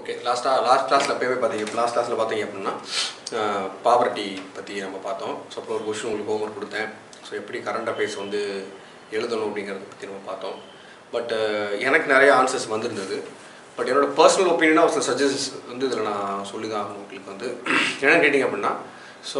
Okay லாஸ்ட்டாக last கிளாஸில் எப்பயுமே பார்த்தீங்க லாஸ்ட் கிளாஸில் பார்த்தீங்க அப்படின்னா பாவர்ட்டி பற்றி நம்ம பார்த்தோம் ஸோ அப்புறம் ஒரு கொஷின் உங்களுக்கு ஹோம்ஒர்க் கொடுத்தேன் ஸோ எப்படி கரண்ட் அஃபேர்ஸ் வந்து எழுதணும் அப்படிங்கிறத பற்றி நம்ம பார்த்தோம் பட் எனக்கு நிறைய ஆன்சர்ஸ் வந்திருந்தது பட் என்னோட பர்சனல் ஒப்பீனியனாக ஒரு சஜஷன்ஸ் வந்து இதில் நான் சொல்லி தான் ஆகணும் உங்களுக்கு வந்து என்னென்னு கேட்டிங்க அப்படின்னா ஸோ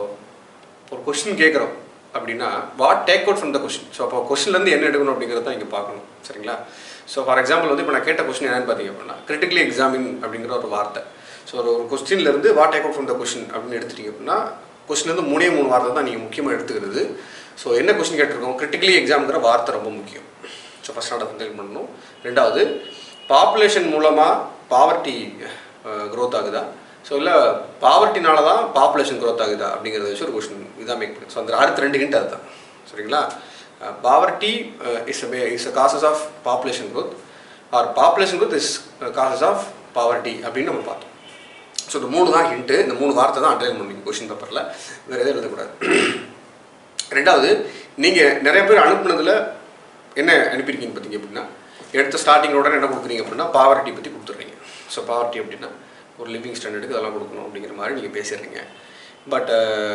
ஒரு கொஷின் கேட்குறோம் அப்படின்னா what take out from the question so அப்போ கொஷின்லேருந்து என்ன எடுக்கணும் அப்படிங்கிறத தான் இங்கே பார்க்கணும் சரிங்களா ஸோ ஃபார் எக்ஸாம்பிள் வந்து இப்போ நான் கேட்ட கொஸ்டின் என்னன்னு பார்த்தீங்க அப்படின்னா கிரிட்டிக்கலி எக்ஸாமின் அப்படிங்கிற ஒரு வார்த்தை ஸோ ஒரு ஒரு கொஸ்டின்லேருந்து what take out from the question அப்படின்னு எடுத்துட்டீங்க அப்படின்னா கொஸ்டின்லேருந்து மூணே மூணு வார்த்தை தான் நீங்கள் முக்கியமாக எடுத்துக்கிறது ஸோ என்ன கொஸ்டின் கேட்டிருக்கோம் கிரிட்டிக்கலி எக்ஸாம்ங்கிற வார்த்தை ரொம்ப முக்கியம் ஸோ ஃபஸ்ட் நான் அதை பண்ணணும் ரெண்டாவது பாப்புலேஷன் மூலமாக பாவர்ட்டி க்ரோத் ஆகுதா ஸோ இல்லை பாவர்ட்டினால தான் பாப்புலேஷன் க்ரோத் ஆகுதா அப்படிங்கிறத வச்சு ஒரு கொஸ்டின் இதாக மேக் பண்ணி ஸோ அந்த அடுத்த ரெண்டு ஹிண்ட் அதுதான் சரிங்களா poverty is is a causes of population growth or population growth is causes of poverty அப்படின்னு நம்ம பார்த்தோம் ஸோ இந்த மூணு தான் ஹிண்ட்டு இந்த மூணு வார்த்தை தான் அண்டர்லைன் பண்ணுவீங்க கொஷின் பேப்பரில் வேறு எதுவும் எழுதக்கூடாது ரெண்டாவது நீங்கள் நிறைய பேர் அனுப்புனதில் என்ன அனுப்பியிருக்கீங்க பார்த்தீங்க அப்படின்னா எடுத்த ஸ்டார்டிங் உடனே என்ன கொடுக்குறீங்க அப்படின்னா பாவர்ட்டி பற்றி கொடுத்துட்றீங்க ஸோ பாவர்ட்டி அப்படின்னா ஒரு லிவிங் ஸ்டாண்டர்டுக்கு அதெல்லாம் கொடுக்கணும் அப்படிங்கிற மாதிரி நீங்கள் பேசிடுறீங்க பட்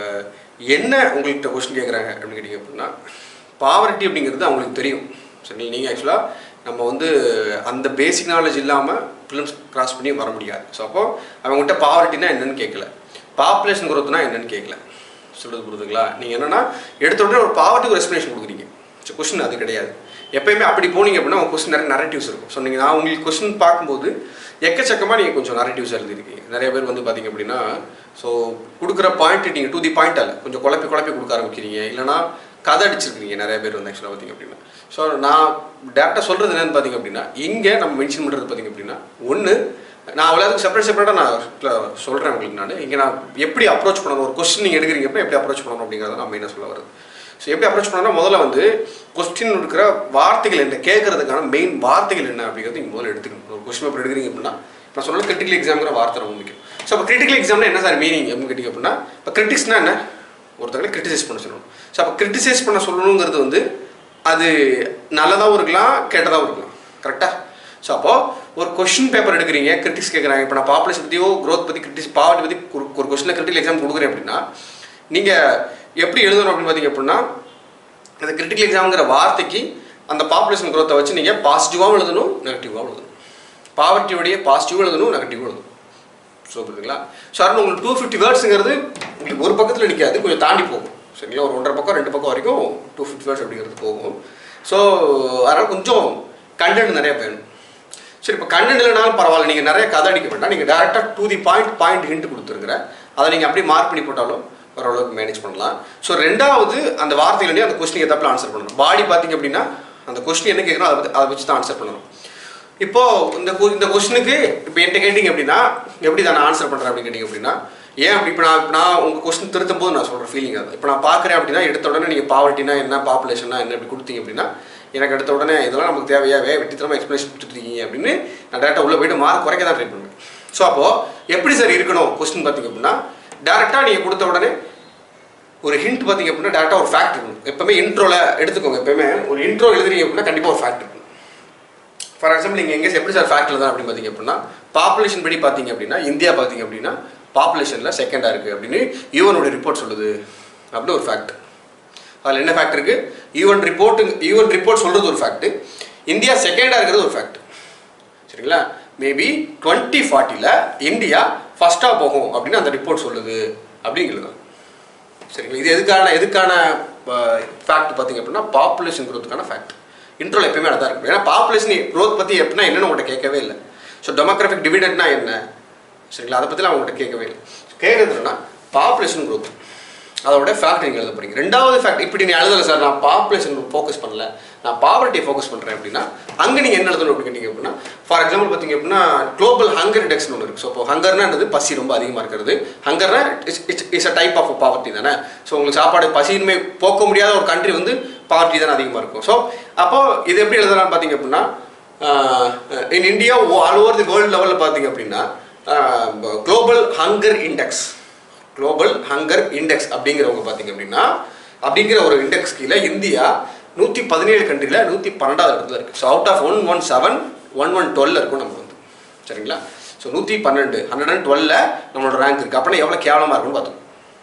என்ன உங்கள்கிட்ட கொஸ்டின் கேட்குறாங்க அப்படின்னு கேட்டிங்க அப்படின்னா பாவர்ட்டி அப்படிங்கிறது அவங்களுக்கு தெரியும் சரி நீங்கள் ஆக்சுவலாக நம்ம வந்து அந்த பேசிக் நாலேஜ் இல்லாமல் ஃபிலிம்ஸ் கிராஸ் பண்ணி வர முடியாது ஸோ அப்போது அவங்ககிட்ட பாவர்ட்டினா என்னன்னு கேட்கல பாப்புலேஷன் குரோத்னா என்னன்னு கேட்கல சொல்கிறது புரியுதுங்களா நீங்கள் என்னென்னா எடுத்த உடனே ஒரு பாவர்ட்டி ஒரு எக்ஸ்ப்ளனேஷன் கொடுக்குறீங்க ஸோ கொஸ்டின் அது கிடையாது எப்பயுமே அப்படி போனீங்க அப்படின்னா உங்கள் கொஸ்டின் நிறைய நரேட்டிவ்ஸ் இருக்கும் ஸோ நீங்கள் நான் உங்களுக்கு கொஸ்டின் பார்க்கும்போது எக்கச்சக்கமாக நீங்கள் கொஞ்சம் நரேட்டிவ்ஸ் எழுதிருக்கீங்க நிறைய பேர் வந்து பார்த்தீங்க அப்படின்னா ஸோ கொடுக்குற பாயிண்ட் நீங்கள் டூ தி பாயிண்ட் அல்ல கொஞ்சம் குழப்பி குழப்பி கொடுக்க ஆரம்பிக்கிறீங்க இல்லைனா கதை அடிச்சிருக்கீங்க நிறைய பேர் வந்து ஆக்சுவலாக பார்த்தீங்க அப்படின்னா ஸோ நான் டேரெக்டாக சொல்கிறது என்னன்னு பார்த்தீங்க அப்படின்னா இங்கே நம்ம மென்ஷன் பண்ணுறது பார்த்தீங்க அப்படின்னா ஒன்று நான் அவ்வளோதுக்கு செப்பரேட் செப்பரேட்டாக நான் சொல்கிறேன் உங்களுக்கு நான் இங்கே நான் எப்படி அப்ரோச் பண்ணணும் ஒரு கொஸ்டின் நீங்கள் எடுக்கிறீங்க அப்படின்னா எப்படி அப்ரோச் பண்ணணும் அப்படிங்கிறத நான் மெயினாக சொல்ல வருது ஸோ எப்படி அப்ரோச் பண்ணணும்னா முதல்ல வந்து கொஸ்டின் இருக்கிற வார்த்தைகள் என்ன கேட்கறதுக்கான மெயின் வார்த்தைகள் என்ன அப்படிங்கிறது நீங்கள் முதல்ல எடுத்துக்கணும் ஒரு கொஸ்டின் பேப்பர் எடுக்கிறீங்க அப்படின்னா நான் சொன்னது கிரிட்டிக்கல் எக்ஸாம்ங்கிற வார்த்தை ரொம்ப முக்கியம் ஸோ அப்போ கிரிட்டிக்கல் எக்ஸாம்னா என்ன சார் மீனிங் அப்படின்னு கேட்டிங்க அப்படின்னா இப்போ கிரிட்டிக்ஸ்னா என்ன ஒருத்தங்களை கிரிட்டிசைஸ் பண்ண சொல்லணும் ஸோ அப்போ கிரிட்டிசைஸ் பண்ண சொல்லணுங்கிறது வந்து அது நல்லதாகவும் இருக்கலாம் கெட்டதாகவும் இருக்கலாம் கரெக்டாக ஸோ அப்போது ஒரு கொஷின் பேப்பர் எடுக்கிறீங்க கிரிட்டிக்ஸ் கேட்குறாங்க இப்போ நான் பாப்புலேஷன் பற்றியோ க்ரோத் பற்றி கிரிட்டிக்ஸ் பாவர்ட்டி பற்றி ஒரு கொஸ்டினில் கிரிட்டிக்கல் எக்ஸாம் கொடுக்குறேன் அப்படின்னா நீங்கள் எப்படி எழுதணும் அப்படின்னு பார்த்தீங்க அப்படின்னா அந்த கிரிட்டிக்கல் எக்ஸாம்ங்கிற வார்த்தைக்கு அந்த பாப்புலேஷன் க்ரோத்தை வச்சு நீங்கள் பாசிட்டிவாகவும் எழுதணும் நெகட்டிவாகவும் எழுதணும் பாவர்ட்டியோடைய பாசிட்டிவும் எழுதணும் நெகட்டிவும் எழுதணும் ஸோ புரியுதுங்களா ஸோ அதனால் உங்களுக்கு டூ ஃபிஃப்டி வேர்ட்ஸுங்கிறது உங்களுக்கு ஒரு பக்கத்தில் நிற்காது கொஞ்சம் தாண்டி போகும் சரிங்களா ஒரு ஒன்றரை பக்கம் ரெண்டு பக்கம் வரைக்கும் டூ ஃபிஃப்டி வேர்ட்ஸ் அப்படிங்கிறது போகும் ஸோ அதனால் கொஞ்சம் கண்டென்ட் நிறைய வேணும் சரி இப்போ கண்டென்ட் இல்லைனாலும் பரவாயில்ல நீங்கள் நிறைய கதை அடிக்க வேண்டாம் நீங்கள் டேரெக்டாக to the point point hint கொடுத்துருக்குறேன் அதை நீங்கள் அப்படியே மார்க் பண்ணி போட்டாலும் ஓரளவுக்கு மேனேஜ் பண்ணலாம் ஸோ ரெண்டாவது அந்த வார்த்தைகளுடைய அந்த கொஸ்டின் எதாப்பில் ஆன்சர் பண்ணணும் பாடி பார்த்தீங்க அப்படின்னா அந்த கொஸ்டின் என்ன கேட்குறோம் அதை அதை வச்சு தான் ஆன்சர் பண்ணணும் இப்போ இந்த இந்த கொஸ்டினுக்கு இப்போ என்கிட்ட கேட்டிங்க அப்படின்னா எப்படி தான் நான் ஆன்சர் பண்ணுறேன் அப்படின்னு கேட்டிங்க அப்படின்னா ஏன் அப்படி இப்போ நான் நான் உங்கள் கொஸ்டின் திருத்தும் போது நான் சொல்கிற ஃபீலிங் அது இப்போ நான் பார்க்குறேன் அப்படின்னா எடுத்த உடனே நீங்கள் பாவர்ட்டினா என்ன பாப்புலேஷனா என்ன இப்படி கொடுத்தீங்க அப்படின்னா எனக்கு எடுத்த உடனே இதெல்லாம் நமக்கு தேவையா வே வெட்டித்தனமாக எக்ஸ்பிளேஷன் கொடுத்துருக்கீங்க அப்படின்னு நான் டேரெக்டாக உள்ளே போய்ட்டு மார்க் குறைக்க தான் ட்ரை பண்ணுவேன் ஸோ அப்போது எப்படி சார் இருக்கணும் கொஸ்டின் பார்த்தீங்க அப்படின்னா டேரெக்டாக நீங்கள் கொடுத்த உடனே ஒரு ஹிண்ட் பார்த்தீங்க அப்படின்னா டேரெக்டாக ஒரு ஃபேக்ட் இருக்கணும் எப்பவுமே இன்ட்ரோவில் எடுத்துக்கோங்க எப்பவுமே ஒரு இன்ட்ரோ எழுதுறீங்க அப்படின்னா கண்டிப்பாக ஒரு ஃபேக்ட் இருக்கணும் ஃபார் எக்ஸாம்பிள் நீங்கள் எங்கே எப்படி சார் ஃபேக்டில் தான் அப்படின்னு பார்த்தீங்க அப்படின்னா பாப்புலேஷன் படி பார்த்தீங்க அப்படின்னா இந்தியா பார்த்தீங்க அப்படின்னா பாப்புலேஷனில் செகண்டாக இருக்குது அப்படின்னு யூஎனோட ரிப்போர்ட் சொல்லுது அப்படி ஒரு ஃபேக்ட் அதில் என்ன ஃபேக்ட் இருக்குது யூஎன் ரிப்போர்ட்டு யூஎன் ரிப்போர்ட் சொல்கிறது ஒரு ஃபேக்ட் இந்தியா செகண்டாக இருக்கிறது ஒரு ஃபேக்ட் சரிங்களா மேபி டுவெண்ட்டி ஃபார்ட்டியில் இந்தியா ஃபஸ்ட்டாக போகும் அப்படின்னு அந்த ரிப்போர்ட் சொல்லுது அப்படிங்கிறது சரிங்களா இது எதுக்கான எதுக்கான ஃபேக்ட் பார்த்தீங்க அப்படின்னா பாப்புலேஷன் க்ரோத்துக்கான ஃபேக்ட் இன்ட்ரோல் எப்பயுமே அதான் இருக்கும் ஏன்னா பாப்புலேஷன் க்ரோத் பற்றி எப்படின்னா என்னென்னு உங்கள்கிட்ட கேட்கவே இல்லை ஸோ டெமோக்ராஃபிக் டிவிடெண்ட்னா என்ன சரிங்களா அதை பற்றிலாம் அவங்கள்ட்ட கேட்கவே இல்லை கேட்குறதுனா பாப்புலேஷன் க்ரோத் அதோட ஃபேக்ட் நீங்கள் எழுத போறீங்க ரெண்டாவது ஃபேக்ட் இப்படி நீ எழுதலை சார் நான் பாப்புலேஷன் ஃபோக்கஸ் பண்ணல நான் பாவர்ட்டியை ஃபோக்கஸ் பண்ணுறேன் அப்படின்னா அங்கே நீங்கள் என்ன எழுதணும் அப்படின்னு கேட்டிங்க அப்படின்னா ஃபார் எக்ஸாம்பிள் பார்த்தீங்க அப்படின்னா குளோபல் ஹங்கர் இண்டெக்ஸ்னு ஒன்று இருக்குது ஸோ இப்போ ஹங்கர்னான்றது பசி ரொம்ப அதிகமாக இருக்கிறது ஹங்கர்னா it's it's is a type of poverty தானே ஸோ உங்களுக்கு சாப்பாடு பசியின்மை போக்க முடியாத ஒரு கண்ட்ரி வந்து பாவர்ட்டி தானே அதிகமாக இருக்கும் ஸோ அப்போது இது எப்படி எழுதலாம்னு பார்த்தீங்க அப்படின்னா in India all over the world லெவலில் பார்த்தீங்க அப்படின்னா global hunger index global hunger index அப்படிங்கிறவங்க பார்த்தீங்க அப்படின்னா அப்படிங்கிற ஒரு இண்டெக்ஸ் கீழே இந்தியா நூற்றி பதினேழு கண்ட்ரியில் நூற்றி பன்னெண்டாவது இடத்துல இருக்குது so out of one one seven one one twelve இருக்கும் நம்ம வந்து சரிங்களா ஸோ நூற்றி பன்னெண்டு ஹண்ட்ரட் அண்ட் டுவெல்ல நம்மளோட ரேங்க் இருக்குது அப்படின்னா எவ்வளோ கேவலமாக இருக்குன்னு பார்த்தோம்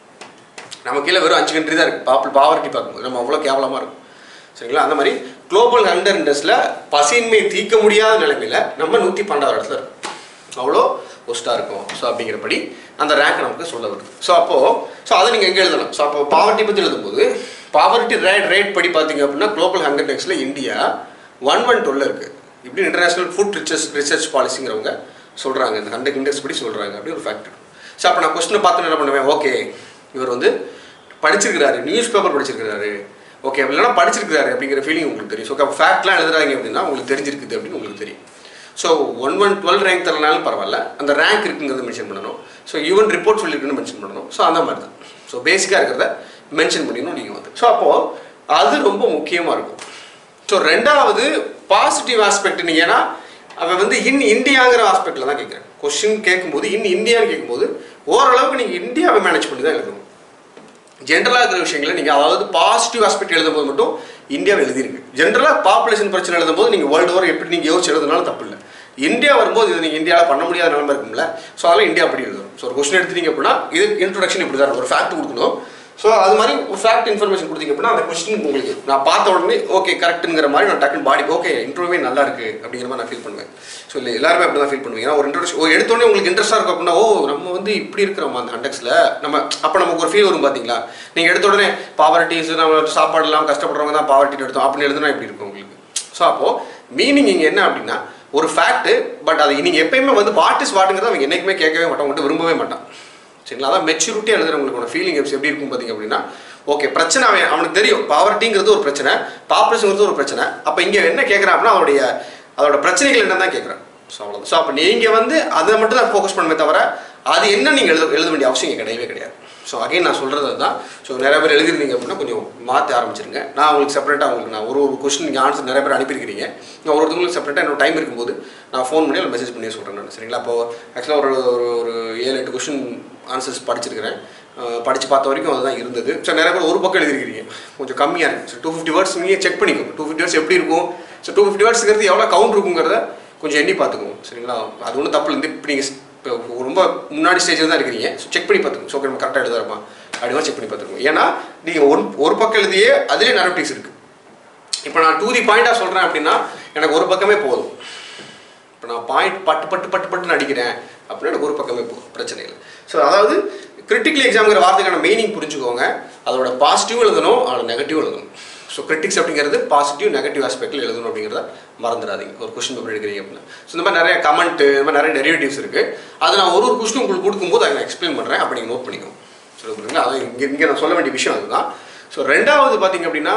நம்ம கீழே வெறும் அஞ்சு கண்ட்ரி தான் இருக்குது பாப்புள் பாவர்ட்டி பார்க்கும்போது நம்ம அவ்வளோ கேவலமாக இருக்கும் சரிங்களா அந்த மாதிரி குளோபல் ஹண்டர் இண்டஸ்ட்ரியில் பசியின்மை தீர்க்க முடியாத நிலைமையில் நம்ம நூற்றி பன்னெண்டாவது இடத்துல இருக்கோம் அவ்வளோ ஒஸ்ட்டாக இருக்கும் ஸோ அப்படிங்கிறபடி அந்த ரேங்க் நமக்கு சொல்ல வருது ஸோ அப்போது ஸோ அதை நீங்கள் எங்கே எழுதலாம் ஸோ அப்போ பாவர்ட்டி பற்றி எழுதும்போது பாவர்ட்டி ரேட் ரேட் படி பார்த்தீங்க அப்படின்னா குளோபல் ஹங்கர் இண்டெக்ஸில் இந்தியா ஒன் ஒன் டுவெல் இருக்குது இப்படி இன்டர்நேஷனல் ஃபுட் ரிசர்ச் ரிசர்ச் பாலிசிங்கிறவங்க சொல்கிறாங்க இந்த ஹண்டர் இண்டெக்ஸ் படி சொல்கிறாங்க அப்படி ஒரு ஃபேக்ட் ஸோ அப்போ நான் கொஸ்டினை பார்த்து என்ன பண்ணுவேன் ஓகே இவர் வந்து படிச்சிருக்கிறாரு நியூஸ் பேப்பர் படிச்சிருக்கிறாரு ஓகே இல்லைனா படிச்சிருக்கிறாரு அப்படிங்கிற ஃபீலிங் உங்களுக்கு தெரியும் ஸோ அப்போ ஃபேக்ட்லாம் எழுதுறாங்க அப்படின்னா உங்களுக்கு தெரிஞ்சிருக்குது அப்படின்னு உங்களுக்கு தெரியும் so one one twelve rank தரனாலும் பரவாயில்ல அந்த ரேங்க் இருக்குங்கிறத மென்ஷன் பண்ணணும் ஸோ ஈவன் ரிப்போர்ட் சொல்லியிருக்குன்னு மென்ஷன் பண்ணணும் ஸோ அந்த மாதிரி தான் ஸோ பேசிக்காக இருக்கிறத மென்ஷன் பண்ணிடணும் நீங்கள் வந்து ஸோ அப்போது அது ரொம்ப முக்கியமாக இருக்கும் ஸோ ரெண்டாவது பாசிட்டிவ் ஆஸ்பெக்ட் நீங்கள் ஏன்னா அவன் வந்து இன் இந்தியாங்கிற ஆஸ்பெக்டில் தான் கேட்குறேன் கொஸ்டின் கேட்கும்போது இன் இந்தியான்னு கேட்கும்போது ஓரளவுக்கு நீங்கள் இந்தியாவை மேனேஜ் பண்ணி தான் எழுதணும் ஜென்ரலாக இருக்கிற விஷயங்களை நீங்கள் அதாவது பாசிட்டிவ் ஆஸ்பெக்ட் எழுதும்போது மட்டும் இந்தியாவை எழுதிருக்கு ஜென்ரலாக பாப்புலேஷன் பிரச்சனை எழுதும்போது நீங்கள் வேர்ல்டு ஓவர் எப்படி நீங்கள் யோசிச்சு எழுதுனாலும் தப்பு இல்லை இந்தியா வரும்போது இது நீங்கள் இந்தியாவில் பண்ண முடியாத நிலைமை இருக்கும்ல ஸோ அதெல்லாம் இந்தியா அப்படி எழுதணும் ஸோ ஒரு கொஸ்டின் எடுத்துட்டீங்க அப்படின்னா இது இன்ட்ரொடக்ஷன் இப்படி தான் ஒரு ஃபேக்ட் கொடுக்கணும் ஸோ அது மாதிரி ஒரு ஃபேக்ட் இன்ஃபர்மேஷன் கொடுத்தீங்க அப்படின்னா அந்த கொஸ்டின் உங்களுக்கு நான் பார்த்த உடனே ஓகே கரெக்ட்டுங்கிற மாதிரி நான் டக்குன்னு பாடி ஓகே இன்டர்வியூவே நல்லா இருக்கு அப்படிங்கிற மாதிரி நான் ஃபீல் பண்ணுவேன் ஸோ இல்லை எல்லாருமே அப்படி தான் ஃபீல் பண்ணுவேன் ஏன்னா ஒரு இன்ட்ரொடக்ஷன் ஓ எடுத்தோடனே உங்களுக்கு இன்ட்ரெஸ்ட்டாக இருக்கும் அப்படின்னா ஓ நம்ம வந்து இப்படி இருக்கிறோம் அந்த கண்டெக்ஸில் நம்ம அப்போ நமக்கு ஒரு ஃபீல் வரும் பார்த்தீங்களா நீங்கள் எடுத்த உடனே பாவர்ட்டிஸ் நம்ம சாப்பாடு இல்லாமல் கஷ்டப்படுறவங்க தான் பாவர்ட்டி எடுத்தோம் அப்படின்னு எழுதுனா இப்படி இருக்கும் உங்களுக்கு ஸோ அப்போது மீனிங் இங்கே என்ன அப்படின்னா ஒரு ஃபேக்ட் பட் அது நீங்கள் எப்பயுமே வந்து வாட் இஸ் வாட்டுங்கிறத அவங்க என்றைக்குமே கேட்கவே மாட்டான் உங்கள்கிட்ட விரும்பவே மாட்டான் சரிங்களா அதான் மெச்சூரிட்டியாக எழுதுறவங்களுக்கான ஃபீலிங் எப்படி இருக்கும் பார்த்தீங்க அப்படின்னா ஓகே பிரச்சனை அவன் அவனுக்கு தெரியும் பாவர்ட்டிங்கிறது ஒரு பிரச்சனை பாப்புலேஷன்ங்கிறது ஒரு பிரச்சனை அப்போ இங்கே என்ன கேட்குறான் அப்படின்னா அவனுடைய அதோட பிரச்சனைகள் என்ன தான் கேட்குறான் ஸோ அவ்வளோ ஸோ அப்போ நீங்கள் வந்து அதை மட்டும் தான் ஃபோக்கஸ் பண்ணுமே தவிர அது என்ன நீங்கள் எழுத எழுத வேண்டிய அவசியம் இங்கே கிடையவே கிடையாது ஸோ அகைன் நான் சொல்கிறது தான் ஸோ நிறைய பேர் எழுதிருந்தீங்க அப்படின்னா கொஞ்சம் மாற்ற ஆரம்பிச்சிருங்க நான் உங்களுக்கு செப்பரேட்டாக உங்களுக்கு நான் ஒரு ஒரு கொஸ்டின் நீங்கள் ஆன்சர் நிறைய பேர் அனுப்பியிருக்கிறீங்க நான் ஒரு ஒருத்தவங்களுக்கு செப்பரேட்டாக என்னோட டைம் இருக்கும்போது நான் ஃபோன் பண்ணி இல்லை மெசேஜ் பண்ணி சொல்கிறேன் நான் சரிங்களா அப்போ ஆக்சுவலாக ஒரு ஒரு ஒரு ஏழு எட்டு கொஸ்டின் ஆன்சர்ஸ் படிச்சிருக்கிறேன் படித்து பார்த்த வரைக்கும் அதுதான் இருந்தது ஸோ நிறைய பேர் ஒரு பக்கம் எழுதிருக்கிறீங்க கொஞ்சம் கம்மியாக இருக்குது ஸோ டூ ஃபிஃப்டி வேர்ட்ஸ் நீங்கள் செக் பண்ணிக்கோங்க டூ ஃபிஃப்டி வேர்ட்ஸ் எப்படி இருக்கும் ஸோ டூ ஃபிஃப்டி வேர்ட்ஸ்ங்கிறது எவ்வளோ கவுண்ட் இருக்குங்கிறத கொஞ்சம் எண்ணி பார்த்துக்கோங்க சரிங்களா அது ஒன்றும் தப்பு இல்லை இப்போ நீங்கள் இப்போ ரொம்ப முன்னாடி ஸ்டேஜில் தான் இருக்கிறீங்க ஸோ செக் பண்ணி பார்த்துக்கோங்க ஸோ நம்ம கரெக்டாக எழுதுறோமா அப்படிமா செக் பண்ணி பார்த்துக்கோங்க ஏன்னா நீங்கள் ஒன் ஒரு பக்கம் எழுதியே அதிலே நரட்டிக்ஸ் இருக்குது இப்போ நான் டூ தி பாயிண்டாக சொல்கிறேன் அப்படின்னா எனக்கு ஒரு பக்கமே போதும் இப்போ நான் பாயிண்ட் பட்டு பட்டு பட்டு பட்டு நடிக்கிறேன் அப்படின்னா எனக்கு ஒரு பக்கமே போதும் பிரச்சனை இல்லை ஸோ அதாவது கிரிட்டிக்கல் எக்ஸாம்ங்கிற வார்த்தைக்கான மீனிங் புரிஞ்சுக்கோங்க அதோட பாசிட்டிவ் எழுதணும் அதோட நெகட்டிவ் எழுதணும் ஸோ கிரிட்டிக்ஸ் அப்படிங்கிறது பாசிட்டிவ் நெகட்டிவ் ஆஸ்பெக்டில் எழுதணும் அப்படிங்கிறத மறந்துடாதீங்க ஒரு கொஸ்டின் பேப்பர் எடுக்கிறீங்க அப்படின்னா ஸோ இந்த மாதிரி நிறைய கமெண்ட் இந்த மாதிரி நிறைய டெரிவேட்டிவ்ஸ் இருக்குது அது நான் ஒரு ஒரு கொஸ்டின் உங்களுக்கு கொடுக்கும்போது அதை நான் எக்ஸ்பிளைன் பண்ணுறேன் அப்படி நீங்கள் நோட் பண்ணிக்கோங்க சொல்ல புரியுங்களா அதான் இங்கே இங்கே நான் சொல்ல வேண்டிய விஷயம் அதுதான் ஸோ ரெண்டாவது பார்த்தீங்க அப்படின்னா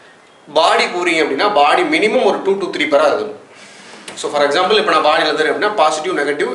பாடி போகிறீங்க அப்படின்னா பாடி மினிமம் ஒரு டூ டு த்ரீ பேராக இருக்கும் ஸோ ஃபார் எக்ஸாம்பிள் இப்போ நான் பாடியில் எழுதுறேன் அப்படின்னா positive negative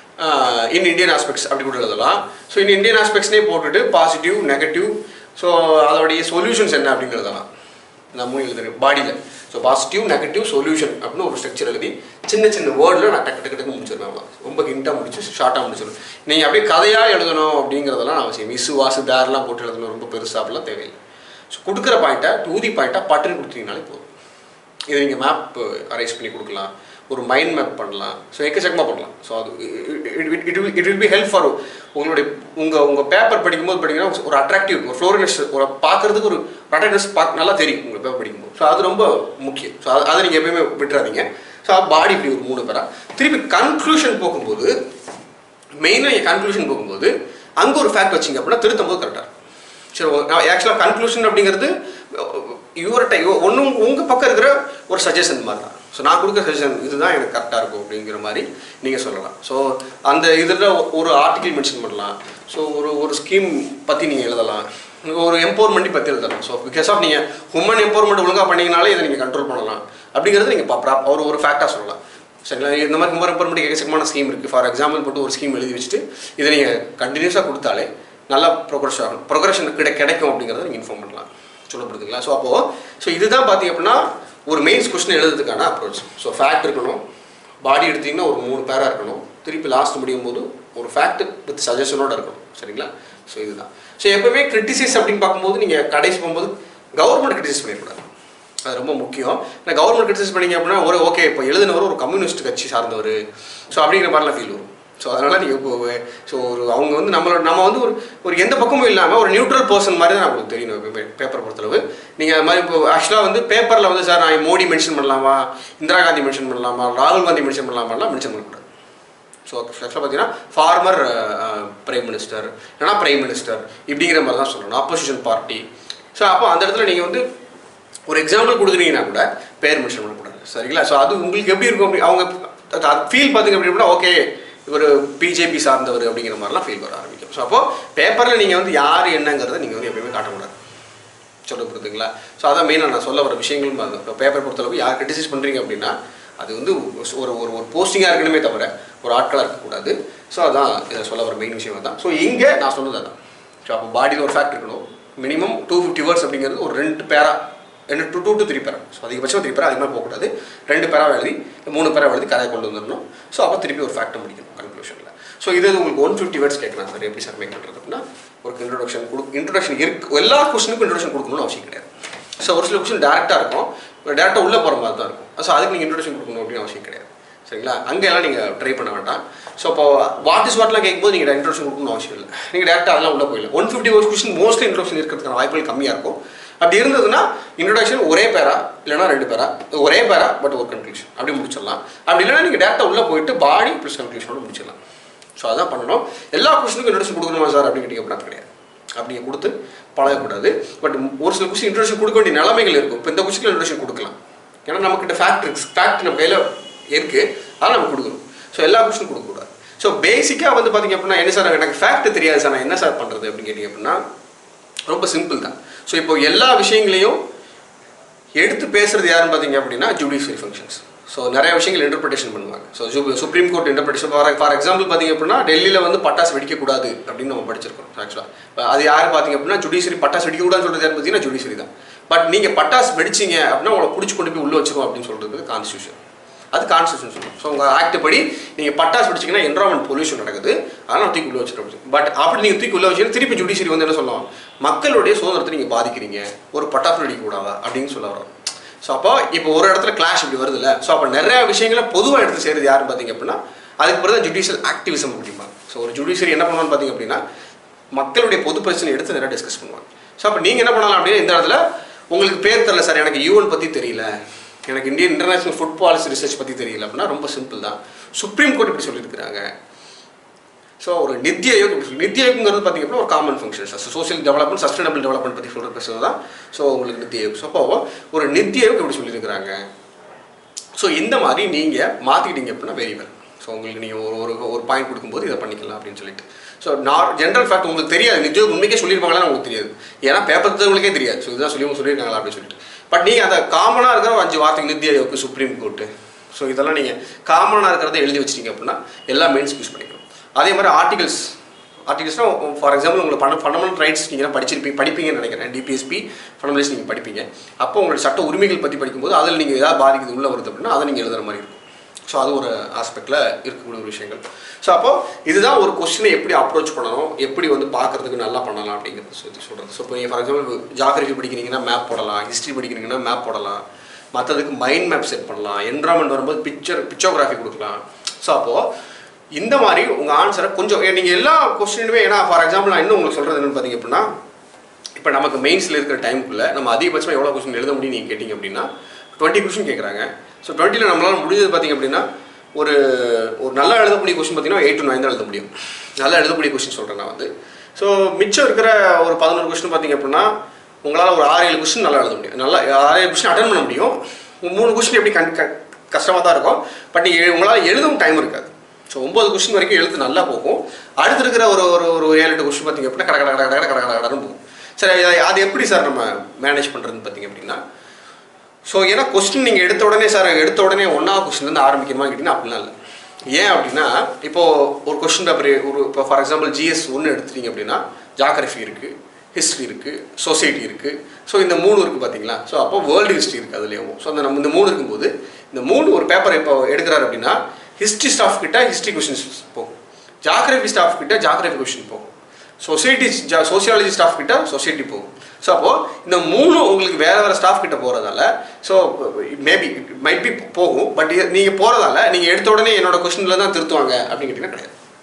in Indian aspects அப்படி கூட எழுதலாம் ஸோ இன் இந்தியன் ஆஸ்பெக்ட்ஸ்னே போட்டுட்டு பாசிட்டிவ் நெகட்டிவ் ஸோ அதோடைய சொல்யூஷன்ஸ் என்ன அப்படின்னு எழுதலாம் நான் மூணு எழுதுறேன் பாடியில் ஸோ பாசிட்டிவ் நெகட்டிவ் சொல்யூஷன் அப்படின்னு ஒரு ஸ்ட்ரக்சர் எழுதி சின்ன சின்ன வேர்டில் நான் டக்கு டக்கு டக்கு முடிச்சிருவேன் அவ்வளோ. ரொம்ப ஹிண்டாக முடிச்சு ஷார்ட்டாக முடிச்சிருவேன் நீங்கள் அப்படியே கதையாக எழுதணும் அப்படிங்கிறதெல்லாம் அவசியம் இசு வாசு தாரெலாம் போட்டு எழுதணும் ரொம்ப பெருசாக அப்படிலாம் தேவையில்லை ஸோ கொடுக்குற பாயிண்ட்டை டூதி பாயிண்ட்டாக பட்டுன்னு கொடுத்தீங்கனாலே போதும் இதை நீங்கள் மேப் அரேஞ்ச் பண்ணி கொடுக்கலாம் ஒரு மைண்ட் மேப் பண்ணலாம் ஸோ எக்கச்சக்கமாக பண்ணலாம் ஸோ அது it it will it will be help for உங்களுடைய உங்கள் உங்கள் பேப்பர் படிக்கும்போது படிங்கன்னா ஒரு அட்ராக்டிவ் ஒரு ஃப்ளோரினஸ் ஒரு பார்க்குறதுக்கு ஒரு அட்ராக்டிவ்ஸ் பார்க்க நல்லா தெரியும் உங்கள் பேப்பர் படிக்கும்போது ஸோ அது ரொம்ப முக்கியம் ஸோ அது அதை நீங்கள் எப்பயுமே விட்டுறாதீங்க ஸோ பாடி இப்படி ஒரு மூணு பேரா திருப்பி கன்க்ளூஷன் போகும்போது மெயினாக கன்க்ளூஷன் போகும்போது அங்கே ஒரு ஃபேக்ட் வச்சிங்க அப்படின்னா திருத்தும் போது கரெக்டாக சரி ஆக்சுவலாக கன்க்ளூஷன் அப்படிங்கிறது இவர்கிட்ட ஒன்று உங்கள் பக்கம் இருக்கிற ஒரு சஜஷன் மாதிரி தான் ஸோ நான் கொடுக்குற சஜஷன் இதுதான் எனக்கு கரெக்டாக இருக்கும் அப்படிங்கிற மாதிரி நீங்கள் சொல்லலாம் ஸோ அந்த இதில் ஒரு ஆர்டிகிள் மென்ஷன் பண்ணலாம் ஸோ ஒரு ஒரு ஸ்கீம் பற்றி நீங்கள் எழுதலாம் ஒரு எம்பவர்மெண்ட் பற்றி எழுதலாம் ஸோ பிகாஸ் ஆஃப் நீங்கள் ஹுமன் எம்பவர்மெண்ட் ஒழுங்காக பண்ணீங்கனாலே இதை நீங்கள் கண்ட்ரோல் பண்ணலாம் அப்படிங்கிறது நீங்கள் ப்ராப் ஒரு ஒரு ஃபேக்டாக சொல்லலாம் சரிங்களா இந்த மாதிரி ஹுமன் எம்பவர்மெண்ட் எக்கச்சக்கமான ஸ்கீம் இருக்குது ஃபார் எக்ஸாம்பிள் போட்டு ஒரு ஸ்கீம் எழுதி வச்சுட்டு இதை நீங்கள் கண்டினியூஸாக கொடுத்தாலே நல்லா ப்ரோக்ரஸ் ஆகும் ப்ரோக்ரஷன் கிடை கிடைக்கும் அப்படிங்கிறத நீங்கள் இன்ஃபார்ம் பண்ணலாம் சொல்லப்படுதுங்களா ஸோ அப்போது ஸோ இதுதான் பார்த்தீங்க அப்படின்னா ஒரு மெயின்ஸ் கொஸ்டின் எழுதுறதுக்கான அப்ரோச் ஸோ ஃபேக்ட் இருக்கணும் பாடி எடுத்தீங்கன்னா ஒரு மூணு பேராக இருக்கணும் திருப்பி லாஸ்ட் முடியும் போது ஒரு ஃபேக்ட் வித் சஜஷனோட இருக்கணும் சரிங்களா ஸோ இதுதான் ஸோ எப்பவுமே கிரிட்டிசைஸ் அப்படின்னு பார்க்கும்போது நீங்கள் கடைசி போகும்போது கவர்மெண்ட் கிரிட்டிசைஸ் பண்ணிடக்கூடாது அது ரொம்ப முக்கியம் நான் கவர்மெண்ட் கிரிட்டிசைஸ் பண்ணீங்க அப்படின்னா ஒரு ஓகே இப்போ எழுதினவர் ஒரு கம்யூனிஸ்ட் கட்சி சார்ந்தவர் ஸோ அப்படிங்கிற மாதிரிலாம் ஃபீல் வரும் ஸோ அதனால் நீங்கள் இப்போ ஸோ ஒரு அவங்க வந்து நம்மளோட நம்ம வந்து ஒரு ஒரு எந்த பக்கமும் இல்லாமல் ஒரு நியூட்ரல் பர்சன் மாதிரி தான் நம்மளுக்கு தெரியணும் எப்பவுமே பேப்பர் பொறுத்தளவு நீங்கள் அது மாதிரி இப்போ ஆக்சுவலாக வந்து பேப்பரில் வந்து சார் நான் மோடி மென்ஷன் பண்ணலாமா இந்திரா காந்தி மென்ஷன் பண்ணலாமா ராகுல் காந்தி மென்ஷன் பண்ணலாமாலாம் மென்ஷன் பண்ணக்கூடாது ஸோ ஆக்சுவலாக பார்த்தீங்கன்னா ஃபார்மர் பிரைம் மினிஸ்டர் இல்லைனா பிரைம் மினிஸ்டர் இப்படிங்கிற மாதிரி தான் சொல்லணும் ஆப்போசிஷன் பார்ட்டி ஸோ அப்போ அந்த இடத்துல நீங்கள் வந்து ஒரு எக்ஸாம்பிள் கொடுக்குறீங்கன்னா கூட பேர் மென்ஷன் பண்ணக்கூடாது சரிங்களா ஸோ அது உங்களுக்கு எப்படி இருக்கும் அப்படி அவங்க ஃபீல் பார்த்தீங்க அப்படின்னா ஓகே இவர் பிஜேபி சார்ந்தவர் அப்படிங்கிற மாதிரிலாம் ஃபீல் வர ஆரம்பிக்கும் ஸோ அப்போது பேப்பரில் நீங்கள் வந்து யார் என்னங்கிறத நீங்கள் வந்து எப்பயுமே காட்டக்கூடாது சொல்ல புரியுதுங்களா ஸோ அதான் மெயினாக நான் சொல்ல வர விஷயங்களும் அது இப்போ பேப்பர் பொறுத்தளவுக்கு யார் கிரிட்டிசைஸ் பண்ணுறீங்க அப்படின்னா அது வந்து ஒரு ஒரு ஒரு போஸ்டிங்காக இருக்கணுமே தவிர ஒரு ஆட்களாக இருக்கக்கூடாது ஸோ அதான் இதை சொல்ல வர மெயின் விஷயம் தான் ஸோ இங்கே நான் சொன்னது அதான் ஸோ அப்போ பாடியில் ஒரு ஃபேக்ட் இருக்கணும் மினிமம் டூ ஃபிஃப்டி வேர்ட்ஸ் அப்படிங்கிறது ஒரு ரெண்டு பேரா ரெண்டு two two to three para so அதிகபட்சம் த்ரீ பேரா அதிகமாக போகக்கூடாது ரெண்டு பேரா எழுதி மூணு பேரா எழுதி கதையை கொண்டு வந்துடணும் ஸோ அப்போ திருப்பி ஒரு ஃபேக்டை முடிக்கணும் கன்க்ளூஷனில் ஸோ இது உங்களுக்கு ஒன் ஃபிஃப்டி வேர்ட்ஸ் கேட்கலாம் சார் எப்படி சார் மேக் பண்ணுறது அப்படின்னா ஒரு இன்ட்ரோடக்ஷன் கொடு இன்ட்ரோடக்ஷன் இருக்கு எல்லா கொஸ்டினுக்கும் இன்ட்ரோடக்ஷன் கொடுக்கணும்னு அவசியம் கிடையாது ஸோ ஒரு சில கொஸ்டின் டேரெக்டாக இருக்கும் டேரெக்டாக உள்ளே போகிற மாதிரி தான் இருக்கும் ஸோ அதுக்கு நீங்கள் இன்ட்ரோடக்ஷன் கொடுக்கணும் அப்படின்னு அவசியம் கிடையாது சரிங்களா அங்கே எல்லாம் நீங்கள் ட்ரை பண்ண வேண்டாம் ஸோ இப்போ வாட் இஸ் வாட்லாம் கேட்கும்போது நீங்கள் இன்ட்ரோடக்ஷன் கொடுக்கணும் அவசியம் இல்லை நீங்கள் டேரெக்டாக அதெல்லாம் உள்ளே போயிடலாம் ஒன் ஃபிஃப்டி ஒரு கொஸ்டின் மோஸ்ட்லி இன்ட்ரோடக்ஷன் இருக்கிறதுக்கான வாய்ப்புகள் கம்மியாக இருக்கும் அப்படி இருந்ததுன்னா இன்ட்ரோடக்ஷன் ஒரே பேரா இல்லைனா ரெண்டு பேரா ஒரே பேரா பட் ஒரு கன்க்ளூஷன் அப்படி முடிச்சிடலாம் அப்படி இல்லைனா நீங்கள் டேரெக்டாக உள்ளே போயிட்டு பாடி ப்ளஸ் கன்க்ளூஷனோட முடிச்சிடலாம் ஸோ அதான் பண்ணணும் எல்லா கொஸ்டினுக்கும் இன்ட்ரோடக்ஷன் கொடுக்கணுமா சார் அப்படின்னு கேட்டிங்க அப்படின்னா கிடையாது அப்படிங்க கொடுத்து பழகக்கூடாது பட் ஒரு சில கொஸ்டின் இன்ட்ரோடக்ஷன் கொடுக்க வேண்டிய நிலைமைகள் இருக்கும் இப்போ இந்த கொஸ்டின் இன்ட்ரோடக்ஷன் கொடுக்கலாம் ஏன்னா நம்மக்கிட்ட ஃபேக்ட் இருக்கு ஃபேக்ட் நம்ம கையில் இருக்குது அதெல்லாம் நம்ம கொடுக்கணும் ஸோ எல்லா கொஸ்டின் கொடுக்கக்கூடாது ஸோ பேசிக்காக வந்து பார்த்தீங்க அப்படின்னா என்ன சார் எனக்கு ஃபேக்ட் தெரியாது சார் நான் என்ன சார் பண்ணுறது அப்படின்னு கேட்டிங்க அப்படின்னா ரொம்ப சிம்பிள் தான் ஸோ இப்போ எல்லா விஷயங்களையும் எடுத்து பேசுறது யாருன்னு பார்த்தீங்க அப்படின்னா ஜுடிஷியல் ஃபங்க்ஷன்ஸ் ஸோ நிறைய விஷயங்கள் இன்டர்பிரேஷன் பண்ணுவாங்க so supreme court interpretation for for example பார்த்தீங்க அப்படின்னா டெல்லியில் வந்து பட்டாசு வெடிக்கக்கூடாது அப்படின்னு நம்ம படிச்சிருக்கோம் ஆக்சுவலாக அது யார் பார்த்தீங்க அப்படின்னா ஜுடிஷியரி பட்டாசு வெடிக்கக்கூடாதுன்னு சொல்றது யார் பார்த்தீங்கன்னா ஜுடிஷியரி தான் பட் நீங்கள் பட்டாசு வெடிச்சிங்க அப்படின்னா உங்களை பிடிச்சி கொண்டு போய் உள்ளே வச்சுக்கோ அப்படின்னு சொல்கிறது கான்ஸ்டியூஷன் அது கான்ஸ்டியூஷன் சொல்லுவோம் ஸோ உங்கள் ஆக்ட் படி நீங்கள் பட்டாசு வெடிச்சிங்கன்னா என்வரான்மெண்ட் பொல்யூஷன் நடக்குது அதனால் தூக்கி உள்ள வச்சுட்டு பட் அப்படி நீங்கள் தூக்கி உள்ள வச்சு திருப்பி ஜுடிஷியரி வந்து என்ன சொல்லுவோம் மக்களுடைய சுதந்திரத்தை நீங்கள் பாதிக்கிறீங்க ஒரு பட்டாசு வெடிக்கக்கூடாதா அப்படின்னு சொல்ல வரோம் ஸோ அப்போ இப்போ ஒரு இடத்துல கிளாஷ் இப்படி வருதுல்ல ஸோ அப்போ நிறைய விஷயங்களை பொதுவாக எடுத்து செய்கிறது யாருன்னு பார்த்தீங்க அப்படின்னா அதுக்கு பிறகு தான் ஜுடிஷியல் ஆக்டிவிசம் அப்படிம்பாங்க ஸோ ஒரு ஜுடிஷியரி என்ன பண்ணுவான்னு பார்த்தீங்க அப்படின்னா மக்களுடைய பொது பிரச்சனை எடுத்து நிறைய டிஸ்கஸ் பண்ணுவாங்க ஸோ அப்போ நீங்கள் என்ன பண்ணலாம் அப்படின்னா இந்த இடத்துல உங்களுக்கு பேர் தெரியல சார் எனக்கு யூஎன் பற்றி தெரியல எனக்கு Indian international food policy research பற்றி தெரியல அப்படின்னா ரொம்ப சிம்பிள் தான் சுப்ரீம் கோர்ட் இப்படி சொல்லியிருக்கிறாங்க ஸோ ஒரு நித்தி ஆயோக் இப்படி சொல்லி நித்தி ஆயோக்ங்கிறது பார்த்தீங்க அப்படின்னா ஒரு common function social development sustainable development பற்றி சொல்கிற பேசுறது தான் ஸோ உங்களுக்கு நித்தி ஆயோக் ஸோ அப்போ ஒரு நித்தி ஆயோக் இப்படி சொல்லியிருக்கிறாங்க ஸோ இந்த மாதிரி நீங்கள் மாற்றிக்கிட்டீங்க அப்படின்னா வெரி வெல் ஸோ உங்களுக்கு நீங்கள் ஒரு ஒரு ஒரு பாயிண்ட் கொடுக்கும்போது இதை பண்ணிக்கலாம் அப்படின்னு சொல்லிட்டு ஸோ நான் ஜென்ரல் ஃபேக்ட் உங்களுக்கு தெரியாது நித்திய உண்மைக்கே சொல்லியிருப்பாங்களான்னு உங்களுக்கு தெரியாது ஏன்னா பேப்பர் உங்களுக்கே தெரியாது ஸோ இதுதான் சொல்லி சொல்லியிருக்காங்களா அப்படின்னு சொல்லிட்டு பட் நீங்கள் அந்த காமனாக இருக்கிற ஒரு அஞ்சு வார்த்தை நித்தி ஆயோக்கு சுப்ரீம் கோர்ட்டு ஸோ இதெல்லாம் நீங்கள் காமனாக இருக்கிறத எழுதி வச்சிட்டீங்க அப்படின்னா எல்லா மெயின்ஸ் யூஸ் பண்ணிக்கணும் அதே மாதிரி ஆர்டிகல்ஸ் ஆர்டிகல்ஸ்னால் ஃபார் எக்ஸாம்பிள் உங்களுக்கு பண்ண ஃபண்டமெண்டல் ரைட்ஸ் நீங்கள் படிச்சிருப்பீங்க படிப்பீங்கன்னு நினைக்கிறேன் டிபிஎஸ்பி ஃபண்டமெண்டல்ஸ் நீங்கள் படிப்பீங்க அப்போ உங்களோட சட்ட உரிமைகள் பற்றி படிக்கும்போது அதில் நீங்கள் ஏதாவது பாதிக்குது உள்ளே வருது அப்படின்னா அதை நீங்கள் எழுதுகிற மாதிரி இருக்கும் ஸோ அது ஒரு ஆஸ்பெக்டில் இருக்கக்கூடிய ஒரு விஷயங்கள் ஸோ அப்போ இதுதான் ஒரு கொஸ்டினை எப்படி அப்ரோச் பண்ணணும் எப்படி வந்து பார்க்கறதுக்கு நல்லா பண்ணலாம் அப்படிங்கிறது சொல்லி சொல்கிறது ஸோ இப்போ நீங்கள் ஃபார் எக்ஸாம்பிள் ஜாகிரஃபி படிக்கிறீங்கன்னா மேப் போடலாம் ஹிஸ்ட்ரி படிக்கிறீங்கன்னா மேப் போடலாம் மற்றதுக்கு மைண்ட் மேப் செட் பண்ணலாம் என்வரான்மெண்ட் வரும்போது பிக்சர் பிக்சோகிராஃபி கொடுக்கலாம் ஸோ அப்போது இந்த மாதிரி உங்கள் ஆன்சரை கொஞ்சம் நீங்கள் எல்லா கொஸ்டினுமே ஏன்னா ஃபார் எக்ஸாம்பிள் நான் இன்னும் உங்களுக்கு சொல்கிறது என்னன்னு பார்த்தீங்க அப்படின்னா இப்போ நமக்கு மெயின்ஸில் இருக்கிற டைமுக்குள்ளே நம்ம அதிகபட்சமாக எவ்வளோ கொஸ்டின் எழுத முடியும் நீங்கள் கேட்டிங்க அப்படின்னா டுவெண்ட்டி கொஸ்டின் கேட்குறாங்க ஸோ டுவெண்ட்டியில் நம்மளால் முடிஞ்சது பார்த்தீங்க அப்படின்னா ஒரு ஒரு நல்லா எழுதக்கூடிய கொஸ்டின் பார்த்தீங்கன்னா எயிட் டு நைன் தான் எழுத முடியும் நல்லா எழுதக்கூடிய கொஸ்டின் சொல்கிறேன் நான் வந்து ஸோ மிச்சம் இருக்கிற ஒரு பதினோரு கொஸ்டின் பார்த்தீங்க அப்படின்னா உங்களால் ஒரு ஆறு ஏழு கொஸ்டின் நல்லா எழுத முடியும் நல்லா ஆறு ஏழு கொஸ்டின் அட்டன் பண்ண முடியும் மூணு கொஸ்டின் எப்படி கண் கஷ்டமாக தான் இருக்கும் பட் நீங்கள் உங்களால் எழுதவும் டைம் இருக்காது ஸோ ஒம்பது கொஸ்டின் வரைக்கும் எழுத்து நல்லா போகும் அடுத்து இருக்கிற ஒரு ஒரு ஒரு ஏழு எட்டு கொஸ்டின் பார்த்தீங்க அப்படின்னா கட கட கட கட கட கட கடன்னு போகும் சரி அது எப்படி சார் நம்ம மேனேஜ் பண்ணுறதுன்னு பார்த்தீங்க அப்படின்னா ஸோ ஏன்னா கொஸ்டின் நீங்கள் எடுத்த உடனே சார் எடுத்த உடனே ஒன்றாவது கொஸ்டின்லேருந்து ஆரம்பிக்கணுமா கேட்டிங்கன்னா அப்படிலாம் இல்லை ஏன் அப்படின்னா இப்போது ஒரு கொஸ்டின் பேப்பர் ஒரு இப்போ ஃபார் எக்ஸாம்பிள் ஜிஎஸ் ஒன்று எடுத்துட்டீங்க அப்படின்னா ஜாகிரஃபி இருக்குது ஹிஸ்ட்ரி இருக்குது சொசைட்டி இருக்குது ஸோ இந்த மூணு இருக்குது பார்த்தீங்களா ஸோ அப்போ வேர்ல்டு ஹிஸ்ட்ரி இருக்குது அதுலேயும் ஸோ அந்த நம்ம இந்த மூணு இருக்கும்போது இந்த மூணு ஒரு பேப்பர் இப்போ எடுக்கிறாரு அப்படின்னா ஹிஸ்ட்ரி ஸ்டாஃப் கிட்ட ஹிஸ்ட்ரி கொஷின்ஸ் போகும் ஜாகிரபி ஸ்டாஃப் கிட்ட ஜாகிரபி கொஷின் போகும் சொசைட்டி சோசியாலஜி ஸ்டாஃப் கிட்ட சொசைட்டி போகும் ஸோ அப்போது இந்த மூணு உங்களுக்கு வேற வேற ஸ்டாஃப் கிட்ட போகிறதால ஸோ மேபி மைட் பி போகும் பட் நீங்கள் போகிறதால நீங்கள் எடுத்த உடனே என்னோட கொஷினில் தான் திருத்துவாங்க அப்படின்னு கேட்டிங்கன்னா கிடையாது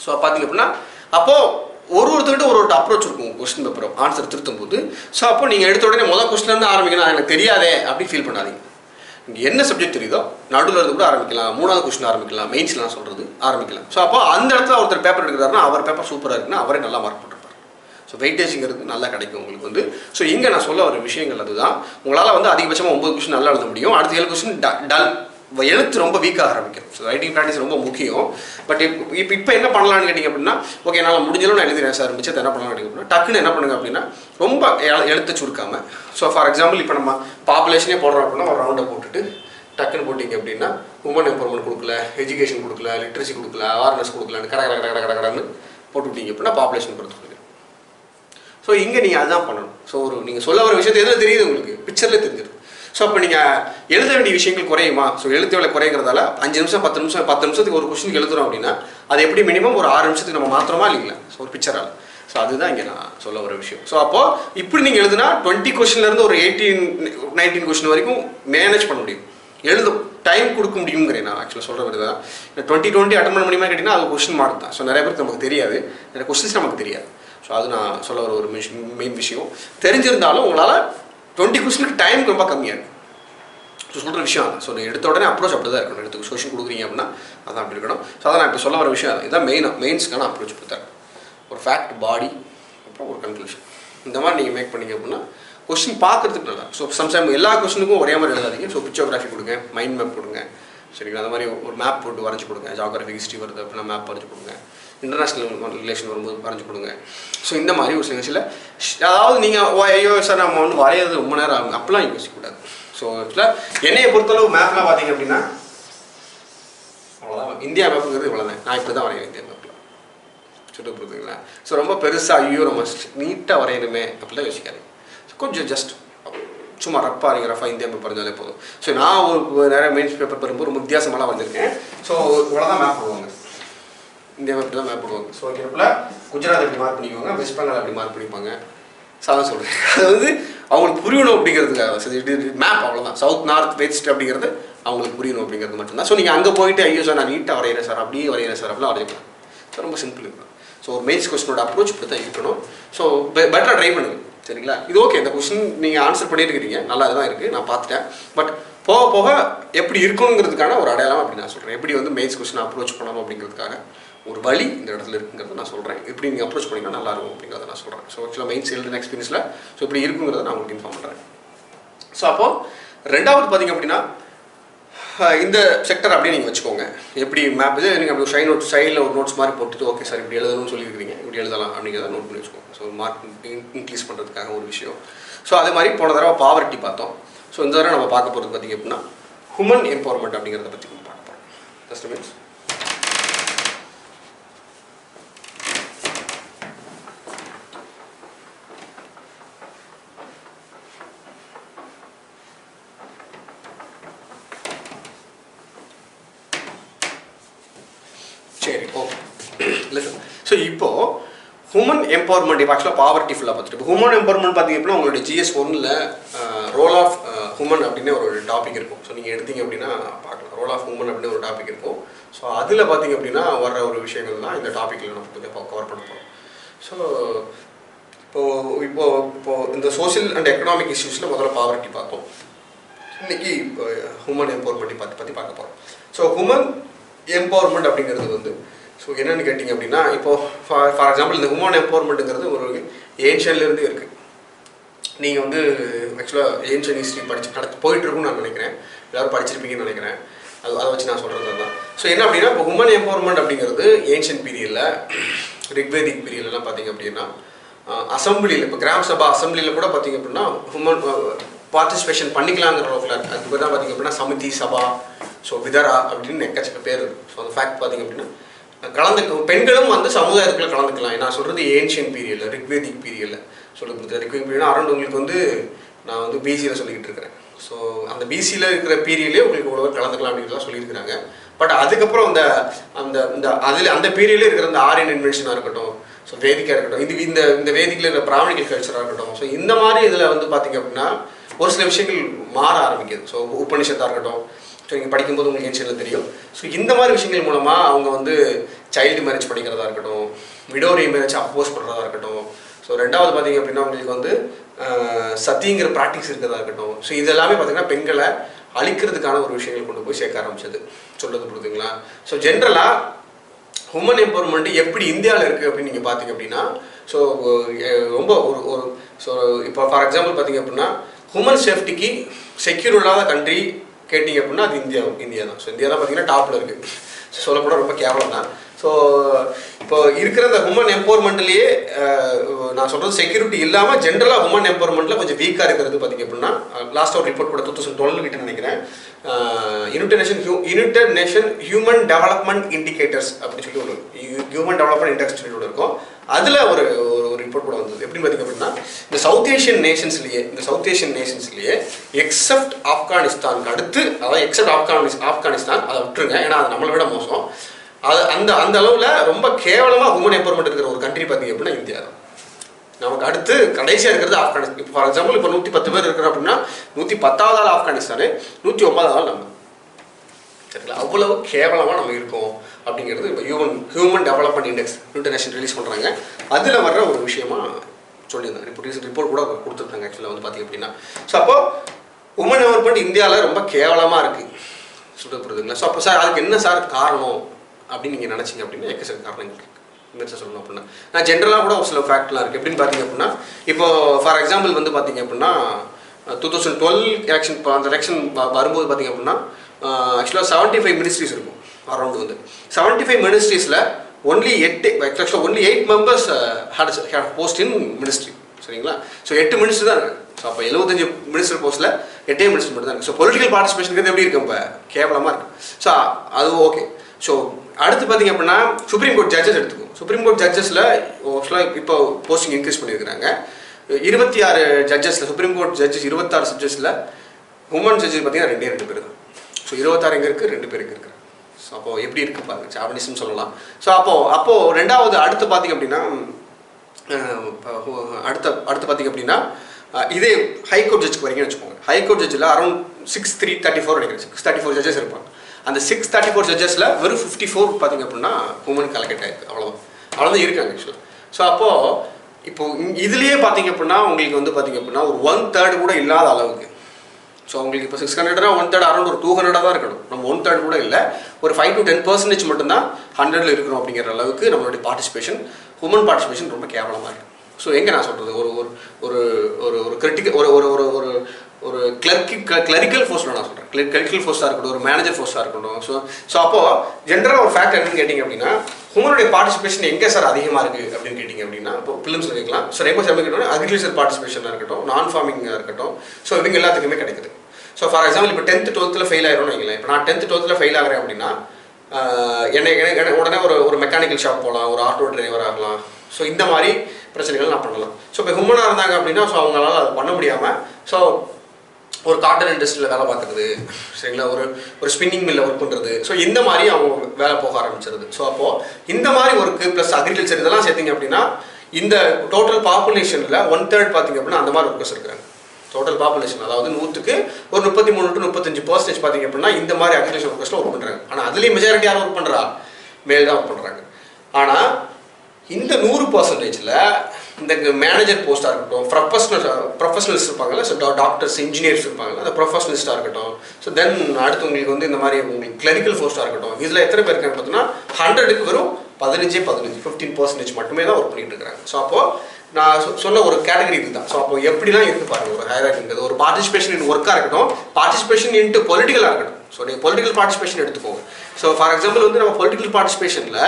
ஸோ பார்த்தீங்க அப்படின்னா அப்போது ஒரு ஒருத்தர்கிட்ட ஒரு ஒரு அப்ரோச் இருக்கும் கொஸ்டின் பேப்பர் ஆன்சர் திருத்தும் போது ஸோ அப்போ நீங்கள் எடுத்த உடனே முதல் கொஸ்டின்லேருந்து ஆரம்பிக்கணும் எனக்கு தெரியாதே அப்படி ஃபீல் பண்ணாதீங்க இங்கே என்ன சப்ஜெக்ட் தெரியுதோ நடுவில் இருந்து கூட ஆரம்பிக்கலாம் மூணாவது கொஸ்டின் ஆரம்பிக்கலாம் மெயின்ஸ்லாம் சொல்கிறது ஆரம்பிக்கலாம் ஸோ அப்போ அந்த இடத்துல ஒருத்தர் பேப்பர் எடுக்கிறாருன்னா அவர் பேப்பர் சூப்பராக இருக்குன்னா அவரே நல்லா மார்க் போட்டிருப்பார் ஸோ வெயிட்டேஜுங்கிறது நல்லா கிடைக்கும் உங்களுக்கு வந்து ஸோ இங்கே நான் சொல்ல வர விஷயங்கள் அதுதான் உங்களால் வந்து அதிகபட்சமாக ஒம்பது கொஸ்டின் நல்லா எழுத முடியும் அடுத்த ஏழு கொஸ்டின் டல் எழுத்து ரொம்ப வீக்காக ஆரம்பிக்கும் ஸோ ரைட்டிங் ப்ராக்டிஸ் ரொம்ப முக்கியம் பட் இப்போ இப்போ இப்போ என்ன பண்ணலாம்னு கேட்டிங்க அப்படின்னா ஓகே என்னால் முடிஞ்சளவு நான் எழுதுறேன் சார் மிச்சத்தை என்ன பண்ணலாம் கேட்டிங்க அப்படின்னா டக்குன்னு என்ன பண்ணுங்க அப்படின்னா ரொம்ப எ- எழுத்து சுருக்காம ஸோ ஃபார் எக்ஸாம்பிள் இப்போ நம்ம பாப்புலேஷனே போடுறோம் அப்படின்னா ஒரு ரவுண்டை போட்டுட்டு டக்குன்னு போட்டிங்க அப்படின்னா உமன் எம்பவர்மெண்ட் கொடுக்கல எஜுகேஷன் கொடுக்கல லிட்ரஸி கொடுக்கல அவேர்னஸ் கொடுக்கலன்னு கட கட கட கட கட கடன்னு போட்டு விட்டீங்க அப்படின்னா பாப்புலேஷன் பொறுத்து கொடுங்க ஸோ இங்கே நீங்கள் அதுதான் பண்ணணும் ஸோ ஒரு நீங்கள் சொல்ல வர விஷயத்தை எதில் தெரியுது உங்களுக்கு பிக்சரில் தெரிஞ்சிடும் ஸோ அப்போ நீங்கள் எழுத வேண்டிய விஷயங்கள் குறையுமா ஸோ எழுத்து வேலை குறைங்கிறதால அஞ்சு நிமிஷம் பத்து நிமிஷம் பத்து நிமிஷத்துக்கு ஒரு கொஸ்டின் எழுதுறோம் அப்படின்னா அது எப்படி மினிமம் ஒரு ஆறு நிமிஷத்துக்கு நம்ம மாத்திரமா இல்லைங்களா ஸோ ஒரு பிக்சரால் ஸோ அதுதான் இங்கே நான் சொல்ல வர விஷயம் ஸோ அப்போ இப்படி நீங்கள் எழுதுனா டுவெண்ட்டி கொஸ்டின்லேருந்து ஒரு எயிட்டீன் நைன்டீன் கொஸ்டின் வரைக்கும் மேனேஜ் பண்ண முடியும் எழுதும் டைம் கொடுக்க முடியுங்கிறேன் நான் ஆக்சுவலாக சொல்கிற மாதிரி தான் டுவெண்ட்டி டுவெண்ட்டி அட்டன் பண்ண முடியுமா கேட்டிங்கன்னா அது கொஸ்டின் மார்க் தான் ஸோ நிறைய பேருக்கு நமக்கு தெரியாது நிறைய கொஸ்டின்ஸ் நமக்கு தெரியாது ஸோ அது நான் சொல்ல வர ஒரு மெயின் விஷயம் தெரிஞ்சிருந்தாலும் உங்களால் டுவெண்ட்டி கொஸ்டினுக்கு டைம் ரொம்ப கம்மியாக இருக்கும் ஸோ சொல்கிற விஷயம் அதான் ஸோ எடுத்த உடனே அப்ரோச் அப்படி தான் இருக்கணும் எடுத்து கொஷின் கொடுக்குறீங்க அப்படின்னா அதான் அப்படி இருக்கணும் ஸோ அதான் நான் இப்போ சொல்ல வர விஷயம் இதான் மெயினாக மெயின்ஸ்க்கான அப்ரோச் கொடுத்தாரு ஒரு ஃபேக்ட் பாடி அப்புறம் ஒரு கன்க்ளூஷன் இந்த மாதிரி நீங்கள் மேக் பண்ணீங்க அப்படின்னா கொஸ்டின் பார்க்கறதுக்கு நல்லா ஸோ சம்டைம் எல்லா கொஸ்டினுக்கும் ஒரே மாதிரி எழுதாதீங்க ஸோ பிக்சோகிராஃபி கொடுங்க மைண்ட் மேப் கொடுங்க சரிங்களா அந்த மாதிரி ஒரு மேப் போட்டு வரைஞ்சி கொடுங்க ஜாகிரபி ஹிஸ்ட்ரி வருது அப்படின்னா மேப் வரைஞ்சி கொடுங்க இன்டர்நேஷ்னல் ரிலேஷன் வரும்போது வரைஞ்சி கொடுங்க ஸோ இந்த மாதிரி ஒரு சில சில அதாவது நீங்கள் ஐயோ சார் நம்ம வந்து வரைகிறது ரொம்ப நேரம் ஆகும் அப்படிலாம் யோசிக்கக்கூடாது ஸோ ஆக்சுவலாக என்னையை பொறுத்தளவு மேப்லாம் பார்த்தீங்க அப்படின்னா அவ்வளோதான் இந்தியா மேப்புங்கிறது இவ்வளோதான் நான் இப்படி தான் வரைகிறேன் இந்தியா மேப்பில் சுட்டு புரியுதுங்களா ஸோ ரொம்ப பெருசாக ஐயோ நம்ம நீட்டாக வரையணுமே அப்படிலாம் யோசிக்காதீங்க So, கொஞ்சம் ஜஸ்ட் சும்மா ரப்பா நீங்கள் ரஃபா இந்தியா மேப் வரைஞ்சாலே போதும் ஸோ நான் ஒரு நிறைய மெயின்ஸ் பேப்பர் பெறும்போது ரொம்ப வித்தியாசமெல்லாம் வந்திருக்கேன் ஸோ இவ்வளோதான் மேப் போடுவாங்க இந்தியா மேப் தான் மேப் போடுவாங்க ஸோ கேப்பில் குஜராத் எப்படி மார்க் பண்ணிக்குவாங்க வெஸ்ட் பெங்கால் எப்படி மார்க் பண்ணிப்பாங்க சாதம் சொல்கிறேன் அது வந்து அவங்களுக்கு புரியணும் அப்படிங்கிறதுக்காக சரி மேப் அவ்வளோதான் சவுத் நார்த் வெஸ்ட் அப்படிங்கிறது அவங்களுக்கு புரியணும் அப்படிங்கிறது மட்டும்தான் ஸோ நீங்கள் அங்கே போயிட்டு ஐயோ சார் நான் நீட்டாக வரைகிறேன் சார் அப்படியே வரைகிறேன் சார் அப்படிலாம் வரையலாம் ஸோ ரொம்ப சிம்பிள் இருக்கும் ஸோ ஒரு மெயின்ஸ் கொஸ்டினோட அப்ரோச் இப்படி தான் இருக்கணும் ஸோ பெட்டராக ட்ரை பண்ணுங்க சரிங்களா இது ஓகே இந்த கொஸ்டின் நீங்கள் ஆன்சர் பண்ணியிருக்கிறீங்க நல்லா தான் இருக்குது நான் பார்த்துட்டேன் பட் போக போக எப்படி இருக்கணுங்கிறதுக்கான ஒரு அடையாளம் அப்படி நான் சொல்கிறேன் எப்படி வந்து மெயின்ஸ் கொஸ்டின் அப்ரோச் பண்ணணும் அப்படிங்கிறதுக்காக ஒரு வழி இந்த இடத்துல இருக்குங்கிறத நான் சொல்கிறேன் எப்படி நீங்கள் அப்ரோச் பண்ணிங்கன்னா நல்லா இருக்கும் அப்படிங்கிறத நான் சொல்கிறேன் ஸோ ஆக்சுவலாக மெயின்ஸ் எழுதின எக்ஸ்பீரியன்ஸில் ஸோ இப்படி இருக்குங்கிறத நான் உங்களுக்கு இன்ஃபார்ம் பண்ணுறேன் ஸோ அப்போது ரெண்டாவது பார்த்தீங்க அப்படின்னா அஹ் இந்த செக்டர் அப்படியே நீங்கள் வச்சுக்கோங்க எப்படி மேப் இது நீங்கள் அப்படி ஷை நோட் சைடில் ஒரு நோட்ஸ் மாதிரி போட்டுட்டு ஓகே சார் இப்படி எழுதணும்னு சொல்லியிருக்கிறீங்க இப்படி எழுதலாம் அப்படிங்கிறத நோட் பண்ணி வச்சுக்கோங்க ஸோ மார்க் இன்க்ரீஸ் பண்ணுறதுக்காக ஒரு விஷயம் ஸோ அதே மாதிரி போன தடவை பாவர்ட்டி பார்த்தோம் ஸோ இந்த தடவை நம்ம பார்க்க போகிறது பார்த்தீங்க அப்படின்னா ஹுமன் எம்பவர்மெண்ட் அப்படிங்கிறத பற்றி நம்ம பார்க்க போகிறோம் ஜஸ்ட் மீன்ஸ் சரி ஓகே இல்லை சார் ஸோ இப்போ ஹுமன் எம்பவர்மெண்ட் இப்போ ஆக்சுவலாக பாவர்ட்டி ஃபுல்லாக பார்த்துட்டு இப்போ ஹுமன் எம்பவர்மெண்ட் பார்த்தீங்க அப்படின்னா உங்களுடைய ஜிஎஸ் ஒன்னில் ரோல் ஆஃப் ஹுமன் அப்படின்னு ஒரு டாபிக் இருக்கும் ஸோ நீங்கள் எடுத்தீங்க அப்படின்னா பார்க்கலாம் ரோல் ஆஃப் ஹுமன் அப்படின்னு ஒரு டாபிக் இருக்கும் ஸோ அதில் பார்த்தீங்க அப்படின்னா வர்ற ஒரு விஷயங்கள் தான் இந்த டாப்பிக்கில் நம்ம கொஞ்சம் கவர் பண்ண போகிறோம் ஸோ இப்போ இப்போ இப்போ இந்த சோஷியல் அண்ட் எக்கனாமிக் இஷ்யூஸில் முதல்ல பாவர்ட்டி பார்த்தோம் இன்னைக்கு இப்போ ஹுமன் எம்பவர்மெண்ட் பற்றி பற்றி பார்க்க போகிறோம் ஸோ ஹுமன் எம்பவர்மெண்ட் அப்படிங்கிறது வந்து ஸோ என்னன்னு கேட்டிங்க அப்படின்னா இப்போ ஃபார் ஃபார் எக்ஸாம்பிள் இந்த ஹுமன் எம்பவர்மெண்ட்டுங்கிறது ஒரு ஏன்ஷியன்லேருந்து இருக்குது நீங்கள் வந்து ஆக்சுவலாக ஏன்ஷியன் ஹிஸ்ட்ரி படிச்சு நடத்து போயிட்டு இருக்கும்னு நான் நினைக்கிறேன் எல்லாரும் படிச்சிருப்பீங்கன்னு நினைக்கிறேன் அது அதை வச்சு நான் சொல்கிறது தான் ஸோ என்ன அப்படின்னா இப்போ ஹுமன் எம்பவர்மெண்ட் அப்படிங்கிறது ஏன்ஷியன் பீரியடில் ரிக்வேதிக் பீரியட்லாம் பார்த்தீங்க அப்படின்னா அசம்பிளியில் இப்போ கிராம சபா அசம்பிளியில் கூட பார்த்தீங்க அப்படின்னா ஹுமன் பார்ட்டிசிபேஷன் பண்ணிக்கலாங்கிற அளவுக்கு இருக்கு அதுக்கு தான் பார்த்தீங்க அப்படின்னா சமிதி சபா ஸோ விதரா அப்படின்னு எக்கச்சக்க பேர் இருக்கு ஸோ அந்த ஃபேக்ட் பார்த்தீங்க அப்படின்னா கலந்து பெண்களும் வந்து சமுதாயத்துக்குள்ள கலந்துக்கலாம் நான் சொல்கிறது ஏன்ஷியன் பீரியடில் ரிக்வேதிக் பீரியடில் சொல்லுறது ரிக்வேதிக் பீரியட் அரௌண்ட் உங்களுக்கு வந்து நான் வந்து பிசியில் சொல்லிக்கிட்டு இருக்கிறேன் ஸோ அந்த பிசியில் இருக்கிற பீரியட்லேயே உங்களுக்கு இவ்வளோ கலந்துக்கலாம் அப்படிங்கிறதெல்லாம் சொல்லியிருக்கிறாங்க பட் அதுக்கப்புறம் அந்த அந்த இந்த அதில் அந்த பீரியட்லேயே இருக்கிற அந்த ஆரியன் இன்வென்ஷனாக இருக்கட்டும் ஸோ வேதிக்காக இருக்கட்டும் இது இந்த இந்த வேதிக்கில் இருக்கிற பிராமணிக்கல் கல்ச்சராக இருக்கட்டும் ஸோ இந்த மாதிரி இதில் வந்து பார்த்தீங்க அப்படின்னா ஒரு சில விஷயங்கள் மாற ஆரம்பிக்குது ஸோ உபனிஷத்தாக இருக்கட்டும் ஸோ நீங்கள் படிக்கும்போது உங்களுக்கு ஏன்ஷியனில் தெரியும் ஸோ இந்த மாதிரி விஷயங்கள் மூலமாக அவங்க வந்து சைல்டு மேரேஜ் பண்ணிக்கிறதா இருக்கட்டும் விடோ ரீமேரேஜ் அப்போஸ் பண்ணுறதா இருக்கட்டும் ஸோ ரெண்டாவது பார்த்தீங்க அப்படின்னா உங்களுக்கு வந்து ஆஹ், சத்திங்கிற ப்ராக்டிஸ் இருக்கிறதா இருக்கட்டும் ஸோ இதெல்லாமே பார்த்தீங்கன்னா பெண்களை அழிக்கிறதுக்கான ஒரு விஷயங்கள் கொண்டு போய் சேர்க்க ஆரம்பிச்சது சொல்றது புரியுதுங்களா ஸோ ஜென்ரலாக உமன் எம்பவர்மெண்ட் எப்படி இந்தியாவில் இருக்குது அப்படின்னு நீங்கள் பார்த்தீங்க அப்படின்னா ஸோ ரொம்ப ஒரு ஒரு ஸோ இப்போ ஃபார் எக்ஸாம்பிள் பார்த்தீங்க அப்படின்னா உமன் சேஃப்டிக்கு செக்யூர் இல்லாத கண்ட்ரி கேட்டிங்க அப்படின்னா அது இந்தியா இந்தியா தான் ஸோ இந்தியா தான் பார்த்தீங்கன்னா டாப்பில் இருக்குது ஸோ சொல்லப்போனால் ரொம்ப கேவலம் தான் ஸோ இப்போ இருக்கிற இந்த உமன் எம்பவர்மெண்ட்லேயே நான் சொல்கிறது செக்யூரிட்டி இல்லாமல் ஜென்ரலாக உமன் எம்பவர்மெண்ட்டில் கொஞ்சம் வீக்காக இருக்கிறது பார்த்தீங்க அப்படின்னா லாஸ்ட் ஒரு ரிப்போர்ட் கூட டூ தௌசண்ட் டுவெல் கிட்ட நினைக்கிறேன் United Nation United Nation human development indicators அப்படின்னு சொல்லி ஒரு ஹியூமன் டெவலப்மெண்ட் இண்டெக்ஸ் சொல்லி ஒன்று இருக்கும் அதில் ஒரு ஒரு ரிப்போர்ட் கூட வந்தது எப்படின்னு பார்த்தீங்க அப்படின்னா இந்த சவுத் ஏஷியன் நேஷன்ஸ்லேயே இந்த சவுத் ஏஷியன் நேஷன்ஸ்லேயே எக்ஸப்ட் ஆப்கானிஸ்தானுக்கு அடுத்து அதாவது எக்ஸப்ட் ஆப்கானிஸ் ஆப்கானிஸ்தான் அதை விட்டுருங்க ஏன்னா அது நம்மளை விட மோசம் அது அந்த அந்த அளவில் ரொம்ப கேவலமாக உமன் எம்பவர்மெண்ட் இருக்கிற ஒரு கண்ட்ரி பார்த்தீங்க அப்படின்னா இந்தியா தான் நமக்கு அடுத்து கடைசியாக இருக்கிறது ஆப்கானிஸ்தான் இப்போ ஃபார் எக்ஸாம்பிள் இப்போ நூற்றி பத்து பேர் இருக்கிறோம் அப்படின்னா நூற்றி பத்தாவது ஆள் ஆப்கானிஸ்தானு நூற்றி ஒன்பதாவது ஆள் நம்ம சரிங்களா அவ்வளவு கேவலமாக நம்ம இருக்கோம் அப்படிங்கிறது இப்போ human human development index international release பண்ணுறாங்க அதில் வர்ற ஒரு விஷயமா சொல்லியிருந்தாங்க இப்போ ரீசெண்ட் ரிப்போர்ட் கூட கொடுத்துருக்காங்க ஆக்சுவலாக வந்து பார்த்தீங்க அப்படின்னா ஸோ அப்போ உமன் டெவலப்மெண்ட் இந்தியாவில் ரொம்ப கேவலமாக இருக்குது சொல்றது புரியுதுங்களா ஸோ அப்போ சார் அதுக்கு என்ன சார் காரணம் அப்படின்னு நீங்கள் நினச்சிங்க அப்படின்னா எக்கச்சக்க காரணங்கள் இருக்குது என்ன சார் சொல்லணும் அப்படின்னா நான் ஜென்ரலாக கூட ஒரு சில ஃபேக்ட்லாம் இருக்குது எப்படின்னு பார்த்தீங்க அப்படின்னா இப்போ ஃபார் எக்ஸாம்பிள் வந்து பார்த்தீங்க அப்படின்னா டூ தௌசண்ட் டுவெல் எலெக்ஷன் அந்த எலெக்ஷன் வரும்போது பார்த்தீங்க அப்படின்னா ஆக்சுவலாக செவன்ட்டி ஃபைவ் மினிஸ்ட்ரிஸ் இருக்கும் அரௌண்ட் வந்து செவன்ட்டி ஃபைவ் மினிஸ்ட்ரிஸில் ஒன்லி எட்டு ஆக்சுவலாக only eight members had had post in ministry சரிங்களா ஸோ எட்டு மினிஸ்டர் தான் இருக்கு ஸோ அப்போ எழுபத்தஞ்சு மினிஸ்டர் போஸ்ட்டில் எட்டே மினிஸ்டர் மட்டும் தான் இருக்கு ஸோ பொலிட்டிக்கல் பார்ட்டிசிபேஷன் எப்படி இருக்கு இப்போ கேவலமாக இருக்கு ஸோ அது ஓகே ஸோ அடுத்து பார்த்தீங்க அப்படின்னா சுப்ரீம் கோர்ட் ஜட்ஜஸ் எடுத்துக்கும் சுப்ரீம் கோர்ட் ஜட்ஜஸில் ஆக்சுவலாக இப்போ போஸ்டிங் இன்க்ரீஸ் பண்ணியிருக்கிறாங்க இருபத்தி ஆறு ஜட்ஜஸில் சுப்ரீம் கோர்ட் ஜட்ஜஸ் இருபத்தாறு ஜட்ஜஸில் உமன் ஜட்ஜஸ் பார்த்தீங்கன்னா ரெண்டே ரெண்டு பேர் தான் ஸோ இருபத்தாறு எங்கே இருக்குது ரெண்டு பேருக்கு இருக்கு ஸோ அப்போ எப்படி இருக்கு பாருங்க சாவனிசம் சொல்லலாம் ஸோ அப்போ அப்போ ரெண்டாவது அடுத்து பார்த்தீங்க அப்படின்னா அஹ், இப்போ அடுத்த அடுத்து பார்த்தீங்க அப்படின்னா அஹ், இதே ஹைகோர்ட் ஜட்ஜ்க்கு வரைக்கும் வச்சுக்கோங்க ஹைகோர்ட் ஜட்ஜில் around six three thirty four நினைக்கிறேன் சிக்ஸ் தேர்ட்டி ஃபோர் ஜட்ஜஸ் இருப்பாங்க அந்த சிக்ஸ் தேர்ட்டி ஃபோர் ஜட்ஜஸில் வெறும் ஃபிஃப்டி ஃபோர் பார்த்தீங்க அப்படின்னா உமன் கலெக்ட் ஆயிருக்கு அவ்வளோதான் அவ்வளோதான் இருக்காங்க ஆக்சுவலாக ஸோ அப்போது இப்போ இங்க- இதுலயே பார்த்தீங்க அப்படின்னா உங்களுக்கு வந்து பார்த்தீங்க அப்படின்னா ஒரு ஒன் தேர்ட் கூட இல்லாத அளவுக்கு ஸோ உங்களுக்கு இப்போ சிக்ஸ் ஹண்ட்ரட்னா ஒன் தேர்ட் அரௌண்ட் ஒரு டூ ஹண்ட்ரடாக தான் இருக்கணும் நம்ம ஒன் தேர்ட் கூட இல்லை ஒரு ஃபைவ் டு டென் பர்சன்டேஜ் மட்டும்தான் ஹண்ட்ரட்ல இருக்கிறோம் அப்படிங்கிற அளவுக்கு நம்மளுடைய பார்ட்டிசிபேஷன் உமன் பார்ட்டிசிபேஷன் ரொம்ப கேவலமாக இருக்கு ஸோ எங்கே நான் சொல்கிறது ஒரு ஒரு ஒரு ஒரு ஒரு கிரிட்டிக்கல் ஒரு ஒரு ஒரு ஒரு ஒரு கிளர்க்கி கிளரிக்கல் ஃபோர்ஸில் நான் சொல்கிறேன் கிளரிக்கல் ஃபோர்ஸாக இருக்கட்டும் ஒரு மேனேஜர் ஃபோர்ஸாக இருக்கட்டும் ஸோ ஸோ அப்போது ஜென்ரலாக ஒரு ஃபேக்ட் என்னன்னு கேட்டிங்க அப்படின்னா உமனுடைய பார்ட்டிசிபேஷன் எங்கே சார் அதிகமாக இருக்குது அப்படின்னு கேட்டிங்க அப்படின்னா இப்போ ஃபிலிம்ஸில் கேட்கலாம் ஸோ ரொம்ப சமயம் கேட்டோம்னா அக்ரிகல்ச்சர் பார்ட்டிசிபேஷனாக இருக்கட்டும் நான் ஃபார்மிங்காக இருக்கட்டும் ஸோ இவங்க எல்லாத்துக்குமே கிடைக்குது ஸோ ஃபார் எக்ஸாம்பிள் இப்போ டென்த்து டுவெல்த்தில் ஃபெயில் ஆயிரும்னு வைங்களேன் இப்போ நான் டென்த்து டுவெல்த்தில் ஃபெயில் ஆகிறேன் அப்படின்னா ஆஹ், என்னை என்னை- என்னை உடனே ஒரு ஒரு மெக்கானிக்கல் ஷாப் போகலாம் ஒரு ஆட்டோ டிரைவர் ஆகலாம் ஸோ இந்த மாதிரி பிரச்சனைகள் நான் பண்ணலாம் ஸோ இப்போ ஹுமனாக இருந்தாங்க அப்படின்னா ஸோ அவங்களால அது பண்ண முடியாமல் ஸோ ஒரு காட்டன் இண்டஸ்ட்ரியில் வேலை பார்க்குறது சரிங்களா ஒரு ஒரு ஸ்பின்னிங் மில்ல ஒர்க் பண்ணுறது ஸோ இந்த மாதிரி அவங்க வேலை போக ஆரம்பிச்சிருது ஸோ அப்போது இந்த மாதிரி ஒர்க்கு ப்ளஸ் அக்ரிகல்ச்சர் இதெல்லாம் சேர்த்திங்க அப்படின்னா இந்த டோட்டல் பாப்புலேஷனில் ஒன் தேர்ட் பார்த்தீங்க அப்படின்னா அந்த மாதிரி ஒர்க்கர்ஸ் இருக்காங்க டோட்டல் பாப்புலேஷன் அதாவது நூற்றுக்கு ஒரு முப்பத்தி மூணு டு முப்பத்தஞ்சு பர்சன்டேஜ் பார்த்தீங்க அப்படின்னா இந்த மாதிரி அக்ரிகல்ச்சர் ஒர்க்கர்ஸில் ஒர்க் பண்ணுறாங்க ஆனால் அதுலேயும் மெஜாரிட்டி யார் ஒர்க் பண்ணுறா மேல் தான் ஒர்க் பண்ணுறாங்க ஆனால் இந்த நூறு பர்சன்டேஜில் இந்த மேனேஜர் போஸ்ட்டாக இருக்கட்டும் ப்ரொஃபஷனல் ப்ரொஃபஷனல்ஸ் இருப்பாங்கல்ல ஸோ டாக்டர்ஸ் இன்ஜினியர்ஸ் இருப்பாங்கல்ல அந்த ப்ரொஃபஷனலிஸ்ட்டாக இருக்கட்டும் ஸோ தென் அடுத்து உங்களுக்கு வந்து இந்த மாதிரி உங்களுக்கு கிளரிக்கல் போஸ்ட்டாக இருக்கட்டும் இதில் எத்தனை பேர் இருக்காங்க பார்த்தீங்கன்னா ஹண்ட்ரடுக்கு வெறும் பதினஞ்சே பதினஞ்சு ஃபிஃப்டீன் பர்சன்டேஜ் மட்டுமே தான் ஒர்க் பண்ணிட்டு இருக்காங்க ஸோ அப்போது நான் சொ- சொன்ன ஒரு கேட்டகரி இதுதான் ஸோ அப்போ எப்படிலாம் இருக்கு பாருங்க ஒரு ஹைராக்கிங்கிறது ஒரு பார்ட்டிசிபேஷன் இன் ஒர்க்காக இருக்கட்டும் பார்ட்டிசிபேஷன் இன்ட்டு பொலிட்டிக்கலாக இருக்கட்டும் ஸோ நீங்கள் பொலிட்டிக்கல் பார்ட்டிசிபேஷன் எடுத்துக்கோங்க ஸோ ஃபார் எக்ஸாம்பிள் வந்து நம்ம பொலிட்டிக்கல் பார்ட்டிசிபேஷனில்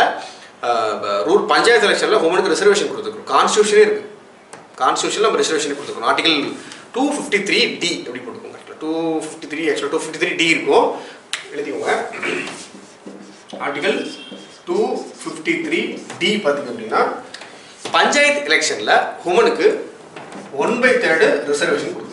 ரூல் பஞ்சாயத்து எலெக்ஷனில் உமனுக்கு ரிசர்வேஷன் கொடுத்துருக்கோம் கான்ஸ்டியூஷனே இருக்குது கான்ஸ்டியூஷனில் நம்ம ரிசர்வேஷன் கொடுத்துருக்கோம் article two fifty three D அப்படி போட்டுக்கோங்க டூ ஃபிஃப்டி த்ரீ ஆக்சுவலாக டூ ஃபிஃப்டி த்ரீ டி இருக்கும் எழுதிக்கோங்க article two fifty three D பார்த்தீங்க அப்படின்னா பஞ்சாயத்து எலெக்ஷனில் உமனுக்கு ஒன் பை தேர்டு ரிசர்வேஷன் கொடுக்கும்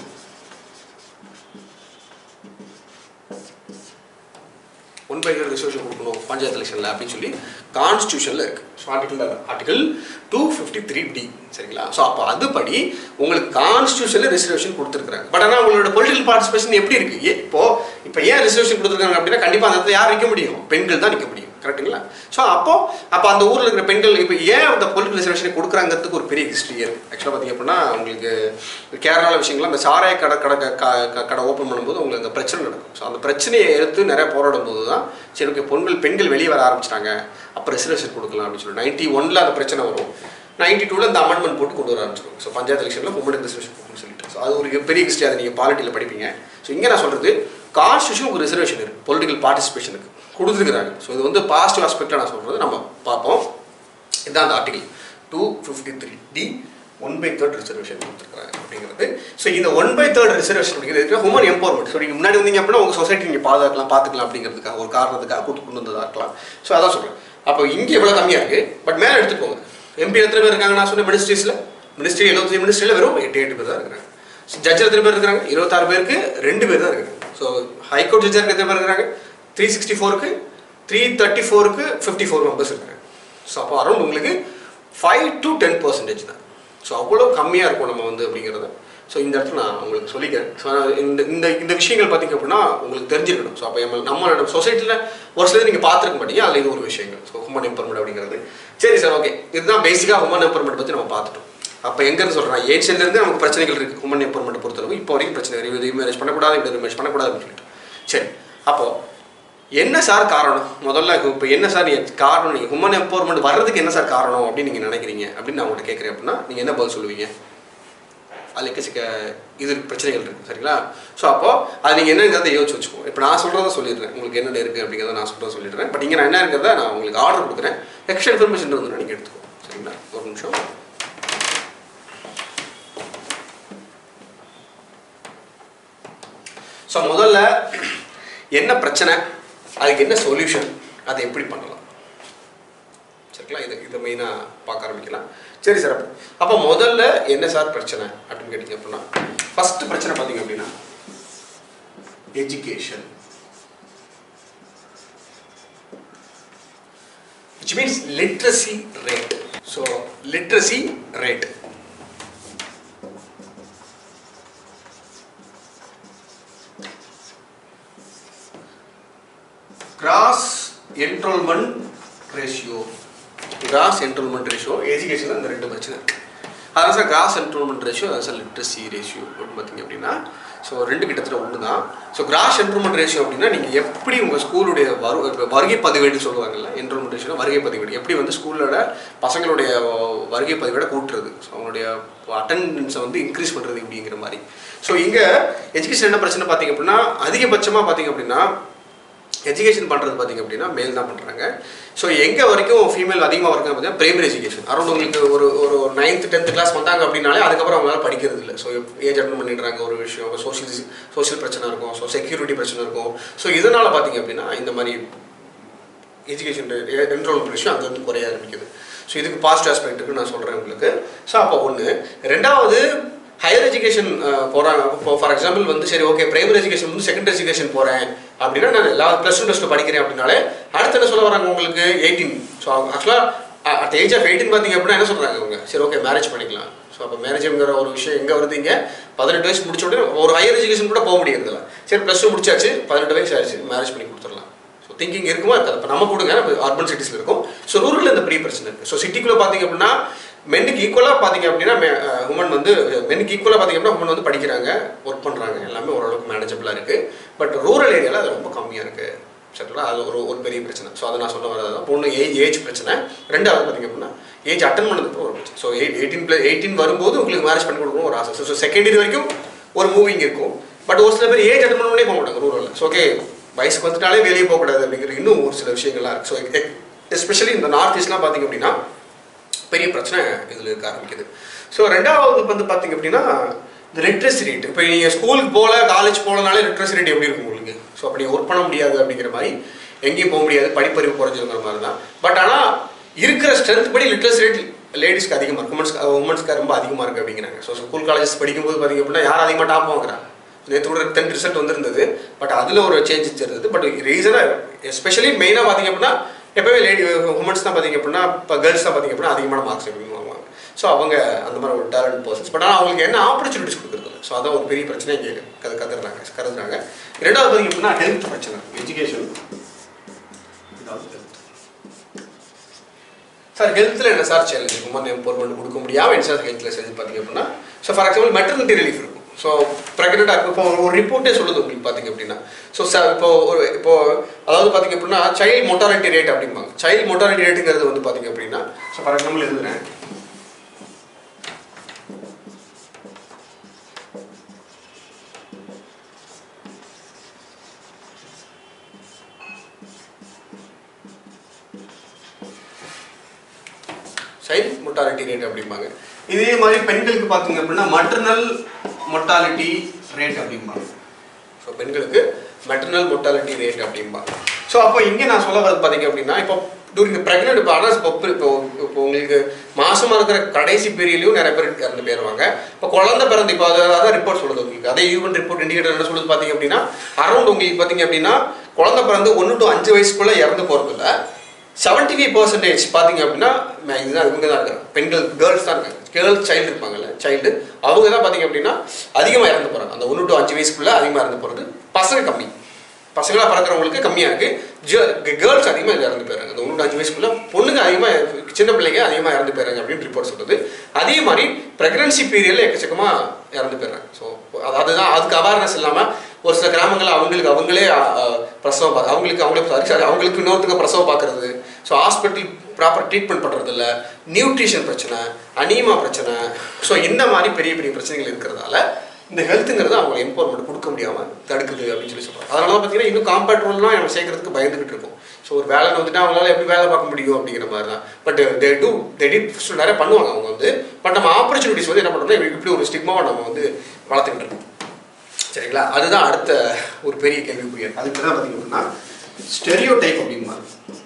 ஒன் பை தேர்ட் ரிசர்வேஷன் கொடுக்கணும் பஞ்சாயத்து எலெக்ஷனில் அப்படின்னு சொல்லி கான்ஸ்டியூஷனில் இருக்குது so article article two fifty three D சரிங்களா ஸோ அப்போ அதுபடி உங்களுக்கு கான்ஸ்டியூஷனில் ரிசர்வேஷன் கொடுத்துருக்காங்க பட் ஆனால் உங்களோட பொலிட்டிக்கல் பார்ட்டிசிபேஷன் எப்படி இருக்குது ஏ இப்போ இப்போ ஏன் ரிசர்வேஷன் கொடுத்துருக்காங்க அப்படின்னா கண்டிப்பாக அந்த இடத்துல யார் நிற்க முடியும் பெண்கள் தான் நிற்க முடியும் கரெக்ட்டுங்களா ஸோ அப்போ அப்போ அந்த ஊரில் இருக்கிற பெண்கள் இப்போ ஏன் அந்த பொலிட்டிக்கல் ரிசர்வேஷனை கொடுக்குறாங்கிறதுக்கு ஒரு பெரிய ஹிஸ்ட்ரி இருக்குது ஆக்சுவலாக பார்த்தீங்க அப்படின்னா உங்களுக்கு கேரளாவில் விஷயங்கள்லாம் அந்த சாராய கடை கடை க- க- கடை ஓப்பன் பண்ணும்போது உங்களுக்கு அந்த பிரச்சனை நடக்கும் ஸோ அந்த பிரச்சனையை எடுத்து நிறைய போராடும் போது தான் சரி ஓகே பொண்கள் பெண்கள் வெளியே வர ஆரம்பிச்சிட்டாங்க அப்போ ரிசர்வேஷன் கொடுக்கலாம் அப்படின்னு சொல்லி நைன்ட்டி ஒனில் அந்த பிரச்சனை வரும் நைன்டி டூவில் இந்த அமெண்ட்மெண்ட் போட்டு கொண்டு வர ஆரம்பிச்சிருக்கும் ஸோ பஞ்சாயத்து எலெக்ஷனில் உமன் ரிசர்வேஷன் கொடுக்கணும்னு சொல்லிட்டு ஸோ அது ஒரு பெரிய ஹிஸ்ட்ரி அதை நீங்கள் பாலிட்டியில் படிப்பீங்க ஸோ இங்கே நான் சொல்கிறது கான்ஸ்டியூஷன் ஒரு ரிசர்வேஷன் இருக்குது பொலிட்டிக்கல் பார்ட்டிசிபேஷனுக்கு கொடுத்துருக்குறாங்க ஸோ இது வந்து பாசிட்டிவ் ஆஸ்பெக்டாக நான் சொல்கிறது நம்ம பார்ப்போம் இதுதான் அந்த article two fifty three D one by third reservation கொடுத்துருக்காங்க அப்படிங்கிறது ஸோ இந்த ஒன் பை தேர்ட் ரிசர்வேஷன் அப்படிங்கிறது ஹியூமன் எம்பவர்மெண்ட் ஸோ நீங்கள் முன்னாடி வந்தீங்க அப்படின்னா உங்கள் சொசைட்டி நீங்கள் பாதுகாக்கலாம் பார்த்துக்கலாம் அப்படிங்கிறதுக்காக ஒரு காரணத்துக்காக கூட்டு கொண்டு வந்ததாக இருக்கலாம் ஸோ அதான் சொல்கிறேன் அப்போ இங்கே இவ்வளோ கம்மியாக இருக்குது பட் மேலே எடுத்துட்டு போங்க எம்பி எத்தனை பேர் இருக்காங்க நான் சொன்ன மினிஸ்ட்ரிஸில் மினிஸ்ட்ரி எழுபத்தஞ்சு மினிஸ்ட்ரியில் வெறும் எட்டு எட்டு பேர் தான் இருக்கிறாங்க ஜட்ஜ் எத்தனை பேர் இருக்கிறாங்க இருபத்தாறு பேருக்கு ரெண்டு பேர் தான் இருக்காங்க ஸோ ஹைகோர்ட் ஜட்ஜருக்கு எத்தனை பேர் இருக்கிறாங்க த்ரீ சிக்ஸ்டி ஃபோருக்கு த்ரீ தேர்ட்டி ஃபோருக்கு ஃபிஃப்டி ஃபோர் மெம்பர்ஸ் இருக்காங்க ஸோ அப்போ அரௌண்ட் உங்களுக்கு ஃபைவ் டு டென் பர்சன்டேஜ் தான் ஸோ அவ்வளோ கம்மியாக இருக்கும் நம்ம வந்து அப்படிங்கிறத ஸோ இந்த இடத்துல நான் உங்களுக்கு சொல்லிக்கிறேன் ஸோ இந்த இந்த இந்த விஷயங்கள் பார்த்தீங்க அப்படின்னா உங்களுக்கு தெரிஞ்சிருக்கணும் ஸோ அப்போ நம்ம நம்ம சொசைட்டியில் ஒரு சிலது நீங்கள் பார்த்துருக்க மாட்டீங்க அதில் இது ஒரு விஷயங்கள் ஸோ ஹுமன் எம்பவர்மெண்ட் அப்படிங்கிறது சரி சார் ஓகே இதுதான் பேசிக்காக ஹுமன் எம்பவர்மெண்ட் பற்றி நம்ம பார்த்துட்டோம் அப்போ எங்கேருந்து சொல்கிறேன் ஏன்ஷியன்லேருந்து நமக்கு பிரச்சனைகள் இருக்குது ஹுமன் எம்பவர்மெண்ட் பொறுத்தளவு இப்போ வரைக்கும் பிரச்சனை இருக்குது இது மேரேஜ் பண்ணக்கூடாது இப்படி மேரேஜ் பண்ணக்கூடாது அப்படின்னு சொல்லிட்டு சரி அப்போது என்ன சார் காரணம் முதல்ல இப்போ என்ன சார் நீங்க காரணம் நீங்கள் ஹுமன் எம்பவர்மெண்ட் வர்றதுக்கு என்ன சார் காரணம் அப்படின்னு நீங்கள் நினைக்கிறீங்க அப்படின்னு நான் உங்கள்கிட்ட கேட்குறேன் அப்படின்னா நீங்கள் என்ன பதில் சொல்லுவீங்க அதில் எக்கச்சக்க இது பிரச்சனைகள் இருக்குது சரிங்களா ஸோ அப்போ அது நீங்கள் என்னங்கிறத யோசிச்சு வச்சுக்கோங்க இப்போ நான் சொல்கிறத சொல்லிடுறேன் உங்களுக்கு என்னென்ன இருக்குது அப்படிங்கிறத நான் சொல்கிறத சொல்லிடுறேன் பட் இங்கே நான் என்ன இருக்கிறத நான் உங்களுக்கு ஆர்டர் கொடுக்குறேன் எக்ஸ்ட்ரா இன்ஃபர்மேஷன் இருந்ததுன்னா நீங்கள் எடுத்துக்கோங்க சரிங்களா ஒரு நிமிஷம் ஸோ முதல்ல என்ன பிரச்சனை அதுக்கு என்ன சொல்யூஷன் அதை எப்படி பண்ணலாம் சரிங்களா இது இதை மெயினாக பார்க்க ஆரம்பிக்கலாம் சரி சார் அப்போ அப்போ முதல்ல என்ன சார் பிரச்சனை அப்படின்னு கேட்டிங்க அப்படின்னா ஃபஸ்ட்டு பிரச்சனை பார்த்தீங்க அப்படின்னா education which means literacy rate so literacy rate gross enrollment ratio gross enrollment ratio education அந்த ரெண்டு பிரச்சனை இருக்கு அதான் சார் கிராஸ் என்ரோல்மெண்ட் ரேஷியோ அதான் சார் லிட்ரஸி ரேஷியோ அப்படின்னு பார்த்தீங்க அப்படின்னா ஸோ ரெண்டு கிட்டத்தட்ட ஒன்று தான் ஸோ கிராஸ் என்ரோல்மெண்ட் ரேஷியோ அப்படின்னா நீங்கள் எப்படி உங்கள் ஸ்கூலுடைய வரு இப்ப வருகை பதிவேடு சொல்லுவாங்கல்ல என்ரோல்மெண்ட் ரேஷியோ வருகை பதிவேடு எப்படி வந்து ஸ்கூலோட பசங்களுடைய வருகை பதிவேடை கூட்டுறது ஸோ அவங்களுடைய அட்டெண்டன்ஸை வந்து இன்க்ரீஸ் பண்ணுறது இப்படிங்கிற மாதிரி ஸோ இங்கே எஜுகேஷன் என்ன பிரச்சனை பார்த்தீங்க அப்படின்னா அதிகபட்சமாக பார்த்தீங்க அப்படின்னா எஜுகேஷன் பண்ணுறது பார்த்தீங்க அப்படின்னா மேல் தான் பண்ணுறாங்க ஸோ எங்கே வரைக்கும் ஃபீமேல் அதிகமாக இருக்காங்க பார்த்தீங்கன்னா பிரைமரி எஜுகேஷன் அரௌண்ட் உங்களுக்கு ஒரு ஒரு நைன்த் டென்த் கிளாஸ் வந்தாங்க அப்படின்னாலே அதுக்கப்புறம் அவங்களால படிக்கிறது இல்லை ஸோ ஏஜ் அட்டன் பண்ணிடுறாங்க ஒரு விஷயம் சோஷியல் சோஷியல் பிரச்சனை இருக்கும் ஸோ செக்யூரிட்டி பிரச்சனை இருக்கும் ஸோ இதனால் பார்த்தீங்க அப்படின்னா இந்த மாதிரி எஜுகேஷன் என்ரோல்மெண்ட் விஷயம் அங்கேருந்து குறைய ஆரம்பிக்குது ஸோ இதுக்கு பாசிட்டிவ் ஆஸ்பெக்ட் இருக்குன்னு நான் சொல்கிறேன் உங்களுக்கு ஸோ அப்போ ஒன்று ரெண்டாவது ஹையர் எஜுகேஷன் போகிறாங்க இப்போ ஃபார் எக்ஸாம்பிள் வந்து சரி ஓகே பிரைமரி எஜுகேஷன் வந்து செகண்டரி எஜுகேஷன் போகிறேன் அப்படின்னா நான் எல்லா ப்ளஸ் டூ ப்ளஸ் டூ படிக்கிறேன் அப்படின்னாலே அடுத்து என்ன சொல்ல வராங்க உங்களுக்கு எயிட்டீன் ஸோ ஆக்சுவலாக அட் ஏஜ் ஆஃப் எயிட்டீன் பார்த்தீங்க அப்படின்னா என்ன சொல்கிறாங்க அவங்க சரி ஓகே மேரேஜ் பண்ணிக்கலாம் ஸோ அப்போ மேரேஜ்ங்கிற ஒரு விஷயம் எங்கே வருது இங்கே பதினெட்டு வயசு முடிச்ச உடனே ஒரு ஹையர் எஜுகேஷன் கூட போக முடியறதில்ல சரி ப்ளஸ் டூ முடிச்சாச்சு பதினெட்டு வயசு ஆயிடுச்சு மேரேஜ் பண்ணி கொடுத்துடலாம் ஸோ திங்கிங் இருக்குமா இருக்காது இப்போ நம்ம கொடுங்க நம்ம அர்பன் சிட்டிஸில் இருக்கும் ஸோ ரூரலில் இந்த பெரிய பிரச்சனை இருக்குது ஸோ சிட்டிக்குள்ளே பார்த்தீங்க அப்படின்னா மென்னுக்கு ஈக்குவலாக பார்த்தீங்க அப்படின்னா உமன் வந்து மென்னுக்கு ஈக்குவலாக பார்த்தீங்க அப்படின்னா உமன் வந்து படிக்கிறாங்க ஒர்க் பண்ணுறாங்க எல்லாமே ஓரளவுக்கு மேனேஜபிளாக இருக்குது பட் ரூரல் ஏரியாவில் அது ரொம்ப கம்மியாக இருக்குது சரிங்களா அது ஒரு ஒரு பெரிய பிரச்சனை ஸோ அதை நான் சொல்ல வரது பொண்ணு ஏஜ் ஏஜ் பிரச்சனை ரெண்டாவது பார்த்தீங்க அப்படின்னா ஏஜ் அட்டன் பண்ணதுக்கு ஒரு பிரச்சனை so eight eighteen plus eighteen வரும்போது உங்களுக்கு மேரேஜ் பண்ணி கொடுக்கணும் ஒரு ஆசை ஸோ செகண்ட் இயர் வரைக்கும் ஒரு மூவிங் இருக்கும் பட் ஒரு சில பேர் ஏஜ் அட்டன் பண்ணவே போக மாட்டாங்க ரூரலில் ஸோ ஓகே வயசுக்கு வந்துட்டாலே வெளியே போகக்கூடாது அப்படிங்கிற இன்னும் ஒரு சில விஷயங்கள்லாம் இருக்குது ஸோ எஸ்பெஷலி இந்த நார்த் ஈஸ்ட்லாம் பார்த்தீங்க அப்படின்னா பெரிய பிரச்சனை இதில் இருக்க ஆரம்பிக்குது ஸோ ரெண்டாவது வந்து பார்த்தீங்க அப்படின்னா இந்த லிட்ரஸி ரேட் இப்போ நீங்கள் ஸ்கூலுக்கு போகல காலேஜ் போகலனாலே லிட்ரஸி ரேட் எப்படி இருக்கும் உங்களுக்கு ஸோ அப்படி ஒர்க் பண்ண முடியாது அப்படிங்கிற மாதிரி எங்கேயும் போக முடியாது படிப்பறிவு குறைஞ்சிருங்கிற மாதிரி தான் பட் ஆனால் இருக்கிற ஸ்ட்ரென்த் படி லிட்ரஸி ரேட் லேடிஸ்க்கு அதிகமாக இருக்கு உமன்ஸ்க்கு உமன்ஸ்க்கு ரொம்ப அதிகமாக இருக்குது அப்படிங்கிறாங்க ஸோ ஸ்கூல் காலேஜஸ் படிக்கும்போது பார்த்தீங்க அப்படின்னா யார் அதிகமாக டாப் வாங்குறாங்க நேற்று கூட டென்த் ரிசல்ட் வந்திருந்தது பட் அதில் ஒரு சேஞ்சஸ் இருந்தது பட் ரீசனாக எஸ்பெஷலி மெயினாக பார்த்தீங்க அப்படின்னா எப்போவே லேடி உமன்ஸ் தான் பார்த்தீங்க அப்படின்னா இப்போ கேர்ள்ஸ் தான் பார்த்தீங்க அப்படின்னா அதிகமான மார்க்ஸ் எப்படி வாங்குவாங்க ஸோ அவங்க அந்த மாதிரி ஒரு டேலண்ட் பர்சன்ஸ் பட் ஆனால் அவங்களுக்கு என்ன ஆப்பர்ச்சுனிட்டிஸ் கொடுக்குறது ஸோ அதான் ஒரு பெரிய பிரச்சனை இங்கே கது கத்துறாங்க கருதுறாங்க ரெண்டாவது பார்த்தீங்க அப்படின்னா ஹெல்த் பிரச்சனை எஜுகேஷன் இதாவது ஹெல்த் சார் ஹெல்த்தில் என்ன சார் சேலஞ்ச் உமன் எம்பவர்மெண்ட் கொடுக்க முடியாமல் என்ன சார் ஹெல்த்தில் செஞ்சு பார்த்தீங்க அப்படின்னா so for example maternity relief இருக்கும் ஸோ ப்ரெக்னெண்ட்டாக இப்போ ஒரு ரிப்போர்ட்டே சொல்லுது உங்களுக்கு பார்த்தீங்க அப்படின்னா ஸோ சார் இப்போ ஒரு இப்போ அதாவது பார்த்தீங்க அப்படின்னா சைல்ட் மொட்டாலிட்டி ரேட் அப்படிம்பாங்க சைல்ட் மொட்டாலிட்டி ரேட்டுங்கிறது வந்து பார்த்தீங்க அப்படின்னா ஸோ ஃபார் எக்ஸாம்பிள் எழுதுறேன் சைல்ட் மொட்டாலிட்டி ரேட் அப்படிம்பாங்க இதே மாதிரி பெண்களுக்கு பார்த்தீங்க அப்படின்னா மட்டர்னல் மொட்டாலிட்டி ரேட் அப்படிம்பாங்க ஸோ பெண்களுக்கு மெட்டர்னல் மொட்டாலிட்டி ரேட் அப்படிம்பாங்க ஸோ அப்போ இங்கே நான் சொல்ல வரது பார்த்தீங்க அப்படின்னா இப்போ டூரிங் ப்ரெக்னென்ட் இப்போ ஆனால் இப்போ இப்போ இப்போ உங்களுக்கு மாசமா இருக்கிற கடைசி பீரியட்லையும் நிறைய பேர் இறந்து போயிடுவாங்க இப்போ குழந்தை பிறந்து இப்போ அது அதான் ரிப்போர்ட் சொல்லுது உங்களுக்கு அதே யூவன் ரிப்போர்ட் இண்டிகேட்டர் என்ன சொல்லுது பார்த்தீங்க அப்படின்னா அரௌண்ட் உங்களுக்கு பார்த்தீங்க அப்படின்னா குழந்தை பிறந்து ஒன்று டு அஞ்சு வயசுக்குள்ளே இறந்து போகிறதில்ல செவன்டி ஃபைவ் பர்சன்டேஜ் பார்த்தீங்க அப்படின்னா ம- இதுதான் இவங்க தான் இருக்காங்க பெண்கள் கேர்ள்ஸ் தான் இருக்காங்க கேர்ள்ஸ் சைல்டு இருப்பாங்கல்ல சைல்டு அவங்க தான் பார்த்தீங்க அப்படின்னா அதிகமாக இறந்து போகிறாங்க அந்த ஒன்று டு அஞ்சு வயசுக்குள்ளே அதிகமாக இறந்து போகிறது பசங்க கம்மி பசங்களாக பிறக்கிறவங்களுக்கு கம்மியாக இருக்குது கேர்ள்ஸ் அதிகமாக இறந்து போயிடுறாங்க அந்த ஒன்று to அஞ்சு வயசுக்குள்ள பொண்ணுங்க அதிகமாக சின்ன பிள்ளைங்க அதிகமாக இறந்து போயிடுறாங்க அப்படின்னு ரிப்போர்ட் சொல்லுது அதே மாதிரி ப்ரெக்னன்சி பீரியடில் எக்கச்சக்கமாக இறந்து போயிடுறாங்க ஸோ அதுதான் அதுக்கு அவேர்னஸ் இல்லாமல் ஒரு சில கிராமங்களில் அவங்களுக்கு அவங்களே அ, அ, பிரசவம் பார்க்க அவங்களுக்கு அவங்களே சாரி சாரி அவங்களுக்கு இன்னொருத்துக்கு பிரசவம் பார்க்கறது ஸோ ஹாஸ்பிட்டல் ப்ராப்பர் ட்ரீட்மெண்ட் பண்ணுறது இல்லை நியூட்ரிஷன் பிரச்சனை அனீமா பிரச்சனை ஸோ இந்த மாதிரி பெரிய பெரிய பிரச்சனைகள் இருக்கிறதால இந்த ஹெல்த்துங்கிறது அவங்களை எம்பவர்மெண்ட் கொடுக்க முடியாமல் தடுக்குது அப்படின்னு சொல்லி சொல்கிறாங்க அதனால தான் பார்த்தீங்கன்னா இன்னும் காம்பேக்ட் ரூல்லாம் நம்ம சேர்க்கறதுக்கு பயந்துகிட்டு இருக்கோம் ஸோ ஒரு வேலை வந்துட்டு அவங்களால எப்படி வேலை பார்க்க முடியும் அப்படிங்கிற மாதிரி தான் but they do they did நிறைய பண்ணுவாங்க அவங்க வந்து பட் நம்ம ஆப்பர்ச்சுனிட்டிஸ் வந்து என்ன பண்ணுறோம்னா இப்படி ஒரு ஸ்டிக்மாவை நம்ம வந்து வளர்த்துக்கிட்டு இருக்கோம் சரிங்களா அதுதான் அடுத்த ஒரு பெரிய கேள்விக்குரிய அதுக்கு தான் பார்த்தீங்க அப்படின்னா ஸ்டெரியோ டைப் அப்படிம்பாங்க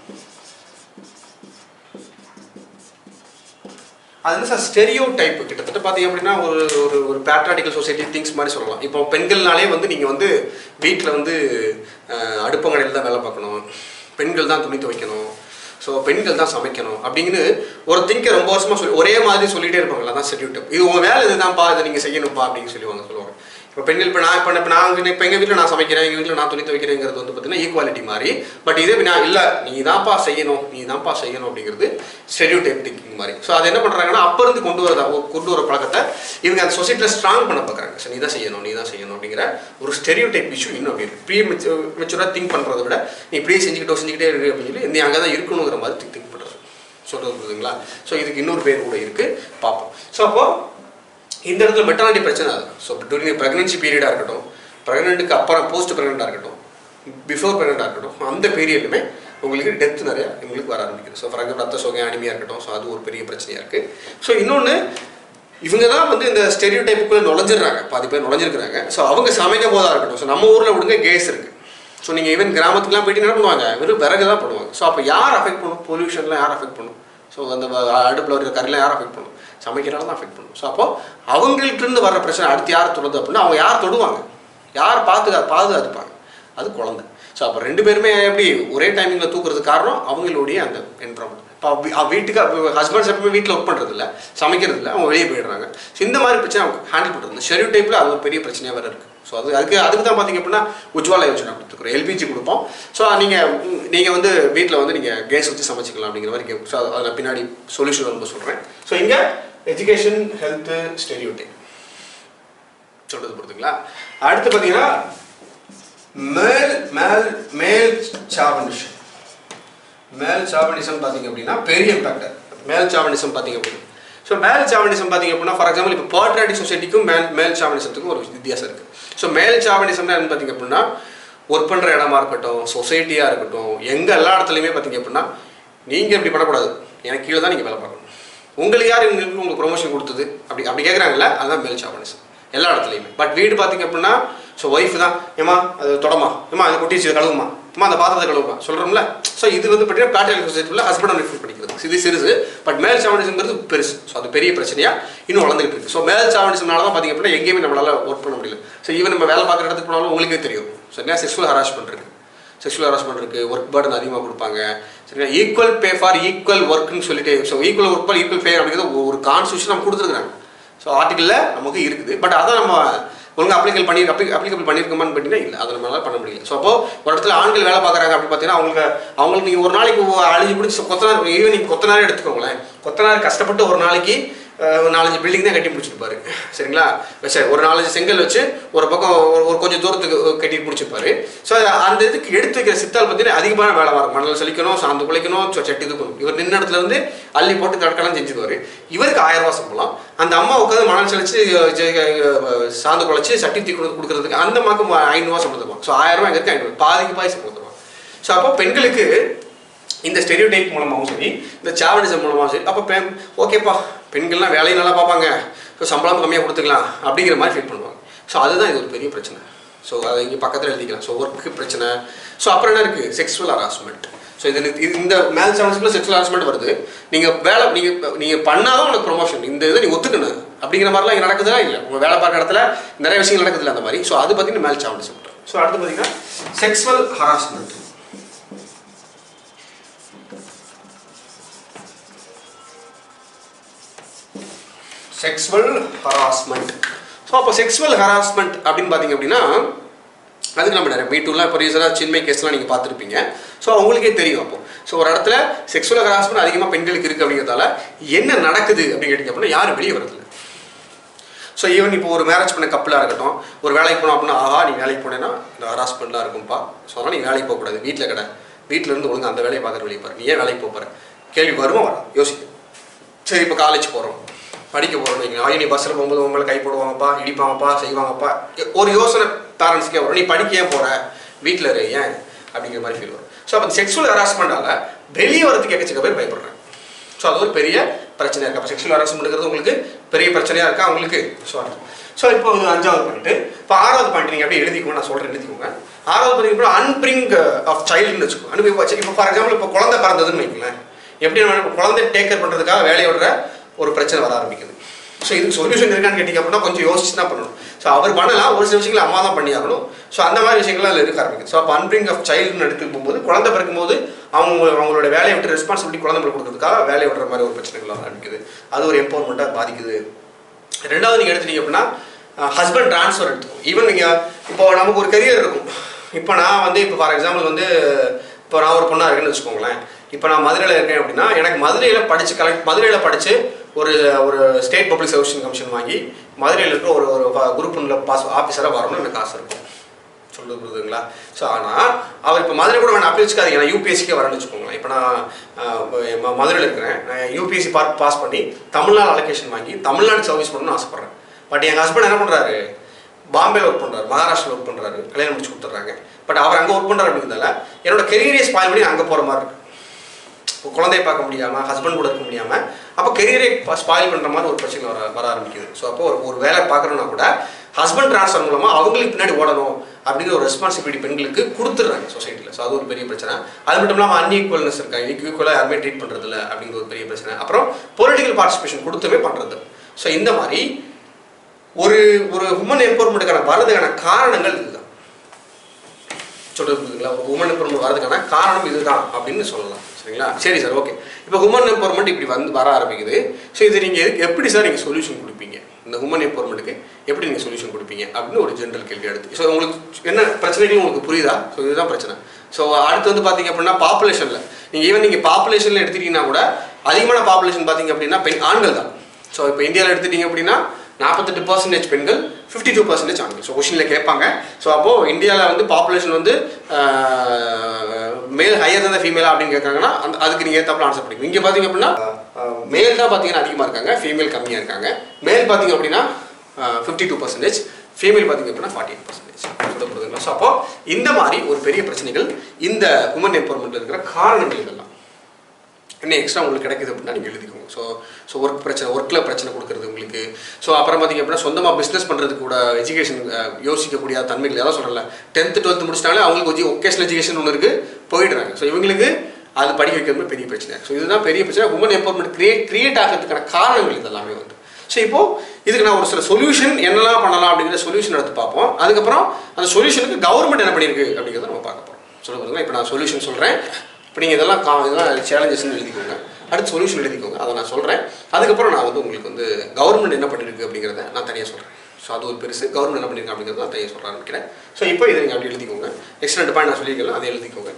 அது வந்து சார் ஸ்டெரியோ டைப் கிட்டத்தட்ட பார்த்தீங்க அப்படின்னா ஒரு ஒரு ஒரு பேட்ராட்டிக்கல் சொசைட்டி திங்ஸ் மாதிரி சொல்லலாம் இப்போ பெண்கள்னாலே வந்து நீங்கள் வந்து வீட்டில் வந்து அஹ், அடுப்பங்கடையில் தான் வேலை பார்க்கணும் பெண்கள் தான் துணி துவைக்கணும் ஸோ பெண்கள் தான் சமைக்கணும் அப்படின்னு ஒரு திங்கை ரொம்ப வருஷமாக சொல்லி ஒரே மாதிரி சொல்லிட்டே இருப்பாங்களா தான் ஸ்டெரியோ டைப் இது உங்கள் வேலை இதுதான்ப்பா இதை நீங்கள் செய்யணும்ப்பா அப்படின்னு சொல்லுவாங்க சொல்லுவாங்க இப்போ பெண்கள் இப்போ நான் இப்போ இப்போ நான் இப்போ எங்கள் வீட்டில் நான் சமைக்கிறேன் எங்கள் வீட்டில் நான் துணி துவைக்கிறேங்கிறது வந்து பார்த்தீங்கன்னா ஈக்குவாலிட்டி மாதிரி பட் இதே நான் இல்லை நீ தான்ப்பா செய்யணும் நீ தான்ப்பா செய்யணும் அப்படிங்கிறது ஸ்டெரியோ டைப் திங்கிங் மாதிரி ஸோ அது என்ன பண்ணுறாங்கன்னா அப்போ இருந்து கொண்டு வரதா கொண்டு வர பழக்கத்தை இவங்க அந்த சொசைட்டியில் ஸ்ட்ராங் பண்ண பார்க்குறாங்க ஸோ நீ தான் செய்யணும் நீ தான் செய்யணும் அப்படிங்கிற ஒரு ஸ்டெரியோ டைப் இஷ்யூ இன்னும் அப்படி இருக்கு ப்ரீ மெச்சூராக திங்க் பண்ணுறதை விட நீ இப்படியே செஞ்சுக்கிட்டோ செஞ்சுக்கிட்டே இருக்கு அப்படின்னு சொல்லி நீ அங்கே தான் இருக்கணுங்கிற மாதிரி திங்க் திங்க் பண்ணுறது சொல்கிறது புரியுதுங்களா ஸோ இதுக்கு இன்னொரு பேர் கூட இருக்குது பார்ப்போம் ஸோ அப்போது இந்த இடத்துல மெட்டாலிட்டி பிரச்சனை அது ஸோ டூரிங் ப்ரெக்னன்சி பீரியடாக இருக்கட்டும் ப்ரெக்னென்ட்டுக்கு அப்புறம் போஸ்ட் ப்ரெக்னெண்ட்டாக இருக்கட்டும் பிஃபோர் ப்ரெக்னெண்ட்டாக இருக்கட்டும் அந்த பீரியட்லுமே உங்களுக்கு டெத் நிறையா உங்களுக்கு வர ஆரம்பிக்குது ஸோ ஃபார் எக்ஸாம்பிள் ரத்த சோகை அனிமையாக இருக்கட்டும் ஸோ அது ஒரு பெரிய பிரச்சனையாக இருக்குது ஸோ இன்னொன்று இவங்க தான் வந்து இந்த ஸ்டெரியோ டைப்புக்குள்ளே நுழைஞ்சிடுறாங்க பாதி பேர் நுழைஞ்சிருக்கிறாங்க ஸோ அவங்க சமைக்கும் போதாக இருக்கட்டும் ஸோ நம்ம ஊரில் விடுங்க கேஸ் இருக்குது ஸோ நீங்கள் ஈவன் கிராமத்துக்குலாம் போயிட்டு என்ன பண்ணுவாங்க வெறும் விறகு தான் பண்ணுவாங்க ஸோ அப்போ யார் அஃபெக்ட் பண்ணும் பொல்யூஷன்லாம் யார் அஃபெக்ட் பண்ணும் ஸோ அந்த அடுப்பில் இருக்கிற கறிலாம் யார் அஃபெக்ட் பண்ணும் சமைக்கிறனால தான் அஃபெக்ட் பண்ணும் ஸோ அப்போ அவங்கள்ட்ட இருந்து வர்ற பிரச்சனை அடுத்து யார் தொடுது அப்படின்னா அவங்க யார் தொடுவாங்க யார் பாதுகா பாதுகாத்துப்பாங்க அது குழந்தை ஸோ அப்போ ரெண்டு பேருமே எப்படி ஒரே டைமிங்கில் தூக்குறதுக்கு காரணம் அவங்களுடைய அந்த என்வரான்மெண்ட் இப்போ வீ- அவ வீட்டுக்கு ஹஸ்பண்ட்ஸ் எப்பவுமே வீட்டில் ஒர்க் பண்ணுறது இல்லை சமைக்கிறது இல்லை அவங்க வெளியே போயிடுறாங்க ஸோ இந்த மாதிரி பிரச்சனை அவங்க ஹேண்டில் பண்ணுறது ஷெரியூ டைப்பில் அது ஒரு பெரிய பிரச்சனையாக வேறு இருக்குது ஸோ அது அதுக்கு அதுக்கு தான் பார்த்தீங்க அப்படின்னா உஜ்வாலா யோஜனா கொடுத்துருக்குறோம் எல்பிஜி கொடுப்போம் ஸோ நீங்கள் நீங்கள் வந்து வீட்டில் வந்து நீங்கள் கேஸ் வச்சு சமைச்சிக்கலாம் அப்படிங்கிற மாதிரி ஸோ அதை நான் பின்னாடி சொல்யூஷன் வரும்போது சொல்கிறேன் ஸோ இங்கே எஜுகேஷன் ஹெல்த்து ஸ்டெரியோ டைப் சொல்கிறது புரியுதுங்களா அடுத்து பார்த்தீங்கன்னா மேல் மேல் மேல் சாவனிஷம் மேல் சாவனிசம் பார்த்தீங்க அப்படின்னா பெரிய இம்பாக்டர் மேல் சாவனிசம் பார்த்தீங்க அப்படின்னா ஸோ மேல் சாவனிசம் பார்த்தீங்க அப்படின்னா ஃபார் எக்ஸாம்பிள் இப்போ போர்ட்ராட்டிக் சொசைட்டிக்கும் மேல் மேல் சாவனிசத்துக்கும் ஒரு வித்தியாசம் இருக்குது ஸோ மேல் சாவனிசம்னா என்ன பார்த்தீங்க அப்படின்னா ஒர்க் பண்ணுற இடமா இருக்கட்டும் சொசைட்டியாக இருக்கட்டும் எங்கே எல்லா இடத்துலையுமே பார்த்தீங்க அப்படின்னா நீங்கள் இப்படி பண்ணக்கூடாது எனக்கு கீழே தான் நீங்கள் வேலை பார்க்கணும் உங்களுக்கு யார் உங்களுக்கு உங்களுக்கு ப்ரொமோஷன் கொடுத்தது அப்படி அப்படி கேட்குறாங்கல்ல அதுதான் மேல் சாவனிசம் எல்லா இடத்துலையுமே பட் வீடு பார்த்தீங்க அப்படின்னா ஸோ ஒய்ஃப் தான் ஏமா அது தொடமா ஏமா அது கொட்டிச்சு இதை கழுவுமா ஏமா அந்த பாத்திரத்தை கழுவுமா சொல்கிறோம்ல ஸோ இது வந்து பார்த்தீங்கன்னா பேட்டர்ன் சொசைட்டியில் ஹஸ்பண்ட் அண்ட் ஒய்ஃப் படிக்கிறது இது சிறுசு பட் மேல் சாவனிசம்ங்கிறது பெருசு ஸோ அது பெரிய பிரச்சனையாக இன்னும் வளர்ந்துகிட்டு இருக்கு ஸோ மேல் சாவனிசம்னால தான் பார்த்தீங்க அப்படின்னா எங்கேயுமே நம்மளால ஒர்க் பண்ண முடியல ஸோ ஈவன் நம்ம வேலை பார்க்குற இடத்துக்கு போனாலும் உங்களுக்கே தெரியும் ஸோ என்ன செக்ஷுவல் ஹராஸ்மெண்ட் இருக்கு செக்ஷுவல் ஹராஸ்மெண்ட் இருக்குது ஒர்க் பேர்டன் அதிகமாக கொடுப்பாங்க சரிங்களா ஈக்குவல் பே ஃபார் ஈக்குவல் ஒர்க்னு சொல்லிட்டு so equal work equal pay அப்படிங்கிறது ஒரு கான்ஸ்டியூஷன் நம்ம கொடுத்துருக்குறாங்க ஸோ ஆர்டிக்கலில் நமக்கு இருக்குது பட் அதை நம்ம ஒழுங்கா அப்ளிகல் பண்ணி அப்ளி அப்ளிகபிள் பண்ணியிருக்கோமான்னு பார்த்தீங்கன்னா இல்லை அதை நம்மளால பண்ண முடியல ஸோ அப்போ ஒரு இடத்துல ஆண்கள் வேலை பார்க்குறாங்க அப்படின்னு பார்த்தீங்கன்னா அவங்களுக்கு அவங்களுக்கு நீங்கள் ஒரு நாளைக்கு ஒ- அழிஞ்சு பிடிச்சி கொத்தனார் ஈவனிங் கொத்தனார் எடுத்துக்கோங்களேன் கொத்தனார் கஷ்டப்பட்டு ஒரு நாளைக்கு அஹ், ஒரு நாலஞ்சு பில்டிங் தான் கட்டி முடிச்சிருப்பாரு சரிங்களா சரி ஒரு நாலஞ்சு செங்கல் வச்சு ஒரு பக்கம் ஒரு ஒரு கொஞ்சம் தூரத்துக்கு கட்டி முடிச்சிருப்பாரு ஸோ அந்த இதுக்கு எடுத்து வைக்கிற சித்தால் பார்த்தீங்கன்னா அதிகமான வேலை வரும் மணல் செழிக்கணும் சாந்து குலைக்கணும் சொ- சட்டி தூக்கணும் இவர் நின்ன இடத்துல இருந்து அள்ளி போட்டு கடக்கலாம் செஞ்சுக்குவாரு இவருக்கு ஆயிரம் ரூபாய் சம்பளம் அந்த அம்மா உட்காந்து மணல் செழிச்சு அஹ், ஜெ- அஹ், சாந்து குலைச்சு சட்டி தூக்கி கொண்டு கொடுக்கறதுக்கு அந்த அம்மாவுக்கு ஐநூறுவா சம்பளம் தருவாங்க ஸோ ஆயிரம் ரூபாய் எங்களுக்கு ஐநூறு பாதிக்கு பாதி சம்பளம் தருவாங்க ஸோ அப்போ பெண்களுக்கு இந்த ஸ்டெரியோ டைப் மூலமாகவும் சரி இந்த சாவடிசம் மூலமாகவும் சரி அப்போ பெண் ஓகேப்பா பெண்கள்லாம் வேலையை நல்லா பார்ப்பாங்க ஸோ சம்பளம் கம்மியாக கொடுத்துக்கலாம் அப்படிங்கிற மாதிரி ஃபீல் பண்ணுவாங்க ஸோ அதுதான் இது ஒரு பெரிய பிரச்சனை ஸோ அதை இங்கே பக்கத்தில் எழுதிக்கலாம் ஸோ ஒர்க்கு பிரச்சனை ஸோ அப்புறம் என்ன இருக்குது செக்ஸுவல் ஹராஸ்மெண்ட் ஸோ இது இது- இந்த மேல் செவன்ஸ்க்குள்ள செக்ஸுவல் ஹராஸ்மெண்ட் வருது நீங்கள் வேலை நீங்கள் நீங்கள் பண்ணாதான் உங்களுக்கு ப்ரொமோஷன் இந்த இதை நீ ஒத்துக்கணும் அப்படிங்கிற மாதிரிலாம் இங்கே நடக்குதா இல்லை உங்கள் வேலை பார்க்குற இடத்துல நிறைய விஷயங்கள் நடக்குதுல்ல அந்த மாதிரி ஸோ அது பார்த்தீங்கன்னா மேல் சாவடிசம் ஸோ அடுத்து பார்த்தீங்கன்னா sexual harassment sexual harassment so அப்போ செக்ஸுவல் ஹராஸ்மெண்ட் அப்படின்னு பார்த்தீங்க அப்படின்னா அதுக்கு நம்ம நிறைய மீட்டூலாம் இப்போ ரீசனாக சின்மை கேஸ்லாம் நீங்கள் பார்த்துருப்பீங்க ஸோ அவங்களுக்கே தெரியும் அப்போ ஸோ ஒரு இடத்துல செக்ஸுவல் ஹராஸ்மெண்ட் அதிகமாக பெண்களுக்கு இருக்குது அப்படிங்கிறதால என்ன நடக்குது அப்படின்னு கேட்டிங்க அப்படின்னா யாரும் வெளியே வரதில்லை ஸோ ஈவன் இப்போ ஒரு மேரேஜ் பண்ண கப்பலாக இருக்கட்டும் ஒரு வேலைக்கு போனோம் அப்படின்னா ஆஹா நீ வேலைக்கு போனேன்னா இந்த ஹராஸ்மெண்ட்லாம் இருக்கும்ப்பா ஸோ அதனால் நீ வேலைக்கு போகக்கூடாது வீட்டில் கடை வீட்டில் இருந்து ஒழுங்கு அந்த வேலையை பார்க்குற வெளியே பாரு நீ ஏன் வேலைக்கு போக போகிற கேள்வி வருமா வரா யோசிக்க சரி இப்போ காலேஜ் போகிறோம் படிக்க போகிறோம் நீங்கள் ஐயோ நீ பஸ்ஸில் போகும்போது உங்களை கை போடுவாங்கப்பா இடிப்பாங்கப்பா செய்வாங்கப்பா ஒரு யோசனை பேரண்ட்ஸ்க்கே வரும் நீ படிக்க ஏன் போகிற வீட்டில் இரு ஏன் அப்படிங்கிற மாதிரி ஃபீல் வரும் ஸோ அப்போ செக்ஸுவல் ஹராஸ்மெண்டால் வெளியே வரதுக்கு எக்கச்சக்க பேர் பயப்படுறாங்க ஸோ அது ஒரு பெரிய பிரச்சனையாக இருக்குது அப்போ செக்ஷுவல் ஹராஸ்மெண்ட்ங்கிறது உங்களுக்கு பெரிய பிரச்சனையாக இருக்கா உங்களுக்கு ஸோ ஸோ இப்போ இது அஞ்சாவது பாயிண்ட் இப்போ ஆறாவது பாயிண்ட் நீங்கள் அப்படியே எழுதிக்கோங்க நான் சொல்கிறேன் எழுதிக்கோங்க ஆறாவது பார்த்தீங்கன்னா அன்பிரிங் ஆஃப் சைல்டுன்னு வச்சுக்கோ அனுப்பி இப்போ ஃபார் எக்ஸாம்பிள் இப்போ குழந்தை பிறந்ததுன்னு வைங்களேன் எப்படி நம்ம இப்போ குழந்தை டேக் கேர் பண்ணுறதுக்காக வேலையை விடுற ஒரு பிரச்சனை வர ஆரம்பிக்குது ஸோ இதுக்கு சொல்யூஷன் இருக்கான்னு கேட்டிங்க அப்படின்னா கொஞ்சம் யோசிச்சு தான் பண்ணணும் ஸோ அவர் பண்ணலாம் ஒரு சில விஷயங்களை அம்மா தான் பண்ணி ஆகணும் ஸோ அந்த மாதிரி விஷயங்கள்லாம் அதில் இருக்க ஆரம்பிக்குது ஸோ அப்போ அன்பிரிங் ஆஃப் சைல்டுன்னு எடுத்துட்டு போகும்போது குழந்தை பிறக்கும்போது அவங்க அவங்களோட வேலையை விட்டு ரெஸ்பான்சிபிலிட்டி குழந்தை மேல கொடுக்கறதுக்காக வேலையை விடுற மாதிரி ஒரு பிரச்சனைகள் வர ஆரம்பிக்குது அது ஒரு எம்பவர்மெண்ட்டாக பாதிக்குது ரெண்டாவது நீங்கள் எடுத்துட்டீங்க அப்படின்னா ஹஸ்பண்ட் ட்ரான்ஸ்ஃபர் எடுத்துக்கும் ஈவன் நீங்கள் இப்போ நமக்கு ஒரு கரியர் இருக்கும் இப்போ நான் வந்து இப்போ ஃபார் எக்ஸாம்பிள் வந்து இப்போ நான் ஒரு பொண்ணாக இருக்கேன்னு வச்சுக்கோங்களேன் இப்போ நான் மதுரையில் இருக்கேன் அப்படின்னா எனக்கு மதுரையில் படித்து கலெக்ட் மதுரையில் படித்து ஒரு ஒரு ஸ்டேட் பப்ளிக் சர்வீஸ் கமிஷன் வாங்கி மதுரையில் இருக்கிற ஒரு ஒரு குரூப் ஒன்றில் பாஸ் ஆஃபீஸராக வரணும்னு எனக்கு ஆசை இருக்கும் சொல்லுது புரியுதுங்களா ஸோ ஆனால் அவர் இப்போ மதுரை கூட வேணா அப்படி வச்சுக்காதீங்க நான் யூபிஎஸ்சிக்கே வரேன்னு வச்சுக்கோங்களேன் இப்போ நான் அஹ், ம- மதுரையில் இருக்கிறேன் நான் யூபிஎஸ்சி பார்க் பாஸ் பண்ணி தமிழ்நாடு அலோகேஷன் வாங்கி தமிழ்நாடு சர்வீஸ் பண்ணணும்னு ஆசைப்பட்றேன் பட் எங்கள் ஹஸ்பண்ட் என்ன பண்ணுறாரு பாம்பே ஒர்க் பண்ணுறாரு மகாராஷ்டிரா ஒர்க் பண்ணுறாரு கல்யாணம் முடிச்சு கொடுத்துட்றாங்க பட் அவர் அங்கே ஒர்க் பண்ணுறாரு அப்படிங்கிறதால என்னோட கெரியரே ஸ்பாயில் பண்ணி அங்கே போகிற மாதிரி இருக்கு இப்போ குழந்தைய பார்க்க முடியாமல் ஹஸ்பண்ட் கூட இருக்க முடியாமல் அப்போ கெரியரே ஸ்பாயில் பண்ணுற மாதிரி ஒரு பிரச்சனை வர வர ஆரம்பிக்குது ஸோ அப்போ ஒரு ஒரு வேலை பார்க்குறோன்னா கூட ஹஸ்பண்ட் ட்ரான்ஸ்ஃபர் மூலமாக அவங்களுக்கு பின்னாடி ஓடணும் அப்படிங்கிற ஒரு ரெஸ்பான்சிபிலிட்டி பெண்களுக்கு கொடுத்துட்றாங்க சொசைட்டியில் ஸோ அது ஒரு பெரிய பிரச்சனை அது மட்டும் இல்லாமல் அன்இக்குவல்னஸ் இருக்கா ஈக்குவலாக யாருமே ட்ரீட் பண்ணுறதில்ல அப்படிங்கிற ஒரு பெரிய பிரச்சனை அப்புறம் பொலிட்டிக்கல் பார்ட்டிசிபேஷன் கொடுத்துமே பண்ணுறது ஸோ இந்த மாதிரி ஒரு ஒரு உமன் எம்பவர்மெண்ட்டுக்கான வரதுக்கான காரணங்கள் இதுதான் சொல்றது புரியுதுங்களா ஒரு உமன் எம்பவர்மெண்ட் வரதுக்கான காரணம் இதுதான் அப்படின்னு சொல்லலாம் சரிங்களா சரி சார் ஓகே இப்போ உமன் எம்பவர்மெண்ட் இப்படி வந்து வர ஆரம்பிக்குது ஸோ இது நீங்கள் எதுக்கு எப்படி சார் நீங்கள் சொல்யூஷன் கொடுப்பீங்க இந்த உமன் எம்பவர்மெண்ட்டுக்கு எப்படி நீங்கள் சொல்யூஷன் கொடுப்பீங்க அப்படின்னு ஒரு ஜென்ரல் கேள்வி அடுத்து ஸோ உங்களுக்கு என்ன பிரச்சனைகள் உங்களுக்கு புரியுதா ஸோ இதுதான் பிரச்சனை ஸோ அடுத்து வந்து பார்த்தீங்க அப்படின்னா பாப்புலேஷனில் நீங்கள் ஈவன் நீங்கள் பாப்புலேஷனில் எடுத்துட்டீங்கன்னா கூட அதிகமான பாப்புலேஷன் பார்த்தீங்க அப்படின்னா பெண் ஆண்கள் தான் ஸோ இப்போ இந்தியாவில் எடுத்துட்டீங்க அப்படின்னா நாற்பத்தெட்டு பர்சன்டேஜ் பெண்கள் ஃபிஃப்டி டூ பர்சன்டேஜ் ஆண்கள் ஸோ கொஷினில் கேட்பாங்க ஸோ அப்போது இந்தியாவில் வந்து பாப்புலேஷன் வந்து மேல் ஹையர் தான் ஃபீமேலா அப்படின்னு கேட்காங்கன்னா அந்த அதுக்கு நீங்கள் ஏற்றாப்புல ஆன்சர் பண்ணிக்கணும் இங்கே பார்த்தீங்க அப்படின்னா மேல் தான் பார்த்தீங்கன்னா அதிகமாக இருக்காங்க ஃபீமேல் கம்மியாக இருக்காங்க மேல் பார்த்தீங்க அப்படின்னா ஃபிஃப்டி டூ பர்சன்டேஜ் ஃபீமேல் பார்த்தீங்க அப்படின்னா ஃபார்ட்டி எயிட் பர்சன்டேஜ் சொல்லப்படுதுங்களா ஸோ அப்போ இந்த மாதிரி ஒரு பெரிய பிரச்சனைகள் இந்த உமன் எம்பவர்மெண்ட் இருக்கிற காரணங்கள் இதெல்லாம் என்ன எக்ஸ்ட்ரா உங்களுக்கு கிடைக்குது அப்படின்னா நீங்கள் எழுதிக்கோங்க ஸோ ஸோ ஒர்க் பிரச்சனை ஒர்க்கில் பிரச்சனை கொடுக்குறது உங்களுக்கு ஸோ அப்புறம் பார்த்தீங்க அப்படின்னா சொந்தமாக பிஸ்னஸ் பண்ணுறதுக்கு கூட எஜுகேஷன் யோசிக்கக்கூடிய தன்மைகள் எல்லாம் சொல்லல டென்த்து டுவெல்த்து முடிச்சிட்டாலே அவங்களுக்கு கொஞ்சம் ஒகேஷனல் எஜுகேஷன் ஒன்று இருக்குது போயிடுறாங்க ஸோ இவங்களுக்கு அது படிக்க வைக்கிறது பெரிய பிரச்சனை ஸோ இதுதான் பெரிய பிரச்சனை உமன் எம்பவர்மெண்ட் கிரியேட் கிரியேட் ஆகிறதுக்கான காரணங்கள் இதெல்லாமே வந்து ஸோ இப்போ இதுக்கு நான் ஒரு சில சொல்யூஷன் என்னெல்லாம் பண்ணலாம் அப்படிங்கிற சொல்யூஷன் எடுத்து பார்ப்போம் அதுக்கப்புறம் அந்த சொல்யூஷனுக்கு கவர்மெண்ட் என்ன பண்ணியிருக்கு அப்படிங்கிறத நம்ம பார்க்க போகிறோம் சொல்ல பாருங்க இப்போ நான் சொல்யூஷன் சொல்கிறேன் இப்போ நீங்கள் இதெல்லாம் கா இதெல்லாம் சேலஞ்சஸ்னு எழுதிக்கோங்க அடுத்து சொல்யூஷன் எழுதிக்கோங்க அதை நான் சொல்கிறேன் அதுக்கப்புறம் நான் வந்து உங்களுக்கு வந்து கவர்மெண்ட் என்ன பண்ணியிருக்கு அப்படிங்கிறத நான் தனியாக சொல்கிறேன் ஸோ அது ஒரு பெருசு கவர்மெண்ட் என்ன பண்ணியிருக்காங்க அப்படிங்கிறது நான் தைய சொல்கிறேன் நினைக்கிறேன் ஸோ இப்போ இதை நீங்கள் அப்படி எழுதிக்கோங்க நெக்ஸ்ட் ரெண்டு பாயிண்ட் நான் சொல்லியிருக்கேன் அதை எழுதிக்கோங்க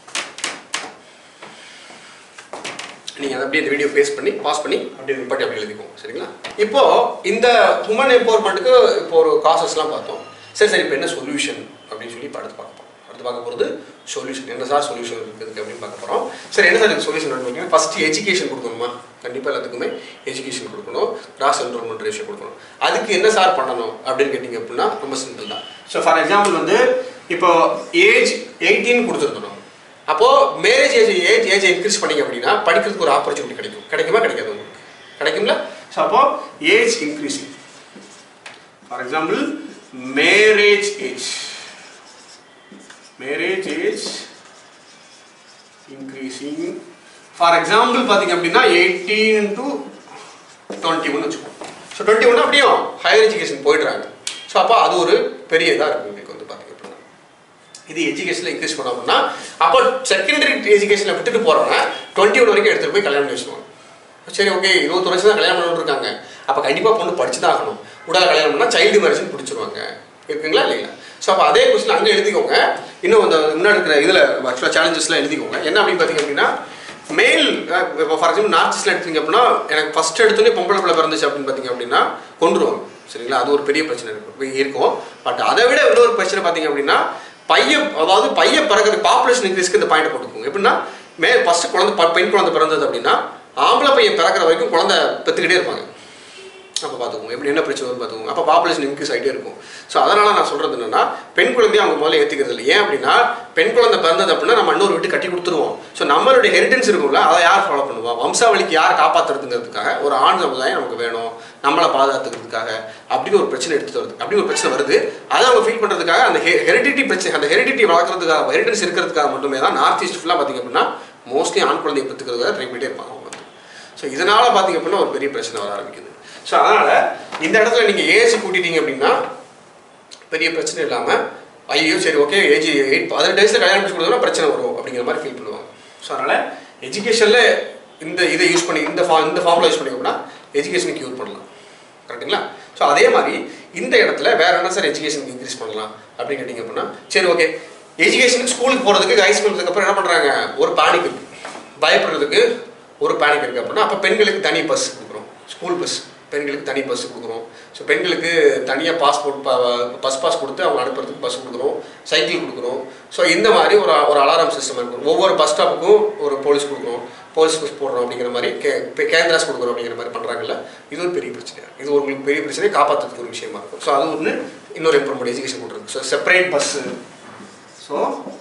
நீங்கள் அதை அப்படியே இந்த வீடியோ பேஸ் பண்ணி பாஸ் பண்ணி அப்படியே நிப்பாட்டி அப்படி எழுதிக்கோங்க சரிங்களா இப்போ இந்த ஹுமன் எம்பவர்மெண்ட்டுக்கு இப்போ ஒரு காசஸ்லாம் பார்த்தோம் சரி சரி இப்போ என்ன சொல்யூஷன் அப்படின்னு சொல்லி இப்போ அடுத்து பார்க்க போகிறோம் அடுத்து பார்க்க போகிறது சொல்யூஷன் என்ன சார் சொல்யூஷன் இருக்குது அப்படின்னு பார்க்க போகிறோம் சரி என்ன சார் சொல்யூஷன் பார்த்தீங்கன்னா ஃபர்ஸ்ட் எஜுகேஷன் கொடுக்கணுமா கண்டிப்பாக எல்லாத்துக்குமே எஜுகேஷன் கொடுக்கணும் கிராஸ் என்ரோல்மெண்ட் ரேஷியோ கொடுக்கணும் அதுக்கு என்ன சார் பண்ணணும் அப்படின்னு கேட்டிங்க அப்படின்னா ரொம்ப சிம்பிள் தான் ஸோ ஃபார் எக்ஸாம்பிள் வந்து இப்போ ஏஜ் எயிட்டீன் கொடுத்துருக்கணும் அப்போ marriage age age age increase பண்ணீங்க அப்படின்னா படிக்கிறதுக்கு ஒரு ஆப்பர்ச்சுனிட்டி கிடைக்கும் கிடைக்குமா கிடைக்காது உங்களுக்கு கிடைக்கும்ல ஸோ அப்போ age increasing for example marriage age marriage age increasing for example பார்த்தீங்க அப்படின்னா எயிட்டீன் டு டுவெண்ட்டி ஒன் வச்சுக்கோங்க ஸோ டுவெண்ட்டி ஒன் அப்படியும் ஹையர் எஜுகேஷன் போயிடுறாங்க ஸோ அப்போ அது ஒரு பெரிய இதாக இருக்கும் உங்களுக்கு வந்து பார்த்தீங்க அப்படின்னா இது எஜுகேஷனில் இன்க்ரீஸ் பண்ணோம்னா அப்போ செகண்டரி எஜுகேஷனில் விட்டுட்டு போகிறவங்க டுவெண்ட்டி ஒன் வரைக்கும் எடுத்துகிட்டு போய் கல்யாணம் பண்ணி வச்சுருவாங்க சரி ஓகே இருபத்தொரு வருஷம் தான் கல்யாணம் பண்ணிட்டு இருக்காங்க அப்போ கண்டிப்பாக பொண்ணு படிச்சு தான் ஆகணும் உடல் கல்யாணம் பண்ணால் சைல்டு மேரேஜ்னு பிடிச்சிருவாங்க இருக்குங்களா இல்லைங்களா ஸோ அப்போ அதே கொஸ்டின் அங்கே எழுதிக்கோங்க இன்னும் அந்த முன்னாடி இருக்கிற இதில் ஆக்சுவலாக சேலஞ்சஸ்லாம் எழுதிக்கோங்க என்ன அப்படின்னு பார்த்தீங்க அப்படின்னா மேல் இப்போ ஃபார் எக்ஸாம்பிள் நார்த் ஈஸ்ட்ல எடுத்தீங்க அப்படின்னா எனக்கு ஃபர்ஸ்ட் எடுத்தோடனே பொம்பளை பிள்ளை பிறந்துச்சு அப்படின்னு பார்த்தீங்க அப்படின்னா கொண்டுருவாங்க சரிங்களா அது ஒரு பெரிய பிரச்சனை இருக்கும் இருக்கும் பட் அதை விட இன்னொரு பிரச்சனை பார்த்தீங்க அப்படின்னா பையன் அதாவது பையன் பிறகு பாப்புலேஷன் இன்க்ரீஸ்க்கு இந்த பாயிண்ட் போட்டுக்கோங்க எப்படின்னா மே ஃபர்ஸ்ட் குழந்தை ப- பெண் குழந்தை பிறந்தது அப்படின்னா ஆம்பளை பையன் பிறக்கிற வரைக்கும் குழந்தை பெற்றுக்கிட்டே இருப்பாங்க அப்போ பார்த்துக்கோங்க எப்படி என்ன பிரச்சனை வரும் பார்த்துக்கோங்க அப்போ பாப்புலேஷன் இன்க்ரீஸ் ஆகிட்டே இருக்கும் ஸோ அதனால் நான் சொல்கிறது என்னன்னா பெண் குழந்தையை அவங்க முதல்ல ஏற்றுக்கிறது இல்லை ஏன் அப்படின்னா பெண் குழந்தை பிறந்தது அப்படின்னா நம்ம இன்னொரு வீட்டு கட்டி கொடுத்துருவோம் ஸோ நம்மளுடைய ஹெரிட்டன்ஸ் இருக்கும்ல அதை யார் ஃபாலோ பண்ணுவா வம்சாவளிக்கு யார் காப்பாற்றுறதுங்கிறதுக்காக ஒரு ஆண் சமுதாயம் நமக்கு வேணும் நம்மளை பாதுகாத்துக்கிறதுக்காக அப்படின்னு ஒரு பிரச்சனை எடுத்துட்டு வருது அப்படி ஒரு பிரச்சனை வருது அதை அவங்க ஃபீல் பண்ணுறதுக்காக அந்த ஹெரிடிட்டி பிரச்சனை அந்த ஹெரிடிட்டி வளர்க்குறதுக்காக ஹெரிட்டன்ஸ் இருக்கிறதுக்காக மட்டுமே தான் நார்த் ஈஸ்ட் ஃபுல்லாக பார்த்திங்க அப்படின்னா மோஸ்ட்லி ஆண் குழந்தையை பெற்றுக்கிறதுக்காக ட்ரை பண்ணிட்டே இருப்பாங்க அவங்க வந்து ஸோ இதனால் பார்த்திங்க அப்படின்னா ஒரு பெரிய பிரச்சனை வர ஆரம்பிக்குது ஸோ அதனால் இந்த இடத்துல நீங்கள் ஏஜ் கூட்டிட்டீங்க அப்படின்னா பெரிய பிரச்சனை இல்லாமல் ஐயோ சரி ஓகே ஏஜ் எயிட் பதினெட்டு வயசில் கல்யாணம் பண்ணி கொடுத்தோம்னா பிரச்சனை வரும் அப்படிங்கிற மாதிரி ஃபீல் பண்ணுவாங்க ஸோ அதனால் எஜுகேஷனில் இந்த இதை யூஸ் பண்ணி இந்த ஃபா இந்த ஃபார்முலா யூஸ் பண்ணி அப்படின்னா எஜுகேஷனுக்கு யூஸ் பண்ணலாம் கரெக்ட்டுங்களா ஸோ அதே மாதிரி இந்த இடத்துல வேற என்ன சார் எஜுகேஷனுக்கு இன்க்ரீஸ் பண்ணலாம் அப்படின்னு கேட்டிங்க அப்படின்னா சரி ஓகே எஜுகேஷனுக்கு ஸ்கூலுக்கு போகிறதுக்கு ஹை ஸ்கூலுக்கு அப்புறம் என்ன பண்ணுறாங்க ஒரு பேனிக் இருக்கு பயப்படுறதுக்கு ஒரு பேனிக் இருக்குது அப்படின்னா அப்போ பெண்களுக்கு தனி பஸ் கொடுக்குறோம் ஸ்கூல் பஸ் பெண்களுக்கு தனி பஸ் கொடுக்குறோம் ஸோ பெண்களுக்கு தனியாக பாஸ்போர்ட் பஸ் பாஸ் கொடுத்து அவங்க அனுப்புறதுக்கு பஸ் கொடுக்குறோம் சைக்கிள் கொடுக்குறோம் ஸோ இந்த மாதிரி ஒரு ஒரு அலாரம் சிஸ்டம் இருக்கும் ஒவ்வொரு பஸ் ஸ்டாப்புக்கும் ஒரு போலீஸ் கொடுக்குறோம் போலீஸ் பஸ் போடுறோம் அப்படிங்கிற மாதிரி கே இப்போ கேந்திராஸ் கொடுக்குறோம் அப்படிங்கிற மாதிரி பண்ணுறாங்கல்ல இது ஒரு பெரிய பிரச்சனை இது ஒரு உங்களுக்கு பெரிய பிரச்சனையை காப்பாற்றுறதுக்கு ஒரு விஷயமா இருக்கும் ஸோ அது ஒன்று இன்னொரு இம்ப்ரூவ்மெண்ட் எஜுகேஷன் கொடுக்குறது so separate bus so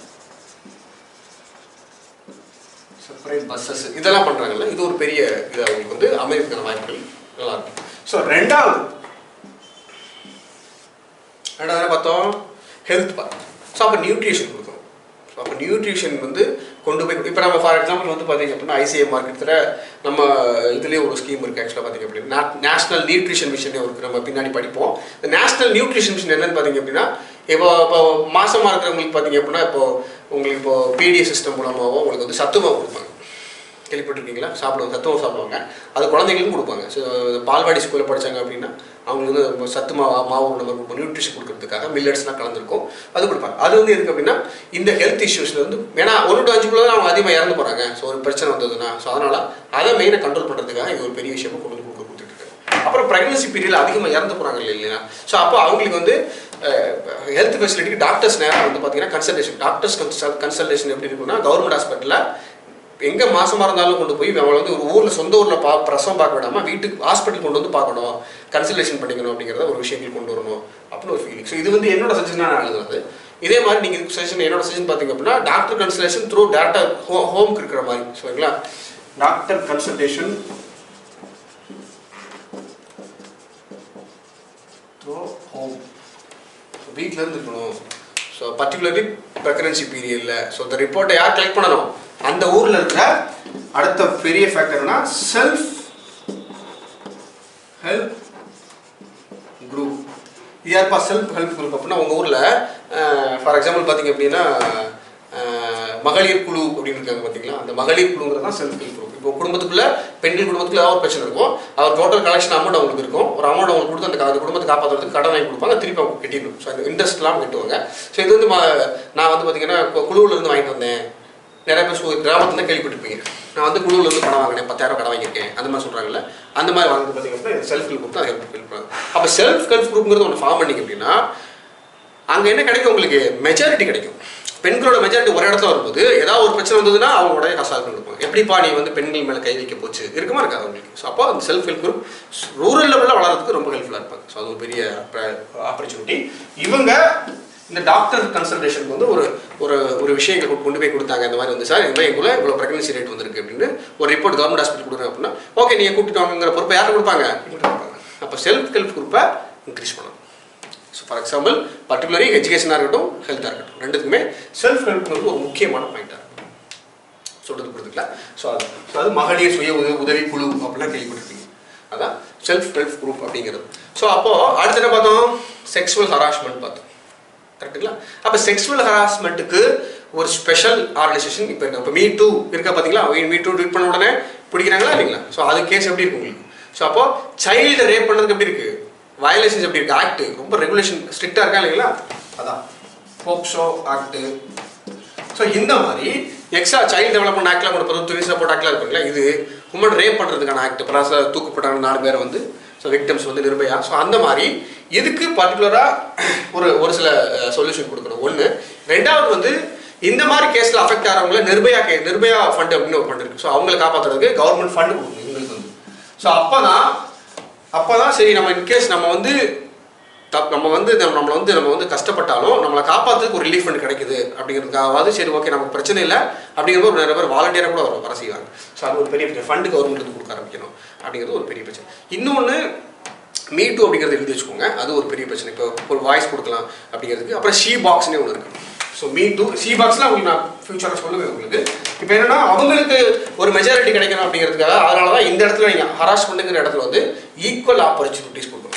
separate buses இதெல்லாம் பண்ணுறாங்கல்ல இது ஒரு பெரிய இது அவங்களுக்கு வந்து அமைதிக்கான வாய்ப்புகள் நல்லா இருக்கும் ஸோ ரெண்டாவது ரெண்டாவது என்ன பார்த்தோம் ஹெல்த் பார்த்தோம் ஸோ அப்போ நியூட்ரிஷன் கொடுக்கணும் ஸோ அப்போ நியூட்ரிஷன் வந்து கொண்டு போய் இப்போ நம்ம ஃபார் எக்ஸாம்பிள் வந்து பார்த்தீங்க அப்படின்னா ஐசிஐ மார்க்கெட்டில் நம்ம இதுலேயே ஒரு ஸ்கீம் இருக்குது ஆக்சுவலாக பார்த்தீங்க அப்படின்னா நேஷனல் நியூட்ரிஷன் மிஷன் ஒரு நம்ம பின்னாடி படிப்போம் இந்த நேஷனல் நியூட்ரிஷன் மிஷன் என்னன்னு பார்த்தீங்க அப்படின்னா இப்போ இப்போ மாசமாக இருக்கிறவங்களுக்கு பார்த்தீங்க அப்படின்னா இப்போ உங்களுக்கு இப்போ பிடிஏ சிஸ்டம் மூலமாகவோ உங்களுக்கு வந்து சத்துமாவு கொடுப்பாங்க கேள்விப்பட்டிருக்கீங்களா சாப்பிடுவாங்க சத்துமாவு சாப்பிடுவாங்க அது குழந்தைங்களுக்கும் கொடுப்பாங்க ஸோ பால்வாடி ஸ்கூலில் படிச்சாங்க அப்படின்னா அவங்களுக்கு வந்து ரொம்ப சத்து மாவு மாவு நம்ம நியூட்ரிஷன் கொடுக்கறதுக்காக மில்லட்ஸ்லாம் கலந்துருக்கும் அது கொடுப்பாங்க அது வந்து எதுக்கு அப்படின்னா இந்த ஹெல்த் இஷ்யூஸில் வந்து ஏன்னா ஒன்று டு அஞ்சுக்குள்ள தான் அவங்க அதிகமாக இறந்து போகிறாங்க ஸோ ஒரு பிரச்சனை வந்ததுன்னா ஸோ அதனால் அதை மெயினாக கண்ட்ரோல் பண்ணுறதுக்காக இது ஒரு பெரிய விஷயமா கொண்டு வந்து கொடுக்க கொடுத்துட்டு இருக்காங்க அப்புறம் ப்ரெக்னன்சி பீரியடில் அதிகமாக இறந்து போகிறாங்க இல்லையா ஸோ அப்போ அவங்களுக்கு வந்து ஹெல்த் ஃபெசிலிட்டிக்கு டாக்டர்ஸ் நேரம் வந்து பார்த்தீங்கன்னா கன்சல்டேஷன் டாக்டர்ஸ் கன்சல்டேஷன் எப்படி இருக்குன்னா கவர்மெண்ட் ஹாஸ்பிட்டலில் எங்கே மாசமாக இருந்தாலும் கொண்டு போய் அவங்களை வந்து ஒரு ஊரில் சொந்த ஊரில் பா பிரசவம் பார்க்க விடாமல் வீட்டுக்கு ஹாஸ்பிட்டல் கொண்டு வந்து பார்க்கணும் கன்சல்டேஷன் பண்ணிக்கணும் அப்படிங்கிறத ஒரு விஷயங்கள் கொண்டு வரணும் அப்படின்னு ஒரு ஃபீலிங் ஸோ இது வந்து என்னோட சஜஷனாக நான் எழுதுறது இதே மாதிரி நீங்கள் சஜஷன் என்னோட சஜஷன் பார்த்தீங்க அப்படின்னா டாக்டர் கன்சல்டேஷன் த்ரூ டேரக்டா ஹோ ஹோம்க்கு இருக்கிற மாதிரி சரிங்களா டாக்டர் கன்சல்டேஷன் த்ரூ ஹோம் வீட்டில் இருந்து இருக்கணும் ஸோ பர்டிகுலர்லி ப்ரெக்னன்சி பீரியடில் ஸோ இந்த ரிப்போர்ட்டை யார் கலெக்ட் பண்ணணும் அந்த ஊரில் இருக்கிற அடுத்த பெரிய ஃபேக்டர்னா செல்ஃப் ஹெல்ப் குரூப் இது யாருப்பா செல்ஃப் ஹெல்ப் குரூப் அப்படின்னா உங்கள் ஊரில் ஃபார் எக்ஸாம்பிள் பார்த்தீங்க அப்படின்னா அஹ், மகளிர் குழு அப்படின்னு இருக்காங்க பார்த்தீங்களா அந்த மகளிர் குழுங்கிறது தான் செல்ஃப் ஹெல்ப் குரூப் இப்போ குடும்பத்துக்குள்ள பெண்கள் குடும்பத்துக்குள்ள ஏதாவது ஒரு பிரச்சனை இருக்கும் அவர் டோட்டல் கலெக்ஷன் அமௌண்ட் அவங்களுக்கு இருக்கும் ஒரு அமௌண்ட் அவங்களுக்கு கொடுத்து அந்த அந்த குடும்பத்தை காப்பாற்றுறதுக்கு கடன் வாங்கி கொடுப்பாங்க திருப்பி அவங்க கட்டிடணும் ஸோ அந்த இன்ட்ரெஸ்ட் இல்லாமல் கட்டுவாங்க ஸோ இது வந்து ம- நான் வந்து பார்த்தீங்கன்னா குழுவில் இருந்து வாங்கிட்டு வந்தேன் நிறைய பேர் சு- கிராமத்துல கேள்விப்பட்டிருப்பீங்க நான் வந்து குழுவில் இருந்து பணம் வாங்கினேன் பத்தாயிரம் கடன் வாங்கியிருக்கேன் அந்த மாதிரி சொல்கிறாங்கல்ல அந்த மாதிரி வாங்குறது பார்த்தீங்கன்னா செல்ஃப் ஹெல்ப் குரூப் தான் ஹெல்ப் ஹெல்ப் பண்ணுறாங்க அப்போ செல்ஃப் ஹெல்ப் குரூப்ங்கிறது ஒன்று ஃபார்ம் பண்ணிங்க அப்படின்னா அங்கே என்ன கிடைக்கும் உங்களுக்கு மெஜாரிட்டி கிடைக்கும் பெண்களோட மெஜாரிட்டி ஒரு இடத்துல வரும்போது ஏதாவது ஒரு பிரச்சனை வந்ததுன்னா அவங்க உடனே சால்வ் பண்ணி கொடுப்பாங்க எப்படிப்பா நீ வந்து பெண்கள் மேலே கை வைக்க போச்சு இருக்குமா இருக்காது உங்களுக்கு ஸோ அப்போ அந்த செல்ஃப் ஹெல்ப் குரூப் ரூரல் லெவலில் வளர்றதுக்கு ரொம்ப ஹெல்ப்ஃபுல்லாக இருப்பாங்க ஸோ அது ஒரு பெரிய ஆப்பர்ச்சுனிட்டி இவங்க இந்த டாக்டர் கன்சல்டேஷனுக்கு வந்து ஒரு ஒரு ஒரு விஷயங்கள் கொண்டு போய் கொடுத்தாங்க இந்த மாதிரி வந்து சார் இந்த மாதிரி எங்களை இவ்வளோ ப்ரெக்னன்சி ரேட் வந்திருக்கு அப்படின்னு ஒரு ரிப்போர்ட் கவர்மெண்ட் ஹாஸ்பிட்டல் கொடுக்குறாங்க அப்படின்னா ஓகே நீங்கள் கூட்டிட்டு வாங்குங்கிற பொறுப்பை யாரும் கொடுப்பாங்க இவங்க கொடுப்பாங்க அப்போ செல்ஃப் ஹெல்ப் குரூப்பை இன்க்ரீஸ் பண்ணணும் ஸோ ஃபார் எக்ஸாம்பிள் பர்டிகுலரி எஜுகேஷனாக இருக்கட்டும் ஹெல்த்தாக இருக்கட்டும் ரெண்டுக்குமே செல்ஃப் ஹெல்ப்ங்கிறது ஒரு முக்கியமான பாயிண்டாக இருக்கும் சொல்கிறது புரிஞ்சுக்கலாம் ஸோ அது ஸோ அது மகளிர் சுய உதவி உதவி குழு அப்படிலாம் கேள்விப்பட்டிருக்கீங்க அதான் செல்ஃப் ஹெல்ப் குரூப் அப்படிங்கிறது ஸோ அப்போது அடுத்து என்ன பார்த்தோம் செக்ஷுவல் ஹராஸ்மெண்ட் பார்த்தோம் கரெக்டுங்களா அப்போ செக்ஷுவல் ஹராஸ்மெண்ட்டுக்கு ஒரு ஸ்பெஷல் ஆர்கனைசேஷன் இப்போ இருக்கு இப்போ மீ டூ இருக்கா பார்த்தீங்களா மீ டூ ட்வீட் பண்ண உடனே பிடிக்கிறாங்களா இல்லைங்களா ஸோ அது கேஸ் எப்படி இருக்கு உங்களுக்கு ஸோ அப்போ சைல்டு ரேப் பண்ணதுக்கு எப்படி இருக்கு வயலேஷன்ஸ் எப்படி இருக்கு ஆக்ட் ரொம்ப ரெகுலேஷன் ஸ்ட்ரிக்டாக இருக்கா இல்லைங்களா அதான் போக்சோ ஆக்ட் ஸோ இந்த மாதிரி எக்ஸ்ட்ரா சைல்டு டெவலப்மெண்ட் ஆக்ட்ல ஒரு பத்து சப்போர்ட் ஆக்ட்லாம் இருக்குங்களா இது உமன் ரேப் பண்ணுறதுக்கான ஆக்ட் ப்ராச தூக்கப்பட்டாங்க நாலு பேரை வந்து ஸோ விக்டம்ஸ் வந்து நிர்பயா ஸோ அந்த மாதிரி இதுக்கு பர்டிகுலராக ஒரு ஒரு சில சொல்யூஷன் கொடுக்கணும் ஒன்று ரெண்டாவது வந்து இந்த மாதிரி கேஸில் அஃபெக்ட் ஆகிறவங்கள நிர்பயா கே நிர்பயா ஃபண்ட் அப்படின்னு ஒரு ஃபண்ட் இருக்குது ஸோ அவங்களை காப்பாற்றுறதுக்கு கவர்மெண்ட் ஃபண்ட் கொடுக்கணும் இவங்களுக்கு வந்து ஸோ அப்போ தான் அப்போ தான் சரி நம்ம இன்கேஸ் நம்ம வந்து தப் நம்ம வந்து நம்ம நம்மளை வந்து நம்ம வந்து கஷ்டப்பட்டாலும் நம்மளை காப்பாற்றுறதுக்கு ஒரு ரிலீஃப் ஃபண்ட் கிடைக்குது அப்படிங்கிறதுக்காவது சரி ஓகே நமக்கு பிரச்சனை இல்லை அப்படிங்கிறது ஒரு நிறைய பேர் வாலண்டியராக கூட வர வர செய்வாங்க ஸோ அது ஒரு பெரிய ஃபண்டு கவர்மெண்ட் கொடுக்க ஆரம்பிக்கணும் அப்படிங்கிறது ஒரு பெரிய பிரச்சனை இன்னொன்று மீ டூ அப்படிங்கிறது எழுதி வச்சுக்கோங்க அது ஒரு பெரிய பிரச்சனை இப்போ ஒரு வாய்ஸ் கொடுக்கலாம் அப்படிங்கிறதுக்கு அப்புறம் ஷீ பாக்ஸ்னே ஒன்று இருக்கு ஸோ மீ டூ ஷீ பாக்ஸில் உங்களுக்கு நான் ஃபியூச்சரில் சொல்லுவேன் உங்களுக்கு இப்போ என்னன்னா அவங்களுக்கு ஒரு மெஜாரிட்டி கிடைக்கணும் அப்படிங்கிறதுக்காக அதனால தான் இந்த இடத்துல நீங்கள் ஹராஸ் பண்ணுங்கிற இடத்துல வந்து ஈக்குவல் ஆப்பர்ச்சுனிட்டிஸ் கொடுக்கணும்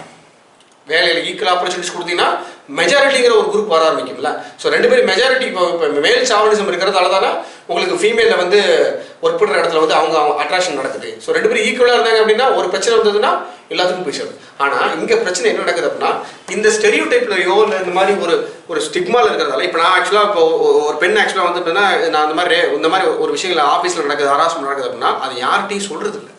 வேலையில் ஈக்குவல் ஆப்பர்ச்சுனிட்டிஸ் கொடுத்தீங்கன்னா மெஜாரிட்டிங்கிற ஒரு குரூப் வர ஆரம்பிக்கும்ல ஸோ ரெண்டு பேரும் மெஜாரிட்டி இப்போ இப்போ மேல் சாவனிசம் இருக்கிறதால தானே உங்களுக்கு ஃபீமேலில் வந்து ஒர்க் பண்ணுற இடத்துல வந்து அவங்க அட்ராக்ஷன் நடக்குது ஸோ ரெண்டு பேரும் ஈக்குவலாக இருந்தாங்க அப்படின்னா ஒரு பிரச்சனை வந்ததுன்னா எல்லாத்துக்கும் போய் சேரும் ஆனால் இங்கே பிரச்சனை என்ன நடக்குது அப்படின்னா இந்த ஸ்டெரியோ டைப்லையோ இல்லை இந்த மாதிரி ஒரு ஒரு ஸ்டிக்மால இருக்கிறதால இப்போ நான் ஆக்சுவலாக இப்போ ஒ- ஒரு பெண் ஆக்சுவலாக வந்து அப்படின்னா நான் இந்த மாதிரி இந்த மாதிரி ஒரு விஷயங்கள் ஆஃபீஸில் நடக்குது ஹராஸ்மெண்ட் நடக்குது அப்படின்னா அது யார்கிட்டையும் சொல்கிறது இல்லை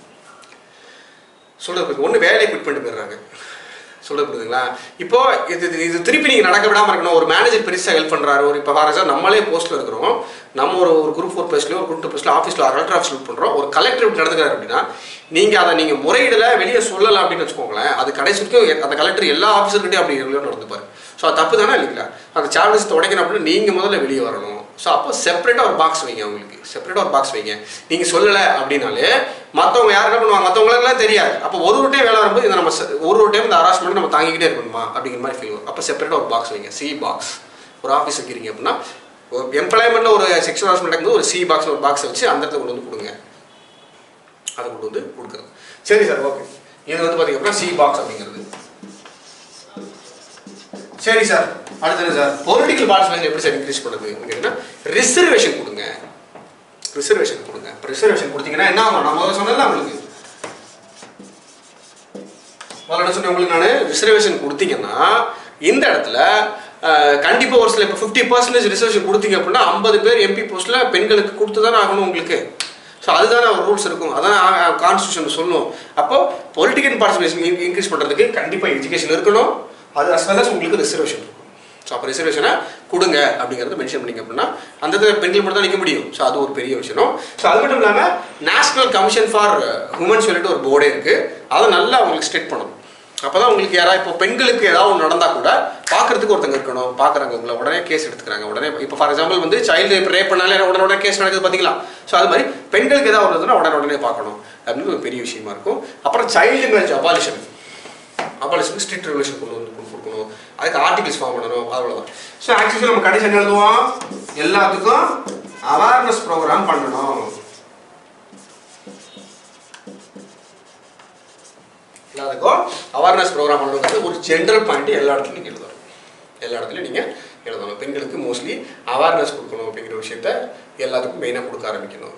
சொல்றது ஒன்று வேலையை குவிட் பண்ணிட்டு போயிடுறாங்க சொல்றது புரியுதுங்களா இப்போ இது இது- இது திருப்பி நீங்கள் நடக்க விடாமல் இருக்கணும் ஒரு மேனேஜர் பெருசாக ஹெல்ப் பண்ணுறாரு ஒரு இப்போ ஃபார் எக்ஸாம்பிள் நம்மளே போஸ்ட்டில் இருக்கிறோம் நம்ம ஒரு ஒரு குரூப் ஃபோர் ப்ளஸ்லையோ ஒரு குரூப் டூ ப்ளஸ்ல ஆஃபீஸில் கலெக்டர் ஆஃபீஸ் பண்ணுறோம் ஒரு கலெக்டர் இப்படி நடந்துக்கிறாரு அப்படின்னா நீங்கள் அதை நீங்கள் முறையிடல வெளியே சொல்லலாம் அப்படின்னு வச்சுக்கோங்களேன் அது கடைசி வரைக்கும் அந்த கலெக்டர் எல்லா ஆஃபீஸர்கிட்டையும் அப்படி regular நடந்துப்பாரு ஸோ அது தப்பு தானே இல்லைங்களா அந்த சார்ஜஸ் உடைக்கணும் அப்படின்னு நீங்கள் முதல்ல வெளியே வரணும் ஸோ அப்போ செப்பரேட்டாக ஒரு பாக்ஸ் வைங்க அவங்களுக்கு செப்பரேட்டாக ஒரு பாக்ஸ் வைங்க நீங்கள் சொல்லலை அப்படின்னாலே மற்றவங்க யார் என்ன பண்ணுவாங்க மற்றவங்களுக்குலாம் தெரியாது அப்போ ஒரு ஒரு டைம் வேலை வரும்போது இதை நம்ம செ- ஒரு ஒரு டைம் இந்த ஹராஸ்மெண்ட் நம்ம தாங்கிக்கிட்டே இருக்கணுமா அப்படிங்கிற மாதிரி ஃபீல் வரும் அப்போ செப்பரேட்டாக ஒரு பாக்ஸ் வைங்க சி பாக்ஸ் ஒரு ஆஃபீஸ் வைக்கிறீங்க அப்படின்னா எம்ப்ளாய்மெண்ட்டில் ஒரு செக்ஷுவல் ஹராஸ்மெண்ட் நடக்கும்போது ஒரு சி பாக்ஸ் ஒரு பாக்ஸ் வச்சு அந்த இடத்துல கொண்டு வந்து கொடுங்க அதை கொண்டு வந்து கொடுக்குறது சரி சார் ஓகே இது வந்து பார்த்தீங்க அப்படின்னா சி பாக்ஸ் அப்படிங்கிறது சரி சார் அடுத்தது சார் பொலிட்டிக்கல் பார்ட்டிசிபேஷன் எப்படி சார் இன்க்ரீஸ் பண்ணுது அப்படின்னா ரிசர்வேஷன் கொடுங்க ரிசர்வேஷன் கொடுங்க இப்போ ரிசர்வேஷன் கொடுத்தீங்கன்னா என்ன ஆகும் நான் முதல்ல சொன்னேன்ல உங்களுக்கு முதல்ல என்ன சொன்னேன் உங்களுக்கு நான் ரிசர்வேஷன் கொடுத்தீங்கன்னா இந்த இடத்துல அஹ், கண்டிப்பா ஒரு சில இப்போ ஃபிஃப்டி பர்சன்டேஜ் ரிசர்வேஷன் கொடுத்தீங்க அப்படின்னா ஐம்பது பேர் எம்பி போஸ்ட்ல பெண்களுக்கு கொடுத்து தானே ஆகணும் உங்களுக்கு ஸோ அதுதானே ஒரு ரூல்ஸ் இருக்கும் அதான் கான்ஸ்டியூஷன் சொல்லும் அப்போ பொலிட்டிக்கல் பார்ட்டிசிபேஷன் இன்க்ரீஸ் பண்ணுறதுக்கு கண்டிப்பாக எஜுகேஷன் இருக்கணும் அது as well as உங்களுக்கு ரிசர்வேஷன் இருக்கும் ஸோ அப்போ ரிசர்வேஷனை கொடுங்க அப்படிங்கிறத மென்ஷன் பண்ணிங்க அப்படின்னா அந்த இடத்துல பெண்கள் மட்டும் தான் நிற்க முடியும் ஸோ அது ஒரு பெரிய விஷயம் ஸோ அது மட்டும் இல்லாமல் நேஷனல் கமிஷன் ஃபார் உமன் சொல்லிட்டு ஒரு போர்டே இருக்குது அதை நல்லா அவங்களுக்கு ஸ்ட்ரிக்ட் பண்ணணும் அப்போ தான் உங்களுக்கு யாராவது இப்போ பெண்களுக்கு ஏதாவது ஒன்று நடந்தால் கூட பார்க்கறதுக்கு ஒருத்தங்க இருக்கணும் பார்க்குறாங்க உங்களை உடனே கேஸ் எடுத்துக்கிறாங்க உடனே இப்போ ஃபார் எக்ஸாம்பிள் வந்து சைல்டு இப்போ ரேப் பண்ணாலே உடனே உடனே கேஸ் நடக்குது பார்த்தீங்களா ஸோ அது மாதிரி பெண்களுக்கு ஏதாவது ஒன்று இருந்ததுன்னா உடனே உடனே பார்க்கணும் அப்படின்னு ஒரு பெரிய விஷயமா இருக்கும் அப்புறம் சைல்டு மேரேஜ் அபாலிஷன் அபாலிஷனுக்கு ஸ்ட்ரிக்ட் ரெகுலேஷன் கொண்டு வந்து கொண்டு கொடுக்கணும் அதுக்கு ஆர்டிகல்ஸ் ஃபார்ம் பண்ணணும் அவ்வளோதான் ஸோ ஆக்சுவலி நம்ம கடைசி என்ன எழுதுவோம் எல்லாத்துக்கும் அவேர்னஸ் ப்ரோக்ராம் பண்ணணும் எல்லாத்துக்கும் அவேர்னஸ் ப்ரோக்ராம் பண்ணணுங்கிறது ஒரு ஜென்ரல் பாயிண்ட் எல்லா இடத்துலையும் நீங்கள் எழுதணும் எல்லா இடத்துலையும் நீங்கள் எழுதணும் பெண்களுக்கு மோஸ்ட்லி அவேர்னஸ் கொடுக்கணும் அப்படிங்கிற விஷயத்த எல்லாத்துக்கும் மெயினாக கொடுக்க ஆரம்பிக்கணும்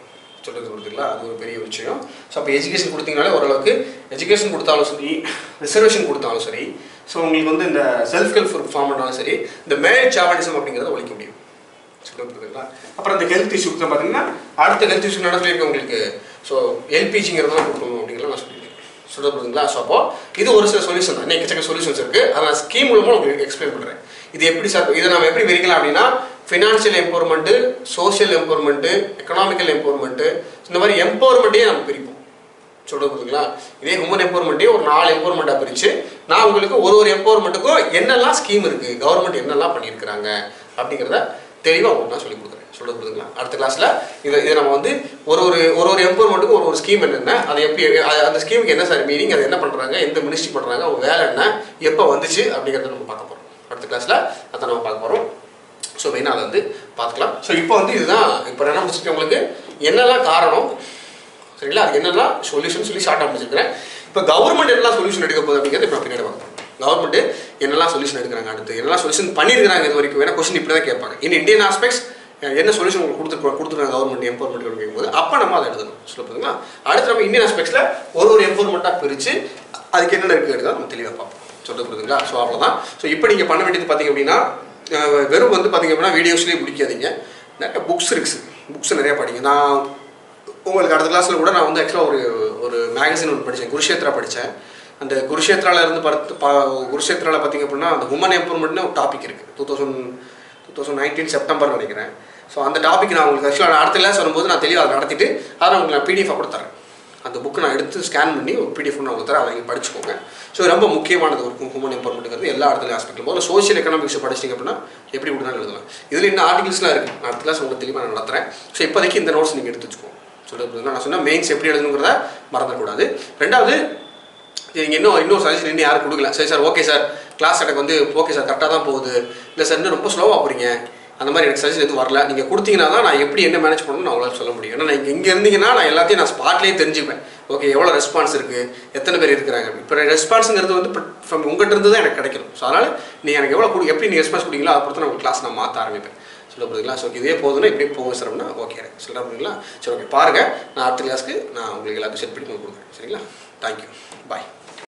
சொல்கிறது கொடுத்துங்களா அது ஒரு பெரிய விஷயம் ஸோ அப்போ எஜுகேஷன் கொடுத்தீங்கனாலே ஓரளவுக்கு எஜுகேஷன் கொடுத்தாலும் சரி ரிசர்வேஷன் கொடுத்தாலும் சரி ஸோ உங்களுக்கு வந்து இந்த செல்ஃப் ஹெல்ப் ஃபார்ம் பண்ணாலும் சரி இந்த மேரேஜ் சாவனிசம் அப்படிங்கிறத ஒழிக்க முடியும் சொல்லுங்களா அப்புறம் இந்த ஹெல்த் இஷ்யூக்கு பார்த்தீங்கன்னா அடுத்த ஹெல்த் இஷ்யூ என்ன சொல்லியிருக்கேன் உங்களுக்கு ஸோ எல்பிஜிங்கிறதெல்லாம் கொடுக்கணும் அப்படிங்கிறத நான் சொல்லியிருக்கேன் சொல்லுறதுங்களா ஸோ அப்போ இது ஒரு சில சொல்யூஷன் தான் எக்கச்சக்க சொல்யூஷன்ஸ் இருக்கு அதை நான் ஸ்கீம் மூலமாக உங்களுக்கு எக்ஸ்பிளைன் பண்ணுறேன் இது எப்படி சார் இதை நம்ம எப்படி விரிக்கலாம் அப்படின்னா financial empowerment social empowerment economical empowerment இந்த மாதிரி எம்பவர்மெண்ட்டையே நம்ம பிரிப்போம் சொல்றது புரியுதுங்களா இதே ஹியூமன் எம்பவர்மெண்ட்டே ஒரு நாலு எம்பவர்மெண்ட்டாக பிரித்து நான் உங்களுக்கு ஒரு ஒரு எம்பவர்மெண்ட்டுக்கும் என்னெல்லாம் ஸ்கீம் இருக்குது கவர்மெண்ட் என்னெல்லாம் பண்ணியிருக்கிறாங்க அப்படிங்கிறத தெளிவாக உங்களுக்கு நான் சொல்லி கொடுக்குறேன் சொல்றது புரியுதுங்களா அடுத்த கிளாஸில் இதை இதை நம்ம வந்து ஒரு ஒரு ஒரு ஒரு எம்பவர்மெண்ட்டுக்கும் ஒரு ஒரு ஸ்கீம் என்னென்ன அது எப்படி அது- அந்த ஸ்கீமுக்கு என்ன சார் மீனிங் அது என்ன பண்ணுறாங்க எந்த மினிஸ்ட்ரி பண்ணுறாங்க அவங்க வேலை என்ன எப்போ வந்துச்சு அப்படிங்கிறத நம்ம பார்க்க போகிறோம் அடுத்த கிளாஸில் அதை நம்ம பார்க்க போகிறோம் ஸோ மெயினாக அதை வந்து பார்த்துக்கலாம் ஸோ இப்போ வந்து இதுதான் இப்போ என்ன முடிச்சுட்டு உங்களுக்கு என்னெல்லாம் காரணம் சரிங்களா அதுக்கு என்னெல்லாம் சொல்யூஷன் சொல்லி ஷார்ட்டாக முடிச்சிருக்கிறேன் இப்போ கவர்மெண்ட் என்னெல்லாம் சொல்யூஷன் எடுக்க போகுது அப்படிங்கிறது இப்போ பின்னாடி பார்க்கலாம் கவர்மெண்ட் என்னெல்லாம் சொல்யூஷன் எடுக்கிறாங்க அடுத்து என்னெல்லாம் சொல்யூஷன் பண்ணியிருக்காங்க இது வரைக்கும் வேணா கொஸ்டின் இப்படி தான் கேட்பாங்க இன் இந்தியன் ஆஸ்பெக்ட்ஸ் என்ன சொல்யூஷன் உங்களுக்கு கொடுத்துருக்கோம் கொடுத்துருக்காங்க கவர்மெண்ட் எம்பவர்மெண்ட் கேட்கும்போது அப்போ நம்ம அதை எழுதணும் சொல்ல போதுங்களா அடுத்து நம்ம இந்தியன் ஆஸ்பெக்ட்ஸில் ஒரு ஒரு எம்பவர்மெண்ட்டாக பிரித்து அதுக்கு என்னென்ன இருக்குது நம்ம தெளிவாக பார்ப்போம் சொல்ல புரியுதுங்களா ஸோ அவ்வளோதான் ஸோ இப்போ நீங்கள் பண்ண வேண்டியது பார்த்தீங்க அப்படின்னா அஹ், வெறும் வந்து பார்த்தீங்க அப்படின்னா வீடியோஸ்லேயே பிடிக்காதீங்க நிறைய புக்ஸ் இருக்குது புக்ஸ் நிறைய படிங்க நான் உங்களுக்கு அடுத்த கிளாஸில் கூட நான் வந்து ஆக்சுவலாக ஒரு ஒரு மேகசின் ஒன்று படித்தேன் குருஷேத்ரா படித்தேன் அந்த குருஷேத்ரால இருந்து பார்த்து பா குருஷேத்ராவில் பார்த்தீங்க அப்படின்னா அந்த உமன் எம்பவர்மெண்ட்னு ஒரு டாபிக் இருக்குது two thousand two thousand nineteen September நினைக்கிறேன் ஸோ அந்த டாபிக் நான் உங்களுக்கு ஆக்சுவலாக அடுத்த கிளாஸ் வரும்போது நான் தெளிவாக அதை நடத்திட்டு அதை உங்களுக்கு நான் பிடிஎஃபாக கூட தரேன் அந்த புக்கு நான் எடுத்து ஸ்கேன் பண்ணி ஒரு பிடிஎஃப் நான் உங்களுக்கு தரேன் அதை நீங்கள் படிச்சுக்கோங்க ஸோ ரொம்ப முக்கியமானது ஒரு ஹியூமன் எம்பவர்மெண்ட்டுங்கிறது எல்லா இடத்துல ஆஸ்பெக்ட்லும் முதல்ல சோஷியல் எக்கனாமிக்ஸ் படிச்சிங்க அப்படின்னா எப்படி இப்படி எழுதலாம் இதில் இன்னும் ஆர்டிகல்ஸ்லாம் இருக்குது நான் அடுத்த கிளாஸ் உங்களுக்கு தெளிவாக நான் நடத்துறேன் ஸோ இப்போதைக்கு இந்த நோட்ஸ் நீங்கள் எடுத்து வச்சுக்கோங்க சொல்கிறது நான் சொன்னால் மெயின்ஸ் எப்படி எழுதணுங்கிறத மறந்துடக்கூடாது ரெண்டாவது நீங்கள் இன்னும் இன்னும் சஜஷன் இன்னும் யாரும் கொடுக்கல சரி சார் ஓகே சார் கிளாஸ் எனக்கு வந்து ஓகே சார் கரெக்டாக தான் போகுது இல்லை சார் இன்னும் ரொம்ப ஸ்லோவாக போகிறீங்க அந்த மாதிரி எனக்கு சஜஷன் எதுவும் வரல நீங்கள் கொடுத்தீங்கன்னா தான் நான் எப்படி என்ன மேனேஜ் பண்ணணும்னு நான் உங்களால் சொல்ல முடியும் ஏன்னா நீங்கள் இங்கே இருந்தீங்கன்னா நான் எல்லாத்தையும் நான் ஸ்பாட்லேயே தெரிஞ்சுப்பேன் ஓகே எவ்வளோ ரெஸ்பான்ஸ் இருக்குது எத்தனை பேர் இருக்கிறாங்க இப்போ ரெஸ்பான்ஸுங்கிறது வந்து ஃப்ரம் உங்கள்கிட்ட இருந்து தான் எனக்கு கிடைக்கணும் ஸோ அதனால் நீங்கள் எனக்கு எவ்வளோ கொடு எப்படி நீங்கள் ரெஸ்பான்ஸ் கொடுங்களோ அதை பொறுத்து நான் உங்களுக்கு கிளாஸ் நான் மாற்ற ஆரம்பிப்பேன் சொல்ல போதுங்களா ஸோ இதே போதுன்னா இப்படியே போகும் சார் அப்படின்னா ஓகே சொல்ல போதுங்களா சரி ஓகே பாருங்கள் நான் அடுத்த கிளாஸ்க்கு நான் உங்களுக்கு எல்லாத்தையும் செட் பண்ணி உங்களுக்கு கொடுக்குறேன் சரிங்களா தேங்க்யூ பாய்